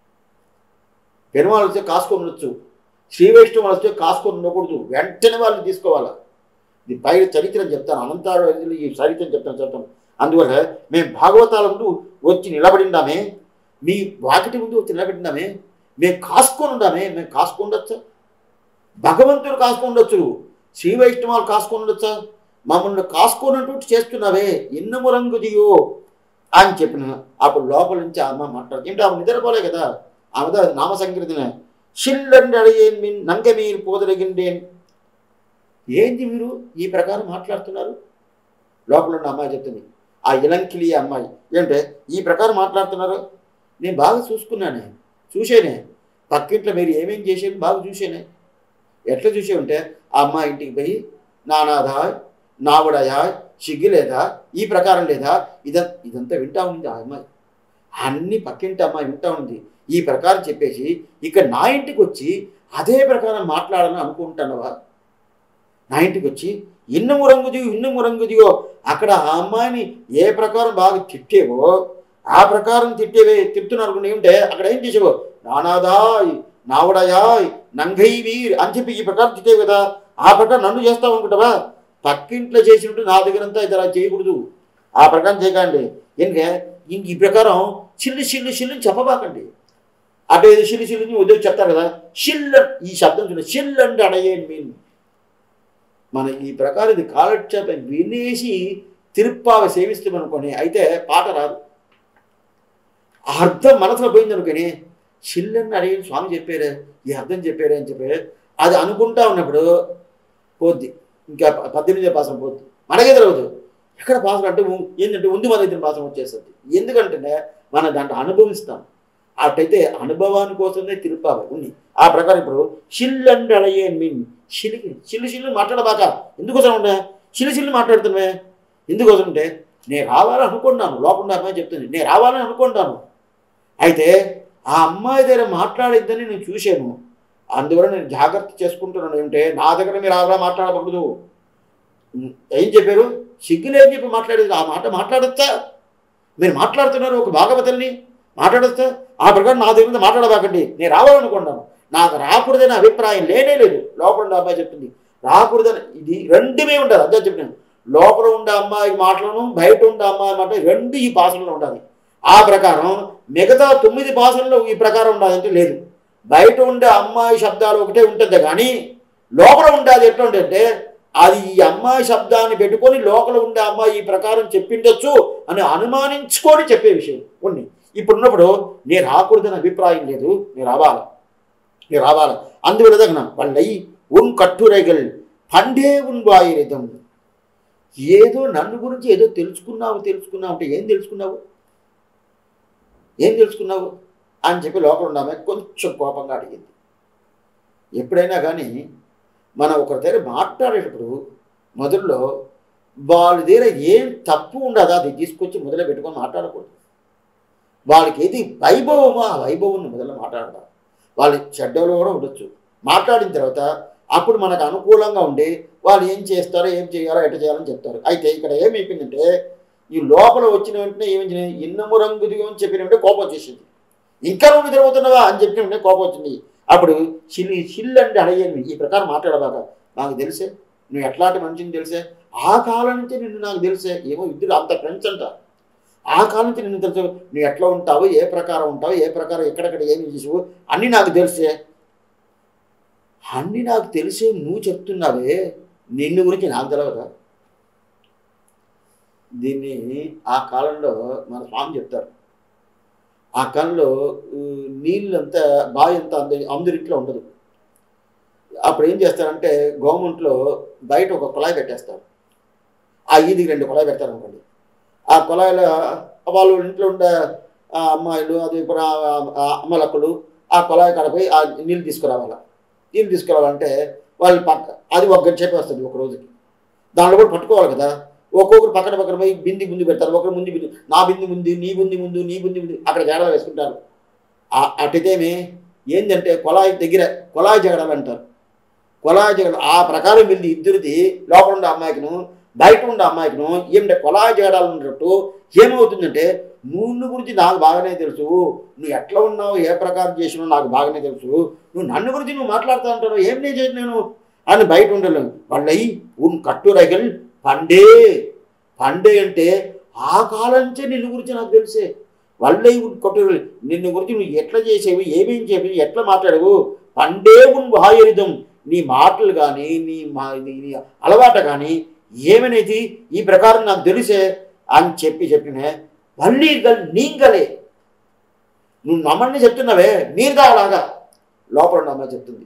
పెరుమాలు వస్తే కాసుకొని ఉండొచ్చు శ్రీ వైష్ణవాలు వస్తే కాసుకొని ఉండకూడదు వెంటనే వాళ్ళని తీసుకోవాలా ఇది పైన చరిత్ర చెప్తాను అనంతాడు ఈ చరిత్రను చెప్తాను చెప్తాను అందువల్ల మేము భాగవతాల ముందు వచ్చి నిలబడిందామే మీ వాకిటి ముందు వచ్చి నిలబడిందామే మేము కాసుకొని ఉందామే మేము కాసుకొని ఉండొచ్చా భగవంతుడు కాసుకొని ఉండొచ్చు శ్రీ వైష్ణవాలు కాసుకొని ఉండొచ్చా మమ్మల్ని కాసుకున్నట్టు చేస్తున్నావే ఎన్నము రంగుదియో అని చెప్పిన అప్పుడు లోపల నుంచి ఆ అమ్మ మాట్లాడు ఏంటి ఆమె నిద్రపోలే కదా ఆమె నామ సంకీర్తన షిల్లండి అడిగేన్ మీన్ నంగ మీరు పోదలగిండేన్ ఏంది మీరు ఈ ప్రకారం మాట్లాడుతున్నారు లోపల ఉన్న అమ్మాయి చెప్తుంది ఆ ఇలంకిలి అమ్మాయి ఏంటంటే ఈ ప్రకారం మాట్లాడుతున్నారు నేను బాగా చూసుకున్నానే చూసేనే పక్కింట్లో మీరు ఏమేం చేసేది బాగా చూసేనే ఎట్లా చూసే ఉంటే ఆ అమ్మాయి ఇంటికి పోయి నానాదా నావుడయా సిగ్గు లేదా ఈ ప్రకారం లేదా ఇద ఇదంతా వింటా ఉంది ఆ అమ్మాయి అన్ని పక్కింటి అమ్మాయి వింటా ఉంది ఈ ప్రకారం చెప్పేసి ఇక్కడ నా ఇంటికి వచ్చి అదే ప్రకారం మాట్లాడాలని అనుకుంటున్నావా నా ఇంటికి వచ్చి ఇన్నము రంగుదియో ఇన్నము రంగుదియో అక్కడ ఆ అమ్మాయిని ఏ ప్రకారం బాగా తిట్టేవో ఆ ప్రకారం తిట్టేవే తిడుతున్నారు అనుకోండి ఏమిటే అక్కడ ఏం చేసేవో నానాదాయ్ నావడయాయ్ నంగై వీర్ అని చెప్పి ఈ ప్రకారం తిట్టేవి కదా ఆ ప్రకారం నన్ను చేస్తావు అనుకుంటావా పక్కింట్లో చేసినట్టు నా దగ్గరంతా ఇది అలా చేయకూడదు ఆ ప్రకారం చేయకండి ఎందుకే ఇంక ఈ ప్రకారం చిల్లు చిల్లు చిల్లు అని చెప్పబాకండి అటు ఏదో చిల్లు చిల్లు అని ఉద్యోగం చెప్తారు కదా షిల్ ఈ శబ్దం చూడండి షిల్ అంటే అడగేయండి మీన్ మన ఈ ప్రకారం ఇది కాలక్షేపం వినేసి తిరుప్పావ సేవిస్తాం అనుకోని అయితే పాట రాదు ఆ అర్థం మనసులో పోయింది అనుకోని చిల్లని అడిగిన స్వామి చెప్పారే ఈ అర్థం చెప్పారే అని చెప్పి అది అనుకుంటా ఉన్నప్పుడు పోద్ది ఇంకా ప- పద్దెనిమిదే పాసం పోద్ది మనకే తెలియదు ఎక్కడ పాసం అంటే ఉ- ఏంటంటే ఉంది మన దగ్గర పాసం వచ్చేస్తుంది ఎందుకంటే మనం దాంట్లో అనుభవిస్తాం అట్టయితే అనుభవాని కోసమే తిరుపాలి ఉంది ఆ ప్రకారం ఇప్పుడు చిల్ అంటే అడయ్యే మీన్ చిలికి చిల్లు చిల్లు మాట్లాడబాక ఎందుకోసం ఉండే చిల్లు చిల్లు మాట్లాడుతున్నామే ఎందుకోసం అంటే నేను రావాలని అనుకున్నాను లోపల అమ్మాయి చెప్తుంది నేను రావాలని అనుకుంటాను అయితే ఆ అమ్మాయి దగ్గర మాట్లాడిద్దని నేను చూశాను అందువల్ల నేను జాగ్రత్త చేసుకుంటున్నాను ఏమిటంటే నా దగ్గర మీరు ఆవిడ మాట్లాడకూడదు ఉమ్, ఏం చెప్పారు సిగ్గులేని చెప్పి మాట్లాడేది ఆ మాట మాట్లాడొచ్చా మీరు మాట్లాడుతున్నారు ఒక భాగవతుల్ని మాట్లాడొచ్చా ఆ ప్రకారం నా దగ్గర నుంచి మాట్లాడబాకండి నేను రావాలనుకున్నాను నాకు రాకూడదనే అభిప్రాయం లేనే లేదు లోపల ఉండే అమ్మాయి చెప్తుంది రాకూడదని ఇది రెండుమే ఉండాలి అదే చెప్పినాను లోపల ఉండే అమ్మాయి మాటలను బయట ఉండే అమ్మాయి మాట రెండు ఈ భాషలో ఉండాలి ఆ ప్రకారం మిగతా తొమ్మిది భాషల్లో ఈ ప్రకారం ఉండాలంటే లేదు బయట ఉండే అమ్మాయి శబ్దాలు ఒకటే ఉంటుంది కానీ లోపల ఉండేది ఎట్లా ఉంటుందంటే అది ఈ అమ్మాయి శబ్దాన్ని పెట్టుకొని లోపల ఉండే అమ్మాయి ఈ ప్రకారం చెప్పిండొచ్చు అని అనుమానించుకొని చెప్పే విషయం ఉంది ఇప్పుడు ఉన్నప్పుడు నేను రాకూడదని అభిప్రాయం లేదు నేను రావాలి నేను రావాలి అందువల్ల తగిన వాళ్ళై ఉన్ కట్టురైగల్ పండే ఉన్ వాయిరితం ఏదో నన్ను గురించి ఏదో తెలుసుకున్నావు తెలుసుకున్నావు అంటే ఏం తెలుసుకున్నావు ఏం తెలుసుకున్నావు అని చెప్పి లోపల ఉన్నామే కొంచెం కోపంగా అడిగింది ఎప్పుడైనా కానీ మనం ఒకరి దగ్గర మాట్లాడేటప్పుడు మొదల్లో వాళ్ళ దగ్గర ఏం తప్పు ఉండదు అది తీసుకొచ్చి మొదలు పెట్టుకొని మాట్లాడకూడదు వాళ్ళకి ఏది వైభవమో ఆ వైభవం మొదలు మాట్లాడదాం వాళ్ళు చెడ్డలో కూడా ఉండొచ్చు మాట్లాడిన తర్వాత అప్పుడు మనకు అనుకూలంగా ఉండి వాళ్ళు ఏం చేస్తారో ఏం చేయాలో ఎట చేయాలని చెప్తారు అయితే ఇక్కడ ఏమైపోయిందంటే ఈ లోపల వచ్చిన వెంటనే ఏమైంది ఇన్నము రంగు దిగమని చెప్పిన వెంటనే కోపం వచ్చేసింది ఇంకా నువ్వు తిరుగుతున్నావా అని చెప్పిన వెంటనే కోపం వచ్చింది అప్పుడు చిల్లి చిల్లు అంటే అడగండి ఈ ప్రకారం మాట్లాడబాక నాకు తెలిసే నువ్వు ఎట్లాంటి మనిషిని తెలిసే ఆ కాలం నుంచి నిన్ను నాకు తెలిసే ఏమో ఇద్దరు అంత ఫ్రెండ్స్ అంట ఆ కాలం నుంచి నిన్ను తెలుసు నువ్వు ఎట్లా ఉంటావు ఏ ప్రకారం ఉంటావు ఏ ప్రకారం ఎక్కడెక్కడ ఏమి చేసావు అన్నీ నాకు తెలిసే అన్నీ నాకు తెలిసే నువ్వు చెప్తున్నావే నిన్ను గురించి నాకు తెలియదా దీన్ని ఆ కాలంలో మన స్వామి చెప్తారు ఆ కాలంలో ఊ, నీళ్ళంతా బావి అంతా అంద అందరిట్లో ఉండదు అప్పుడు ఏం చేస్తారంటే గవర్నమెంట్లో బయట ఒక కుళాయి పెట్టేస్తారు ఆ ఈదికి రెండు కుళాయి పెడతారు అనుకోండి ఆ కుళాయిలో వాళ్ళు ఇంట్లో ఉండే ఆ అమ్మాయిలు అది కూడా ఆ- ఆ అమ్మలక్కలు ఆ కుళాయి కడపోయి ఆ నీళ్ళు తీసుకురావాలి నీళ్ళు తీసుకురావాలంటే వాళ్ళు పక్క అది ఒక గంట సేపు వస్తుంది ఒక రోజుకి దాంట్లో కూడా పట్టుకోవాలి కదా ఒక్కొక్కరు పక్కన పక్కన పోయి బింది ముందు పెడతారు ఒకరు ముందు బింది నా బింది ముందు నీ బుంది ముందు నీ బుంది ముందు అక్కడ జగడాలు వేసుకుంటారు ఆ- అటుతేమి ఏంటంటే కుళాయి దగ్గర కుళాయి జగడాలు అంటారు కుళాయి జగడ ఆ ప్రకారం వెళ్ళి ఇద్దరిది లోపల ఉండే అమ్మాయికిను బయట ఉండే అమ్మాయికిను ఏమిటంటే కుళాయి జగడాలు ఉన్నట్టు ఏమవుతుందంటే నువ్వు గురించి నాకు బాగానే తెలుసు నువ్వు ఎట్లా ఉన్నావు ఏ ప్రకారం చేసినావు నాకు బాగానే తెలుసు నువ్వు నన్ను గురించి నువ్వు మాట్లాడుతూ ఉంటావు ఏం నేను చేసి నేను అని బయట ఉండలేను వాళ్ళయి ఉన్ కట్టు రైగల్ పండే పండే అంటే ఆ కాలం నుంచే నిన్ను గురించి నాకు తెలిసే వాళ్ళే ఉన్ కట్టు రైగల్ నిన్ను గురించి నువ్వు ఎట్లా చేసేవి ఏమేం చేసేవి ఎట్లా మాట్లాడవు పండే ఉన్ వాయురిదం నీ మాటలు కానీ నీ మా నీ నీ అలవాటు కానీ ఏమనేది ఈ ప్రకారం నాకు తెలిసే అని చెప్పి చెప్పిన వల్లీగల్ నీంగలే నువ్వు నమ్మని చెప్తున్నావే నీరుదా అలాగా లోపల ఉన్న అమ్మాయి చెప్తుంది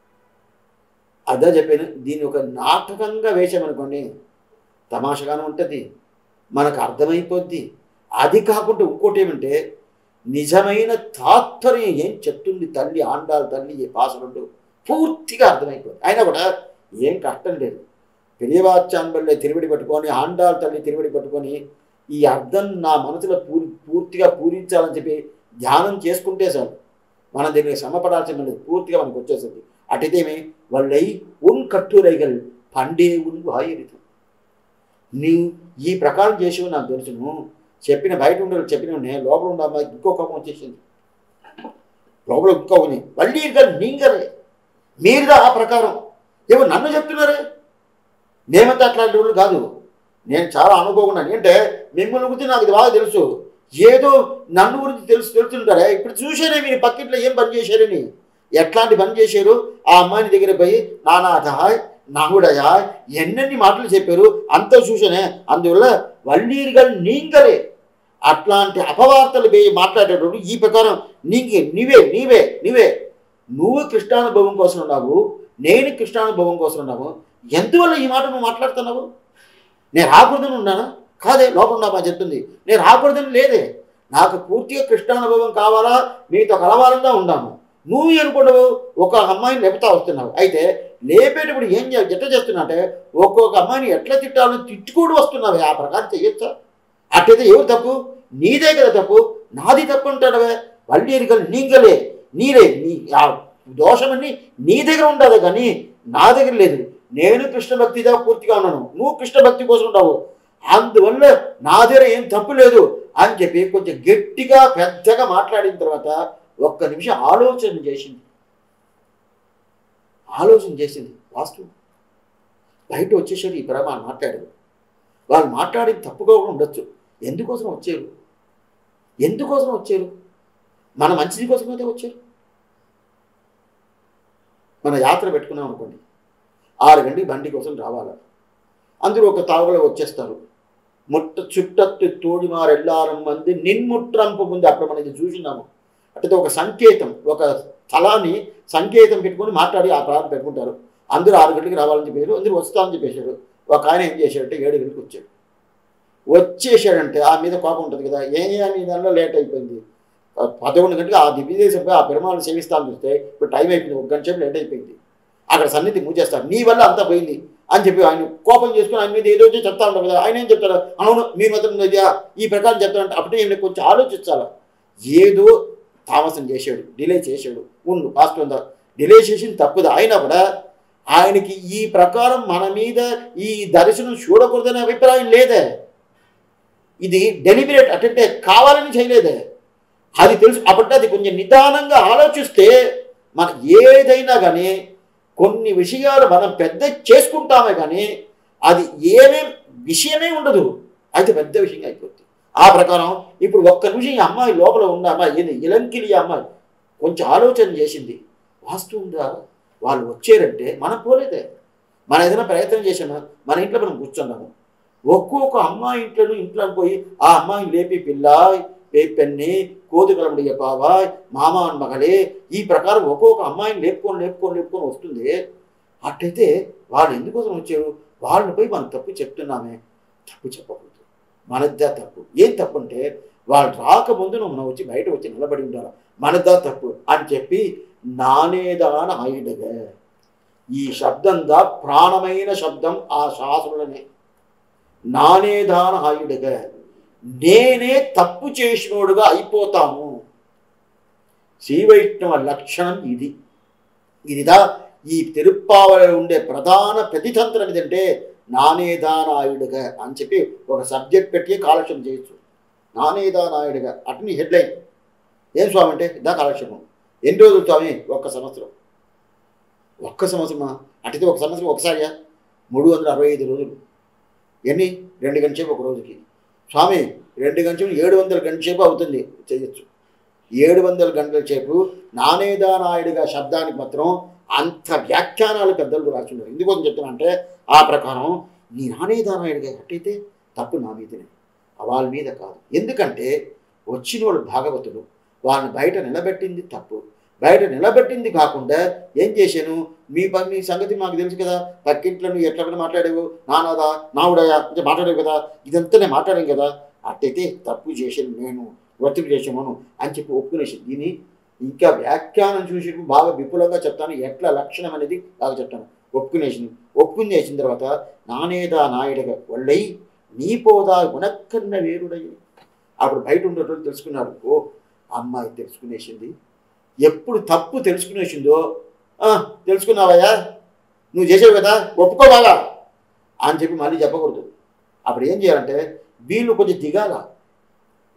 అదే చెప్పాను దీన్ని ఒక నాటకంగా వేసామనుకోండి తమాషగానే ఉంటుంది మనకు అర్థమైపోద్ది అది కాకుండా ఇంకోటి ఏమంటే నిజమైన తాత్పర్యం ఏం చెప్తుంది తల్లి ఆండాల తల్లి ఈ పాసలుండు పూర్తిగా అర్థమైపోయింది అయినా కూడా ఏం కష్టం లేదు పెరియవాచ్యాన్బల్లే తిరివిడి పట్టుకొని ఆండాల తల్లి తిరివిడి పట్టుకొని ఈ అర్థం నా మనసులో పూరి పూర్తిగా పూరించాలని చెప్పి ధ్యానం చేసుకుంటే చాలు మనం దీనికి శ్రమపడాల్సిన లేదు పూర్తిగా మనకు వచ్చేసింది అటైతేమి వాళ్ళై ఉన్ కట్టురైగల్ పండే ఉన్ వాయురితం నీవు ఈ ప్రకారం చేసేవి నాకు తెలుసును చెప్పిన బయట ఉండే చెప్పిన నేను లోపల ఉన్న అమ్మాయికి ఇంకో కోపం వచ్చేసింది లోపల ఇంకో ఉంది మళ్ళీ ఇంకా నీంగరే మీరుగా ఆ ప్రకారం ఏమో నన్ను చెప్తున్నారే మేమంతా అట్లాంటి వాళ్ళు కాదు నేను చాలా అనుకోకున్నాను అంటే మిమ్మల్ని గురించి నాకు ఇది బాగా తెలుసు ఏదో నన్ను గురించి తెలుసు తెలుసుంటారే ఇప్పుడు చూసానే మీరు పక్కింట్లో ఏం పని చేశారని ఎట్లాంటి పని చేశారు ఆ అమ్మాయిని దగ్గర పోయి నానాథ నాగుడయా ఎన్నెన్ని మాటలు చెప్పారు అంత చూసానే అందువల్ల వల్లీరుగా నీంగలే అట్లాంటి అపవార్తలు పోయి మాట్లాడేటప్పుడు ఈ ప్రకారం నీకే నీవే నీవే నీవే నువ్వు కృష్ణానుభవం కోసం ఉన్నావు నేను కృష్ణానుభవం కోసం ఉన్నావు ఎందువల్ల ఈ మాట నువ్వు మాట్లాడుతున్నావు నేను రాకూడదని ఉన్నానా కాదే లోపల ఉన్నామా చెప్తుంది నేను రాకూడదని లేదే నాకు పూర్తిగా కృష్ణానుభవం కావాలా మీతో కలవాలంగా ఉన్నాము నువ్వు అనుకుంటావు ఒక అమ్మాయిని లేపుతా వస్తున్నావు అయితే లేపేటప్పుడు ఏం చే ఎట్లా చేస్తున్నా అంటే ఒక్కొక్క అమ్మాయిని ఎట్లా తిట్టాలో తిట్టుకోడు వస్తున్నావు ఆ ప్రకారం చెయ్యొచ్చా అట్టయితే ఎవరు తప్పు నీదే కదా తప్పు నాది తప్పు అంటాడవే వల్లీరికలు నీగలే నీరే నీ ఆ దోషమన్నీ నీ దగ్గర ఉండదు కానీ నా దగ్గర లేదు నేను కృష్ణ భక్తిగా పూర్తిగా ఉన్నాను నువ్వు కృష్ణ భక్తి కోసం ఉన్నావు అందువల్ల నా దగ్గర ఏం తప్పు లేదు అని చెప్పి కొంచెం గట్టిగా పెద్దగా మాట్లాడిన తర్వాత ఒక్క నిమిషం ఆలోచన చేసింది ఆలోచన చేసింది వాస్తవం బయట వచ్చేసారు ఈ ప్రేమ మాట్లాడారు వాళ్ళు మాట్లాడింది తప్పుగా కూడా ఉండొచ్చు ఎందుకోసం వచ్చారు ఎందుకోసం వచ్చారు మన మంచిది కోసం అయితే వచ్చారు మన యాత్ర పెట్టుకున్నాం అనుకోండి ఆరు గంటకి బండి కోసం రావాలి అందరూ ఒక తావులో వచ్చేస్తారు ముట్ట చుట్టత్తు తోడిమారెల్లారం మంది నిన్ముట్రంపు ముందు అప్పుడు మనం ఇది చూసినాము అంటే ఒక సంకేతం ఒక స్థలాన్ని సంకేతం పెట్టుకొని మాట్లాడి ఆ ప్రాంతం పెట్టుకుంటారు అందరూ ఆరు గంటలకు రావాలని చెప్పారు అందరూ వస్తామని చెప్పేశారు ఒక ఆయన ఏం చేశాడంటే ఏడు గంటలకు వచ్చాడు వచ్చేసాడంటే ఆ మీద కోపం ఉంటుంది కదా ఏం నీ దానిలో లేట్ అయిపోయింది ఆ పదకొండు గంటలకు ఆ దివ్యదేశం పోయి ఆ పెరుమాలను సేవిస్తాను చూస్తే ఇప్పుడు టైం అయిపోయింది ఒక గంట సేపు లేట్ అయిపోయింది అక్కడ సన్నిధి మూచేస్తారు నీ వల్ల అంతా పోయింది అని చెప్పి ఆయన కోపం చేసుకుని ఆయన మీద ఏదో ఒకటి చెప్తా ఉంటారు కదా ఆయన ఏం చెప్తాడు అవును మీ మాత్రం ఇదా ఈ ప్రకారం చెప్తాడంటే అప్పుడే ఈయన కొంచెం ఆలోచించాలి ఏదో తామసం చేశాడు డిలే చేశాడు ఉండు పాస్ట్ ఉందా డిలే చేసింది తప్పుదా అయినా కూడా ఆయనకి ఈ ప్రకారం మన మీద ఈ దర్శనం చూడకూడదనే అభిప్రాయం లేదే ఇది డెలిబరేట్ అంటే కావాలని చేయలేదే అది తెలుసు అప్పటి అది కొంచెం నిదానంగా ఆలోచిస్తే మన ఏదైనా కానీ కొన్ని విషయాలు మనం పెద్ద చేసుకుంటామే కానీ అది ఏమేం విషయమే ఉండదు అయితే పెద్ద విషయం అయిపోతుంది ఆ ప్రకారం ఇప్పుడు ఒక్క నిమిషం ఈ అమ్మాయి లోపల ఉన్న అమ్మాయి ఏది ఇలంకిలి అమ్మాయి కొంచెం ఆలోచన చేసింది వాస్తవంగా వాళ్ళు వచ్చారంటే మనం పోలేదే మనం ఏదైనా ప్రయత్నం చేసామా మన ఇంట్లో మనం కూర్చున్నాము ఒక్కొక్క అమ్మాయి ఇంట్లో ఇంట్లో పోయి ఆ అమ్మాయిని లేపి పిల్ల పెన్ని కోదుకలముడియ పావాయ్ మామ మగలే ఈ ప్రకారం ఒక్కొక్క అమ్మాయిని లేపుకొని లేపుకొని లేపుకొని వస్తుంది అట్టయితే వాళ్ళు ఎందుకోసం వచ్చారు వాళ్ళని పోయి మనం తప్పు చెప్తున్నామే తప్పు చెప్పకూడదు మనద్దా తప్పు ఏం తప్పు అంటే వాళ్ళు రాకముందు మనం వచ్చి బయట వచ్చి నిలబడి ఉండాలి మనద్దా తప్పు అని చెప్పి నానేదాన ఆయుడగ ఈ శబ్దందా ప్రాణమైన శబ్దం ఆ శాసనులనే నానేదాన ఆయుడగ నేనే తప్పు చేసినోడుగా అయిపోతాము శ్రీవైష్ణవ లక్షణం ఇది ఇదిదా ఈ తిరుప్పావలో ఉండే ప్రధాన ప్రతితంత్రం ఏదంటే నానేదానాయుడుగా అని చెప్పి ఒక సబ్జెక్ట్ పెట్టి కాలక్షేపం చేయొచ్చు నానేదానాయుడుగా అట్ని హెడ్లైన్ ఏం స్వామి అంటే ఇదా కాలక్షేపం ఎన్ని రోజులు స్వామి ఒక్క సంవత్సరం ఒక్క సంవత్సరమా అటుతే ఒక సంవత్సరం ఒకసారియా మూడు వందల అరవై ఐదు రోజులు ఎన్ని రెండు గంటల సేపు ఒక రోజుకి స్వామి రెండు గంటలు ఏడు వందల గంటల సేపు అవుతుంది చేయొచ్చు ఏడు వందల గంటల సేపు నానేదానాయుడిగా శబ్దానికి మాత్రం అంత వ్యాఖ్యానాలు పెద్దలు రాసిండారు ఎందుకోసం చెప్తున్నా అంటే ఆ ప్రకారం నీ నానేదానాయుడిగా అట్టయితే తప్పు నా మీదనే వాళ్ళ మీద కాదు ఎందుకంటే వచ్చిన వాళ్ళు భాగవతులు వాళ్ళని బయట నిలబెట్టింది తప్పు బయట నిలబెట్టింది కాకుండా ఏం చేశాను మీ పని మీ సంగతి మాకు తెలుసు కదా పక్కింట్లో నువ్వు ఎట్లా కూడా మాట్లాడేవు నానాదా నావుడయా అంటే మాట్లాడేవు కదా ఇదంతా నేను మాట్లాడాను కదా అట్టయితే తప్పు చేశాను నేను ఒత్తిడి చేసామను అని చెప్పి ఒప్పుకునేసి దీన్ని ఇంకా వ్యాఖ్యానం చూసి బాగా విపులంగా చెప్తాను ఎట్లా లక్షణం అనేది బాగా చెప్తాను ఒప్పుకునేసి ఒప్పుకుని చేసిన తర్వాత నానేదా నాయుడుగా ఒళ్ళై నీ పోదా గుణక్కన్న వేరుడై అప్పుడు బయట ఉండేటోళ్ళు తెలుసుకున్నారు ఓ అమ్మాయి తెలుసుకునేసింది ఎప్పుడు తప్పు తెలుసుకునేసిందో "ఆ, తెలుసుకున్నావయ్యా నువ్వు చేసావు కదా ఒప్పుకోవాలా అని చెప్పి మళ్ళీ చెప్పకూడదు అప్పుడు ఏం చేయాలంటే వీళ్ళు కొంచెం దిగాల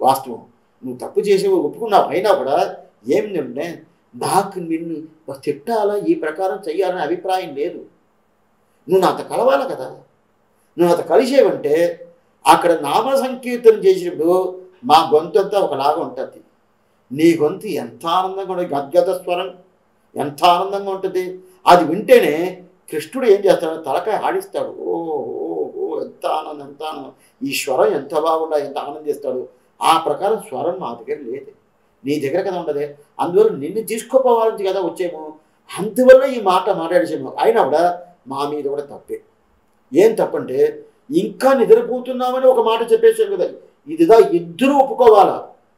వాస్తవం నువ్వు తప్పు చేసేవి ఒప్పుకున్నావు అయినా కూడా ఏమిటంటే నాకు నిన్ను తిట్టాలా ఈ ప్రకారం చెయ్యాలనే అభిప్రాయం లేదు నువ్వు నాతో కలవాలి కదా నువ్వు నాతో కలిసేవంటే అక్కడ నామ సంకీర్తన చేసినప్పుడు మా గొంతు అంతా ఒకలాగా ఉంటుంది నీ గొంతు ఎంత ఆనందంగా ఉంటుంది గద్గద స్వరం ఎంత ఆనందంగా ఉంటుంది అది వింటేనే కృష్ణుడు ఏం చేస్తాడు తలకాయ ఆడిస్తాడు ఓ ఓ ఓ ఎంత ఆనందం ఎంత ఆనందం ఈ స్వరం ఎంత బాగుండా ఎంత ఆనందిస్తాడు ఆ ప్రకారం స్వరం మా దగ్గర లేదు నీ దగ్గర కదా ఉండదే అందువల్ల నిన్ను తీసుకోపోవాలని కదా వచ్చేమో అందువల్ల ఈ మాట మాట్లాడేసాము అయినా కూడా మా మీద కూడా తప్పే ఏం తప్పంటే ఇంకా నిద్రపోతున్నామని ఒక మాట చెప్పేశారు కదా ఇదిదా ఇద్దరు ఒప్పుకోవాలా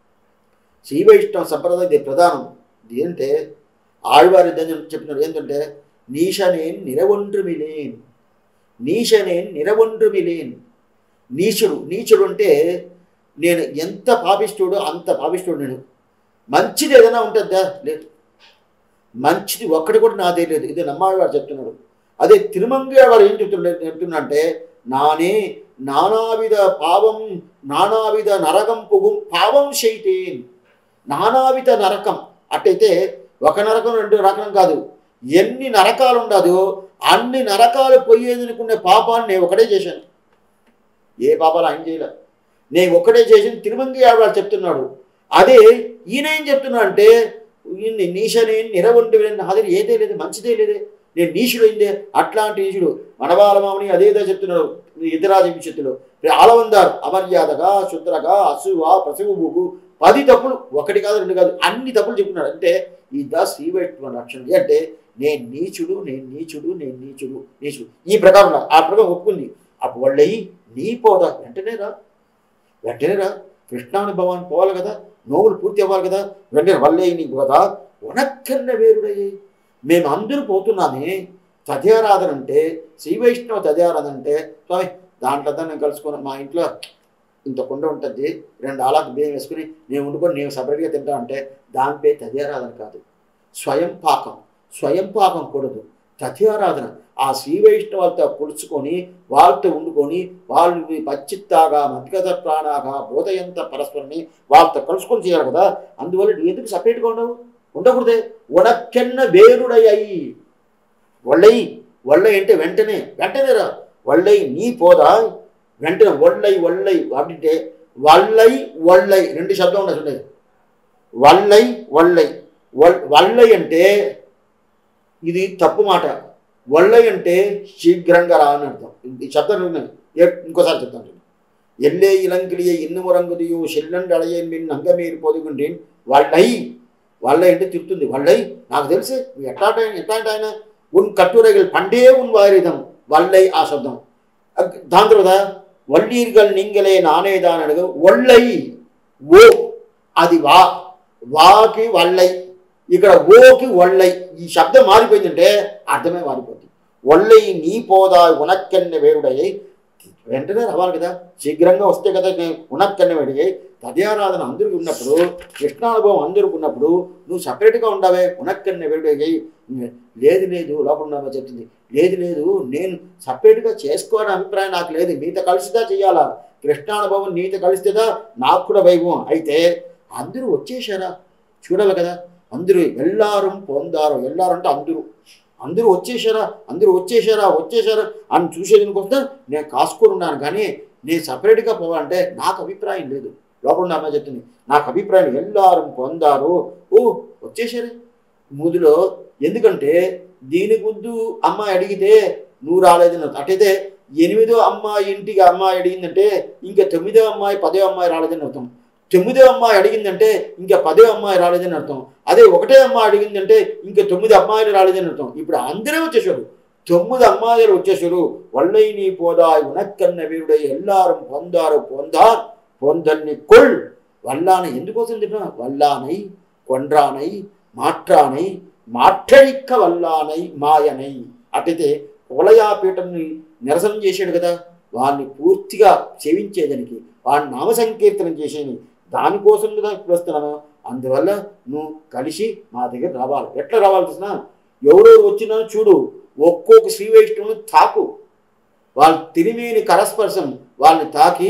శ్రీ వైష్ణవ సంప్రదాయం ఇది ప్రధానం ఏంటంటే ఆళ్వారి ఇద్దరు చెప్పినారు ఏంటంటే నీషనేన్ నిరవొండ్రుమిలేన్ నీషనేన్ నిరవొండ్రుమిలేన్ నీచుడు నీచుడు అంటే నేను ఎంత పాపిష్టుడో అంత పాపిష్టుడు నేను మంచిది ఏదైనా ఉంటుందా లేదు మంచిది ఒక్కటి కూడా నా తెలియదు ఇది నమ్మాళ్ళవాడు చెప్తున్నాడు అదే తిరుమంగ వాడు ఏం చెప్తున్నాడు చెప్తున్నా అంటే నానే నానావిధ పావం నానావిధ నరకం పొగుం పావం శైతేన్ నానావిధ నరకం అట్టయితే ఒక నరకం రెండు నరకం కాదు ఎన్ని నరకాలు ఉండదో అన్ని నరకాలు పోయేదనుకునే పాపాన్ని నేను ఒకటే చేశాను ఏ పాపాలు ఆయన చేయలే నేను ఒకటే చేసిన తిరుమంగి ఆడవాడు చెప్తున్నాడు అదే ఈయన ఏం చెప్తున్నా అంటే ఈయన్ని నీషని నిరవంటి నాది ఏదే లేదు మంచిదే లేదే నేను నీచుడైందే అట్లాంటి నీచుడు మనవాలమామని అదేదో చెప్తున్నాడు ఇతరాజ విషత్తులు ఆలవందారు అమర్యాదగా శుద్రగా అసువ ప్రసవుబుగు పది తప్పులు ఒకటి కాదు రెండు కాదు అన్ని తప్పులు చెప్తున్నాడు అంటే ఇదా శ్రీ వైష్ణవ లక్షణం అంటే నేను నీచుడు నేను నీచుడు నేను నీచుడు నీచుడు ఈ ప్రకారం ఆ ప్రకారం ఒప్పుకుంది అప్పుడు వాళ్ళయి నీ పోదా వెంటనే రా వెంటనే రా కృష్ణానుభవాన్ని పోవాలి కదా నోవులు పూర్తి అవ్వాలి కదా వెంటనే వల్లే నీకు కదా ఉనక్కన్న వేరుడయ్యి మేము అందరూ పోతున్నామే తదయారాధన అంటే శ్రీ వైష్ణవ తదయారాధన అంటే స్వామి దాంట్లో నేను కలుసుకుని మా ఇంట్లో ఇంత కుండ ఉంటుంది రెండు ఆలాకు బియ్యం వేసుకుని నేను వండుకొని నేను సపరేట్గా తింటా అంటే దానిపై తదయారాధన కాదు స్వయం పాకం స్వయం పాకం కూడదు తథ్యారాధన ఆ శ్రీ వైష్ణవులతో కొలుచుకొని వాళ్ళతో వండుకొని వాళ్ళు పచ్చిత్తాగా మద్గత ప్రాణాగా బోధయంత పరస్పరని వాళ్ళతో కలుసుకొని చేయాలి కదా అందువల్ల నువ్వు ఎందుకు సపరేట్గా ఉండవు ఉండకూడదే ఉడకెన్న వేరుడయ్యి ఒళ్ళై ఒళ్ళై అంటే వెంటనే వెంటనే రా ఒళ్ళై నీ పోదా వెంటనే ఒళ్ళై ఒళ్ళై వాటింటే వల్లై ఒళ్ళై రెండు శబ్దం ఉన్నాయి చూడండి వల్లై ఒళ్ళై వల్లై అంటే ఇది తప్పు మాట వల్లై అంటే శీఘ్రంగా రా అని అర్థం ఈ శబ్దం ఉన్నాయి. ఏ- ఇంకోసారి చెప్తాను చూడండి. ఎల్లే ఇలంకిలియ ఇన్నుము రంగుదియు చెల్లండి అడయన్ మిన్ అంగమీరు పొదుగుండి వాళ్ళై వాళ్ళై అంటే తిరుతుంది వాళ్ళై నాకు తెలిసి ఎట్లా ఎట్లా అంటే ఆయన ఉన్ కట్టురగిల్ పండే ఉన్ వారిదం వల్లై ఆ శబ్దం అగ్- దాని తర్వాత వళ్ళీర్గల్ నింగలే నానేదాన్ అడుగు ఒళ్ళై ఓ అది వా వాకి వళ్ళై ఇక్కడ ఓకి ఒళ్ళై ఈ శబ్దం మారిపోయిందంటే అర్థమే మారిపోతుంది ఒళ్ళై నీ పోదా ఉనక్కన్న వేరుడయ్యి వెంటనే రావాలి కదా శీఘ్రంగా వస్తే కదా ఉనక్కన్న వేడియ్యి తదయారాధన అందరికి ఉన్నప్పుడు కృష్ణానుభవం అందరికి ఉన్నప్పుడు నువ్వు సపరేట్గా ఉండవే ఉనక్కన్న వేరుడయ్యి లేదు లేదు లోపల ఉన్నామో చెప్తుంది లేదు లేదు నేను సపరేట్గా చేసుకోవాలని అభిప్రాయం నాకు లేదు నీతో కలిసిదా చేయాలా కృష్ణానుభవం నీతో కలిస్తేదా నాకు కూడా వైభవం అయితే అందరూ వచ్చేసారా చూడాలి కదా అందరూ ఎల్లారం పొందారు ఎల్లారు అంటే అందరూ అందరూ వచ్చేసారా అందరూ వచ్చేసారా వచ్చేసారా అని చూసేదానికి వస్తే నేను కాసుకొని ఉన్నాను కానీ నేను సపరేట్గా పోవాలంటే నాకు అభిప్రాయం లేదు లోపల ఉన్న అమ్మాయి చెప్తుంది నాకు అభిప్రాయం ఎల్లారం పొందారు ఓ వచ్చేసారే ముదిలో ఎందుకంటే దీని ముందు అమ్మాయి అడిగితే నువ్వు రాలేదని అర్థం. అటైతే ఎనిమిదో అమ్మాయి ఇంటికి అమ్మాయి అడిగిందంటే ఇంకా తొమ్మిదో అమ్మాయి పదో అమ్మాయి రాలేదని అర్థం తొమ్మిదో అమ్మాయి అడిగిందంటే ఇంకా పదో అమ్మాయి రాలేదని అర్థం అదే ఒకటే అమ్మాయి అడిగిందంటే ఇంకా తొమ్మిది అమ్మాయిలు రాలేదని అర్థం ఇప్పుడు అందరూ వచ్చేసారు తొమ్మిది అమ్మాయిలు వచ్చేసారు వల్లై నీ పోదా ఉనక్కన్న వీరుడై ఎల్లారం పొందారు పొందార్ పొందన్ని కొల్ వల్లాన ఎందుకోసం తిన్నా వల్లానై కొండ్రానై మాట్రానై మాట్టడిక్క వల్లానై మాయనై అటైతే కులయాపీఠంని నిరసన చేశాడు కదా వాడిని పూర్తిగా సేవించేదానికి వాడిని నామ సంకీర్తనం చేసేది దానికోసం కదా ఇప్పుడు వస్తున్నాను అందువల్ల నువ్వు కలిసి మా దగ్గర రావాలి ఎట్లా రావాలి తెలిసిన ఎవరెవరు వచ్చినా చూడు ఒక్కొక్క శ్రీ వైష్ణవుని తాకు వాళ్ళు తిరిమేని కరస్పర్శం వాళ్ళని తాకి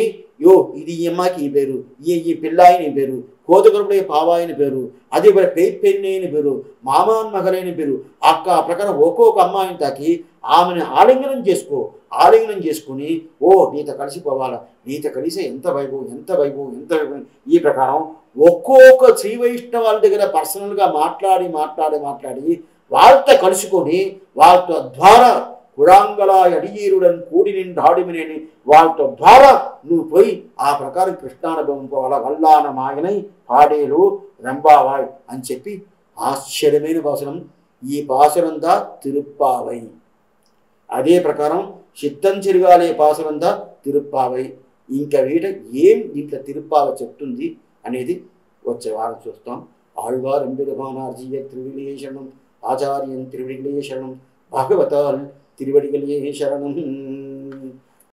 యோ ఇది ఈ అమ్మాయికి ఈ పేరు ఈ ఈ పిల్లాయిని పేరు కోతగరుడే పావాయిని పేరు అది పెయి పెన్నైన పేరు మామాన్ మగలైన పేరు అక్క ఆ ప్రకారం ఒక్కొక్క అమ్మాయిని తాకి ఆమెను ఆలింగనం చేసుకో ఆలింగనం చేసుకుని ఓ నీతో కలిసిపోవాలా నీతో కలిసి ఎంత వైభవం ఎంత వైభవం ఎంత వైభవం ఈ ప్రకారం ఒక్కొక్క శ్రీ వైష్ణవాల దగ్గర పర్సనల్గా మాట్లాడి మాట్లాడి మాట్లాడి వాళ్ళతో కలుసుకొని వాళ్ళతో ద్వారా కుడాంగల అడియీరుడని కూడి నిండాడిమినేని వాళ్ళతో ద్వారా నువ్వు పోయి ఆ ప్రకారం కృష్ణానుభవం పోవాల వల్లాన మాయనై పాడేరు రంబావాయ్ అని చెప్పి ఆశ్చర్యమైన భాషనం ఈ పాసురందా తిరుప్పావై అదే ప్రకారం చిత్తం చిరుగాలే పాసురందా తిరుప్పావై ఇంకా వీట ఏం ఇట్లా తిరుప్పావ చెప్తుంది అనేది వచ్చే వారం చూస్తాం ఆళ్వార్ ఎంబెరుమానార్జీయ త్రివిడిలే శరణం ఆచార్యం త్రివిడిలే శరణం భాగవతాల్ తిరువడిగలే శరణం